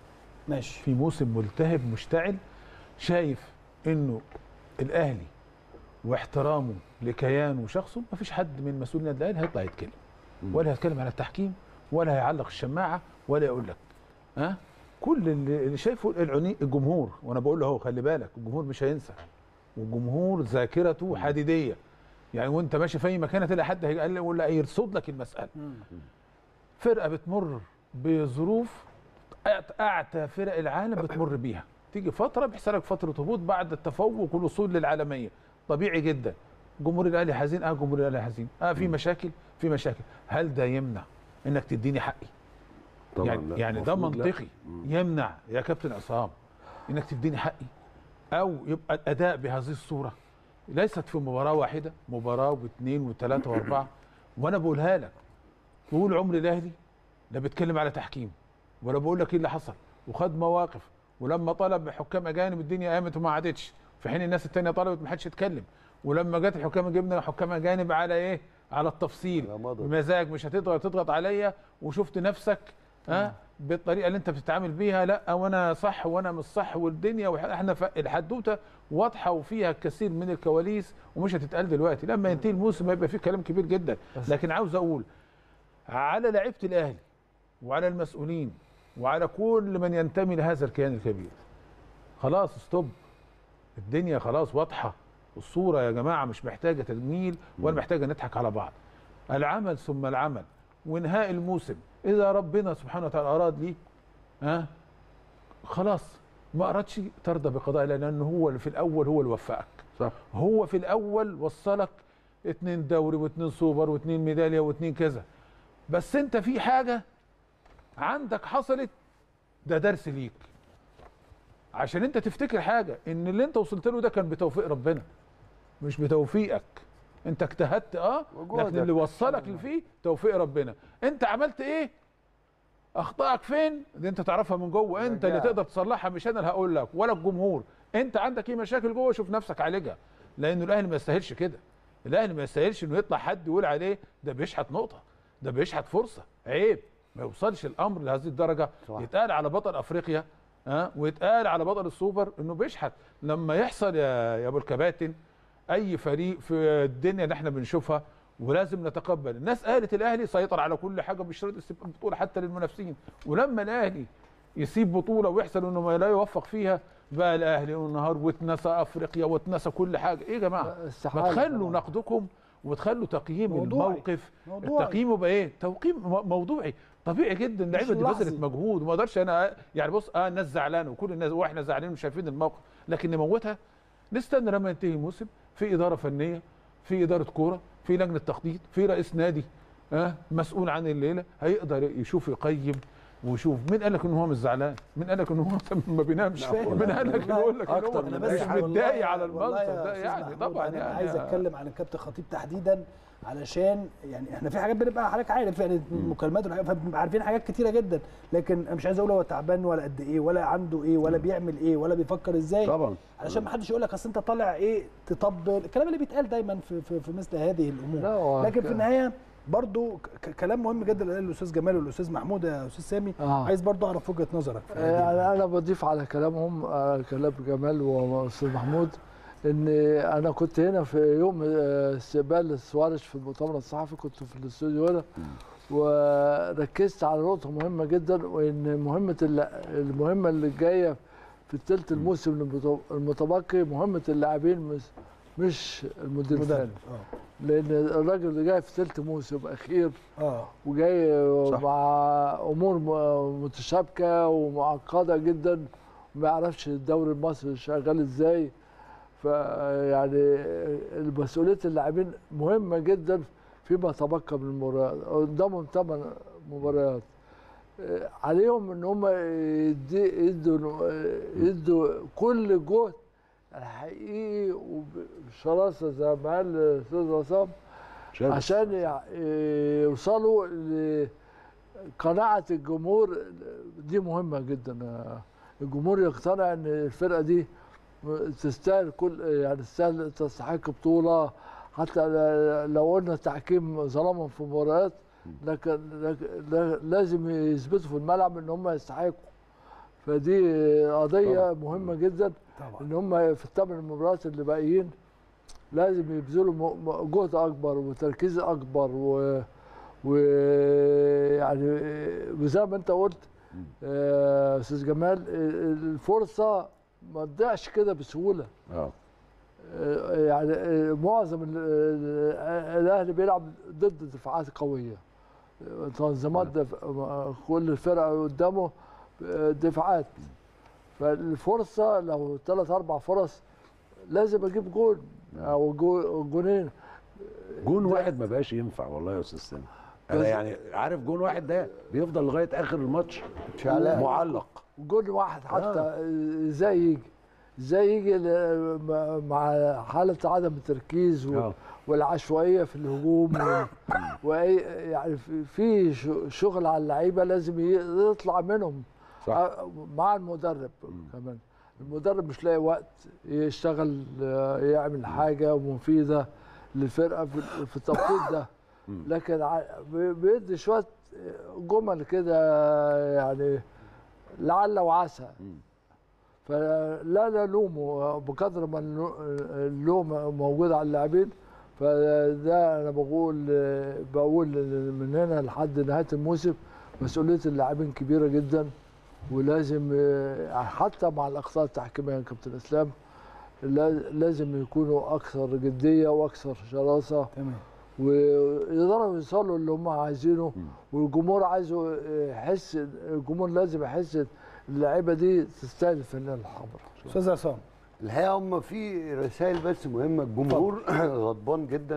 ماشي في موسم ملتهب مشتعل شايف انه الاهلي واحترامه لكيانه وشخصه ما فيش حد من مسؤولين النادي الاهلي هيطلع يتكلم ولا هيتكلم على التحكيم ولا هيعلق الشماعه ولا يقول لك ها كل اللي اللي شايفه العني الجمهور وانا بقول له اهو خلي بالك الجمهور مش هينسى والجمهور ذاكرته حديديه يعني وانت ماشي في اي مكان تلاقي حد هيقول ولا يرصد لك المساله فرقه بتمر بظروف أعت- اعتى فرق العالم بتمر بيها تيجي فتره بيحصل لك فتره هبوط بعد التفوق والوصول للعالميه طبيعي جدا جمهور الاهلي حزين اه جمهور الاهلي حزين اه في مشاكل في مشاكل هل ده يمنع انك تديني حقي طبعا يعني, لا، يعني ده المفروض لا. منطقي يمنع يا كابتن عصام انك تديني حقي او يبقى الاداء بهذه الصوره ليست في مباراه واحده مباراه واثنين وثلاثه واربعه وانا بقولها لك طول عمر الاهلي لا بيتكلم على تحكيم ولا بقول لك ايه اللي حصل وخد مواقف ولما طلب من حكام اجانب الدنيا قامت وما عادتش في حين الناس التانية طلبت ما حدش يتكلم ولما جت الحكام جبنا حكام اجانب على ايه على التفصيل على مضض. بمزاج مش هتقدر تضغط عليا وشفت نفسك ها بالطريقه اللي انت بتتعامل بيها لا وانا صح وانا مش صح والدنيا وح- احنا ف- الحدوته واضحه وفيها كثير من الكواليس ومش هتتقال دلوقتي لما ينتهي الموسم هيبقى فيه كلام كبير جدا لكن عاوز اقول على لعيبه الاهلي وعلى المسؤولين وعلى كل من ينتمي لهذا الكيان الكبير خلاص ستوب الدنيا خلاص واضحه الصوره يا جماعه مش محتاجه تجميل ولا محتاجه نضحك على بعض العمل ثم العمل وانهاء الموسم اذا ربنا سبحانه وتعالى اراد ليك ها خلاص ما اردش ترضى بقضاء الله لانه هو اللي في الاول هو اللي وفقك صح هو في الاول وصلك اتنين دوري واتنين سوبر واتنين ميداليه واتنين كذا بس انت في حاجه عندك حصلت ده درس ليك عشان انت تفتكر حاجه ان اللي انت وصلت له ده كان بتوفيق ربنا مش بتوفيقك انت اجتهدت اه وجهدك. لكن اللي وصلك لفيه توفيق ربنا انت عملت ايه اخطائك فين دي انت تعرفها من جوه انت اللي رجعت. تقدر تصلحها مش انا اللي هقول لك ولا الجمهور انت عندك ايه مشاكل جوه شوف نفسك عالجها لانه الاهلي ما يستاهلش كده الاهلي ما يستاهلش انه يطلع حد يقول عليه ده بيشحت نقطه ده بيشحت فرصه عيب ما يوصلش الامر لهذه الدرجه صح. يتقال على بطل افريقيا ها ويتقال على بطل السوبر انه بيشحت لما يحصل يا يا ابو الكباتن اي فريق في الدنيا اللي احنا بنشوفها ولازم نتقبل الناس قالت الاهلي سيطر على كل حاجه بشرط استبقاء البطوله حتى للمنافسين ولما الاهلي يسيب بطوله ويحصل انه ما لا يوفق فيها بقى الاهلي والنهار واتنسى افريقيا واتنسى كل حاجه ايه يا جماعه ما استحالة تخلوا طبعاً. نقدكم وتخلوا تقييم موضوعي. الموقف موضوعي. التقييم يبقى ايه توقيم مو- موضوعي طبيعي جدا اللعيبه دي لحظي. بذلت مجهود وما اقدرش انا يعني بص اه الناس زعلانه وكل الناس واحنا زعلانين ومش شايفين الموقف لكن نموتها نستنى لما ينتهي الموسم في اداره فنيه في اداره كوره في لجنه تخطيط في رئيس نادي اه مسؤول عن الليله هيقدر يشوف يقيم ويشوف مين قال لك ان هو مش زعلان مين قال لك ان هو ما بينامش مش فاهم. مين قال لك ان والله يقول لك ان أكتر هو من انا مش بس أي حاجة. متضايق على والله يا المنظر ده أستاذ يعني محمود، طبعا انا يعني عايز اتكلم عن الكابتن خطيب تحديدا علشان يعني احنا في حاجات بنبقى حضرتك عارف يعني المكالمات والحاجات فبنبقى عارفين حاجات كتيره جدا لكن انا مش عايز اقول هو تعبان ولا قد ايه ولا عنده ايه ولا بيعمل ايه ولا بيفكر ازاي طبعا علشان ما حدش يقول لك اصل انت طالع ايه تطبل الكلام اللي بيتقال دايما في في, في مثل هذه الامور لا، هو لكن ك- في النهايه برضو ك- كلام مهم جدا اللي قاله الاستاذ جمال والاستاذ محمود يا استاذ سامي آه. عايز برضو اعرف وجهه نظرك في هذه يعني انا بضيف على كلامهم آه، كلام جمال واستاذ محمود ان انا كنت هنا في يوم آه، استقبال سوارش في المؤتمر الصحفي كنت في الاستوديو هنا وركزت على نقطه مهمه جدا وان مهمه الل- المهمه اللي جايه في الثلث الموسم المت- المتبقي مهمه اللاعبين مش مش المدير الفني المدرب لان الراجل اللي جاي في ثلث موسم اخير اه اه وجاي صح. مع امور م- متشابكه ومعقده جدا ما يعرفش الدوري المصري شغال ازاي فيعني مسؤوليه اللاعبين مهمه جدا فيما تبقى من المباريات قدامهم ثمان مباريات آه، عليهم ان هم يدي- يدوا يدوا كل جهد الحقيقي وبشراسه زي ما قال الاستاذ عصام شايف عشان يع- يوصلوا لقناعة الجمهور دي مهمة جدا الجمهور يقتنع ان الفرقة دي تستاهل كل يعني تستاهل تستحق بطولة حتى ل- لو قلنا التحكيم ظلمهم في مباريات لكن لكن لازم يثبتوا في الملعب ان هم يستحقوا فدي قضية مهمة جدا طبعا ان هم في الثمان مباريات اللي باقيين لازم يبذلوا م- م- جهد اكبر وتركيز اكبر و ويعني وزي ما انت قلت آه، استاذ جمال ال- الفرصه ما تضيعش كده بسهوله اه آه، يعني آه، معظم ال- ال- الاهلي بيلعب ضد دفاعات قويه آه، تنظيمات دف... كل الفرق قدامه آه، دفاعات فالفرصه لو ثلاث اربع فرص لازم اجيب جول او جو- جونين جون ده- واحد ما بقاش ينفع والله يا استاذ سامي انا بس- يعني عارف جون واحد ده بيفضل لغايه اخر الماتش شعلاء. معلق جول واحد حتى ازاي يجي ازاي يجي ل- مع- مع حاله عدم التركيز و... آه. والعشوائيه في الهجوم و... وأي يعني في- في ش- شغل على اللعيبه لازم ي- يطلع منهم صح. آه، مع المدرب كمان المدرب مش لاقي وقت يشتغل آه، يعمل حاجه مفيده للفرقه في في التوقيت ده لكن ع- بي- بيدي شويه جمل كده يعني لعل وعسى فلا نلومه بقدر ما النو- اللوم موجود على اللاعبين فده انا بقول بقول من هنا لحد نهايه الموسم مسؤوليه اللاعبين كبيره جدا ولازم حتى مع الاخطاء التحكيميه يا كابتن اسلام لا- لازم يكونوا اكثر جديه واكثر شراسه تمام ويقدروا يوصلوا اللي هم عايزينه والجمهور عايزه يحس الجمهور لازم يحس إن اللعيبه دي تستاهل الفنان الحمراء استاذ عصام الحقيقه هم في رسائل بس مهمه الجمهور غضبان جدا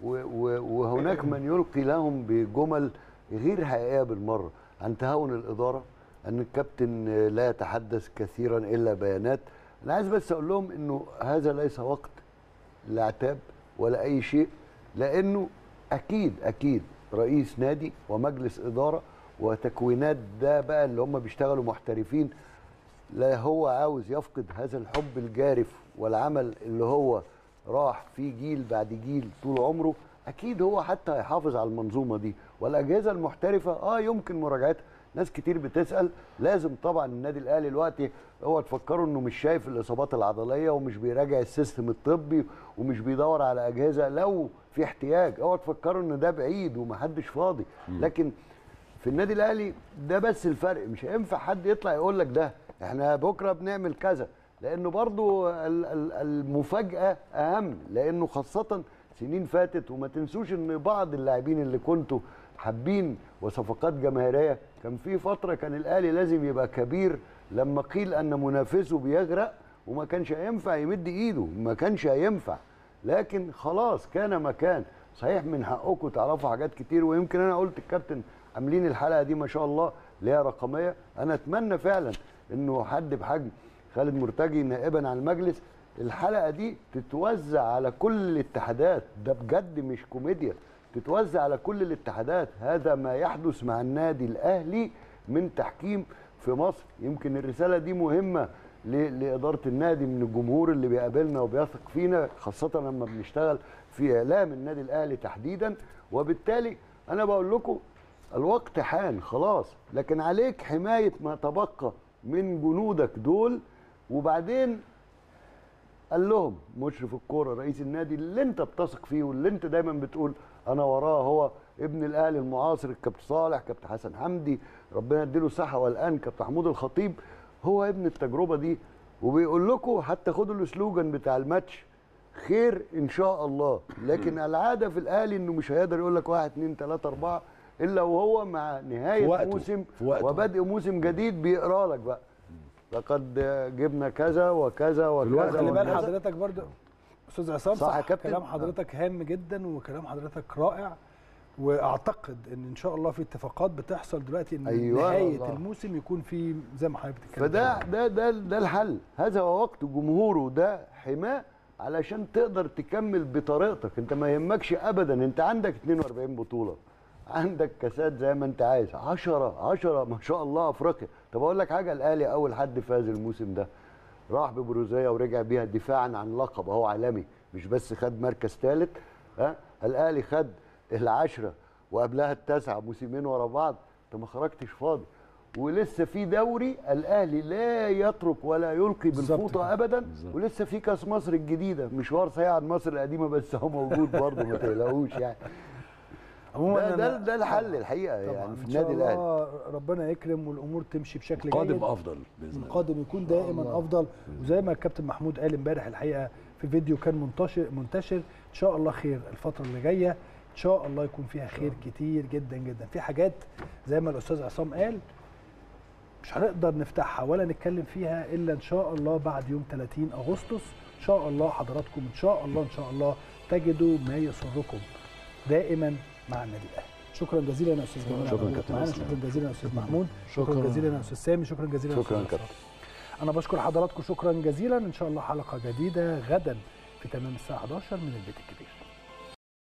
و- و- وهناك من يلقي لهم بجمل غير حقيقيه بالمره عن تهاون الاداره ان الكابتن لا يتحدث كثيرا الا بيانات انا عايز بس اقول لهم انه هذا ليس وقت لعتاب ولا اي شيء لانه اكيد اكيد رئيس نادي ومجلس اداره وتكوينات ده بقى اللي هم بيشتغلوا محترفين لا هو عاوز يفقد هذا الحب الجارف والعمل اللي هو راح فيه جيل بعد جيل طول عمره اكيد هو حتى هيحافظ على المنظومه دي والاجهزه المحترفه اه يمكن مراجعتها ناس كتير بتسال لازم طبعا النادي الاهلي دلوقتي هو تفكروا انه مش شايف الاصابات العضليه ومش بيراجع السيستم الطبي ومش بيدور على اجهزه لو في احتياج اوعى تفكروا ان ده بعيد ومحدش فاضي لكن في النادي الاهلي ده بس الفرق مش هينفع حد يطلع يقول لك ده احنا بكره بنعمل كذا لانه برضو ال- ال- المفاجاه اهم لانه خاصه سنين فاتت وما تنسوش ان بعض اللاعبين اللي كنتوا حابين وصفقات جماهيريه كان في فتره كان الاهلي لازم يبقى كبير لما قيل ان منافسه بيغرق وما كانش هينفع يمد ايده ما كانش هينفع لكن خلاص كان مكان صحيح من حقكم تعرفوا حاجات كتير ويمكن انا قلت الكابتن عاملين الحلقه دي ما شاء الله اللي هي رقميه انا اتمنى فعلا انه حد بحجم خالد مرتجي نائبا عن المجلس الحلقه دي تتوزع على كل الاتحادات ده بجد مش كوميديا تتوزع على كل الاتحادات هذا ما يحدث مع النادي الاهلي من تحكيم في مصر يمكن الرساله دي مهمه ل- لاداره النادي من الجمهور اللي بيقابلنا وبيثق فينا خاصه لما بنشتغل في اعلام النادي الاهلي تحديدا وبالتالي انا بقول لكم الوقت حان خلاص لكن عليك حمايه ما تبقى من جنودك دول وبعدين قال لهم مشرف الكوره رئيس النادي اللي انت بتثق فيه واللي انت دايما بتقول انا وراه هو ابن الاهلي المعاصر الكابتن صالح كابتن حسن حمدي ربنا يديله الصحه والان كابتن محمود الخطيب هو ابن التجربه دي وبيقول لكم حتى خدوا السلوجان بتاع الماتش خير ان شاء الله لكن العاده في الاهلي انه مش هيقدر يقول لك واحد اتنين تلاته اربعه الا وهو مع في نهايه وقته، موسم في وقته. وبدء موسم جديد بيقرا لك بقى لقد جبنا كذا وكذا الوقت وكذا خلي بال وكذا. حضرتك برضه استاذ عصام صح صح, يا كابتن؟ كلام حضرتك هام جدا وكلام حضرتك رائع واعتقد ان ان شاء الله في اتفاقات بتحصل دلوقتي ان أيوة نهايه والله. الموسم يكون في زي ما حضرتك بتتكلم فده ده ده ده الحل هذا هو وقت جمهوره ده حماه علشان تقدر تكمل بطريقتك انت ما يهمكش ابدا انت عندك 42 بطوله عندك كاسات زي ما انت عايز 10 10 ما شاء الله افريقيا طب اقول لك حاجه الاهلي اول حد فاز الموسم ده راح ببروزيه ورجع بيها دفاعا عن لقب اهو عالمي مش بس خد مركز ثالث ها الاهلي خد العشره وقبلها التاسعه موسمين ورا بعض انت ما خرجتش فاضي ولسه في دوري الاهلي لا يترك ولا يلقي بالظبط بالفوطه كده. ابدا بالظبط. ولسه في كاس مصر الجديده مشوار صحيح عن مصر القديمه بس هو موجود برضه ما تقلقوش يعني عموما ده ده, أنا- ده الحل طبعاً. الحقيقه طبعاً. يعني في إن شاء النادي الاهلي الله ربنا يكرم والامور تمشي بشكل قادم جيد افضل باذن الله القادم يكون دائما افضل وزي ما الكابتن محمود قال امبارح الحقيقه في فيديو كان منتشر منتشر ان شاء الله خير الفتره اللي جايه ان شاء الله يكون فيها خير كتير جدا جدا في حاجات زي ما الاستاذ عصام قال مش هنقدر نفتحها ولا نتكلم فيها الا ان شاء الله بعد يوم 30 اغسطس ان شاء الله حضراتكم ان شاء الله ان شاء الله تجدوا ما يسركم دائما مع النادي الاهلي شكرا جزيلا يا استاذ جمال شكراً على وجودك كابتن معانا أسلام. شكرا جزيلا يا استاذ محمود شكرا شكراً. جزيلا يا استاذ سامي شكرا جزيلا يا شكراً أستاذ كابتن. عصام. انا بشكر حضراتكم شكرا جزيلا ان شاء الله حلقه جديده غدا في تمام الساعه 11 من البيت الكبير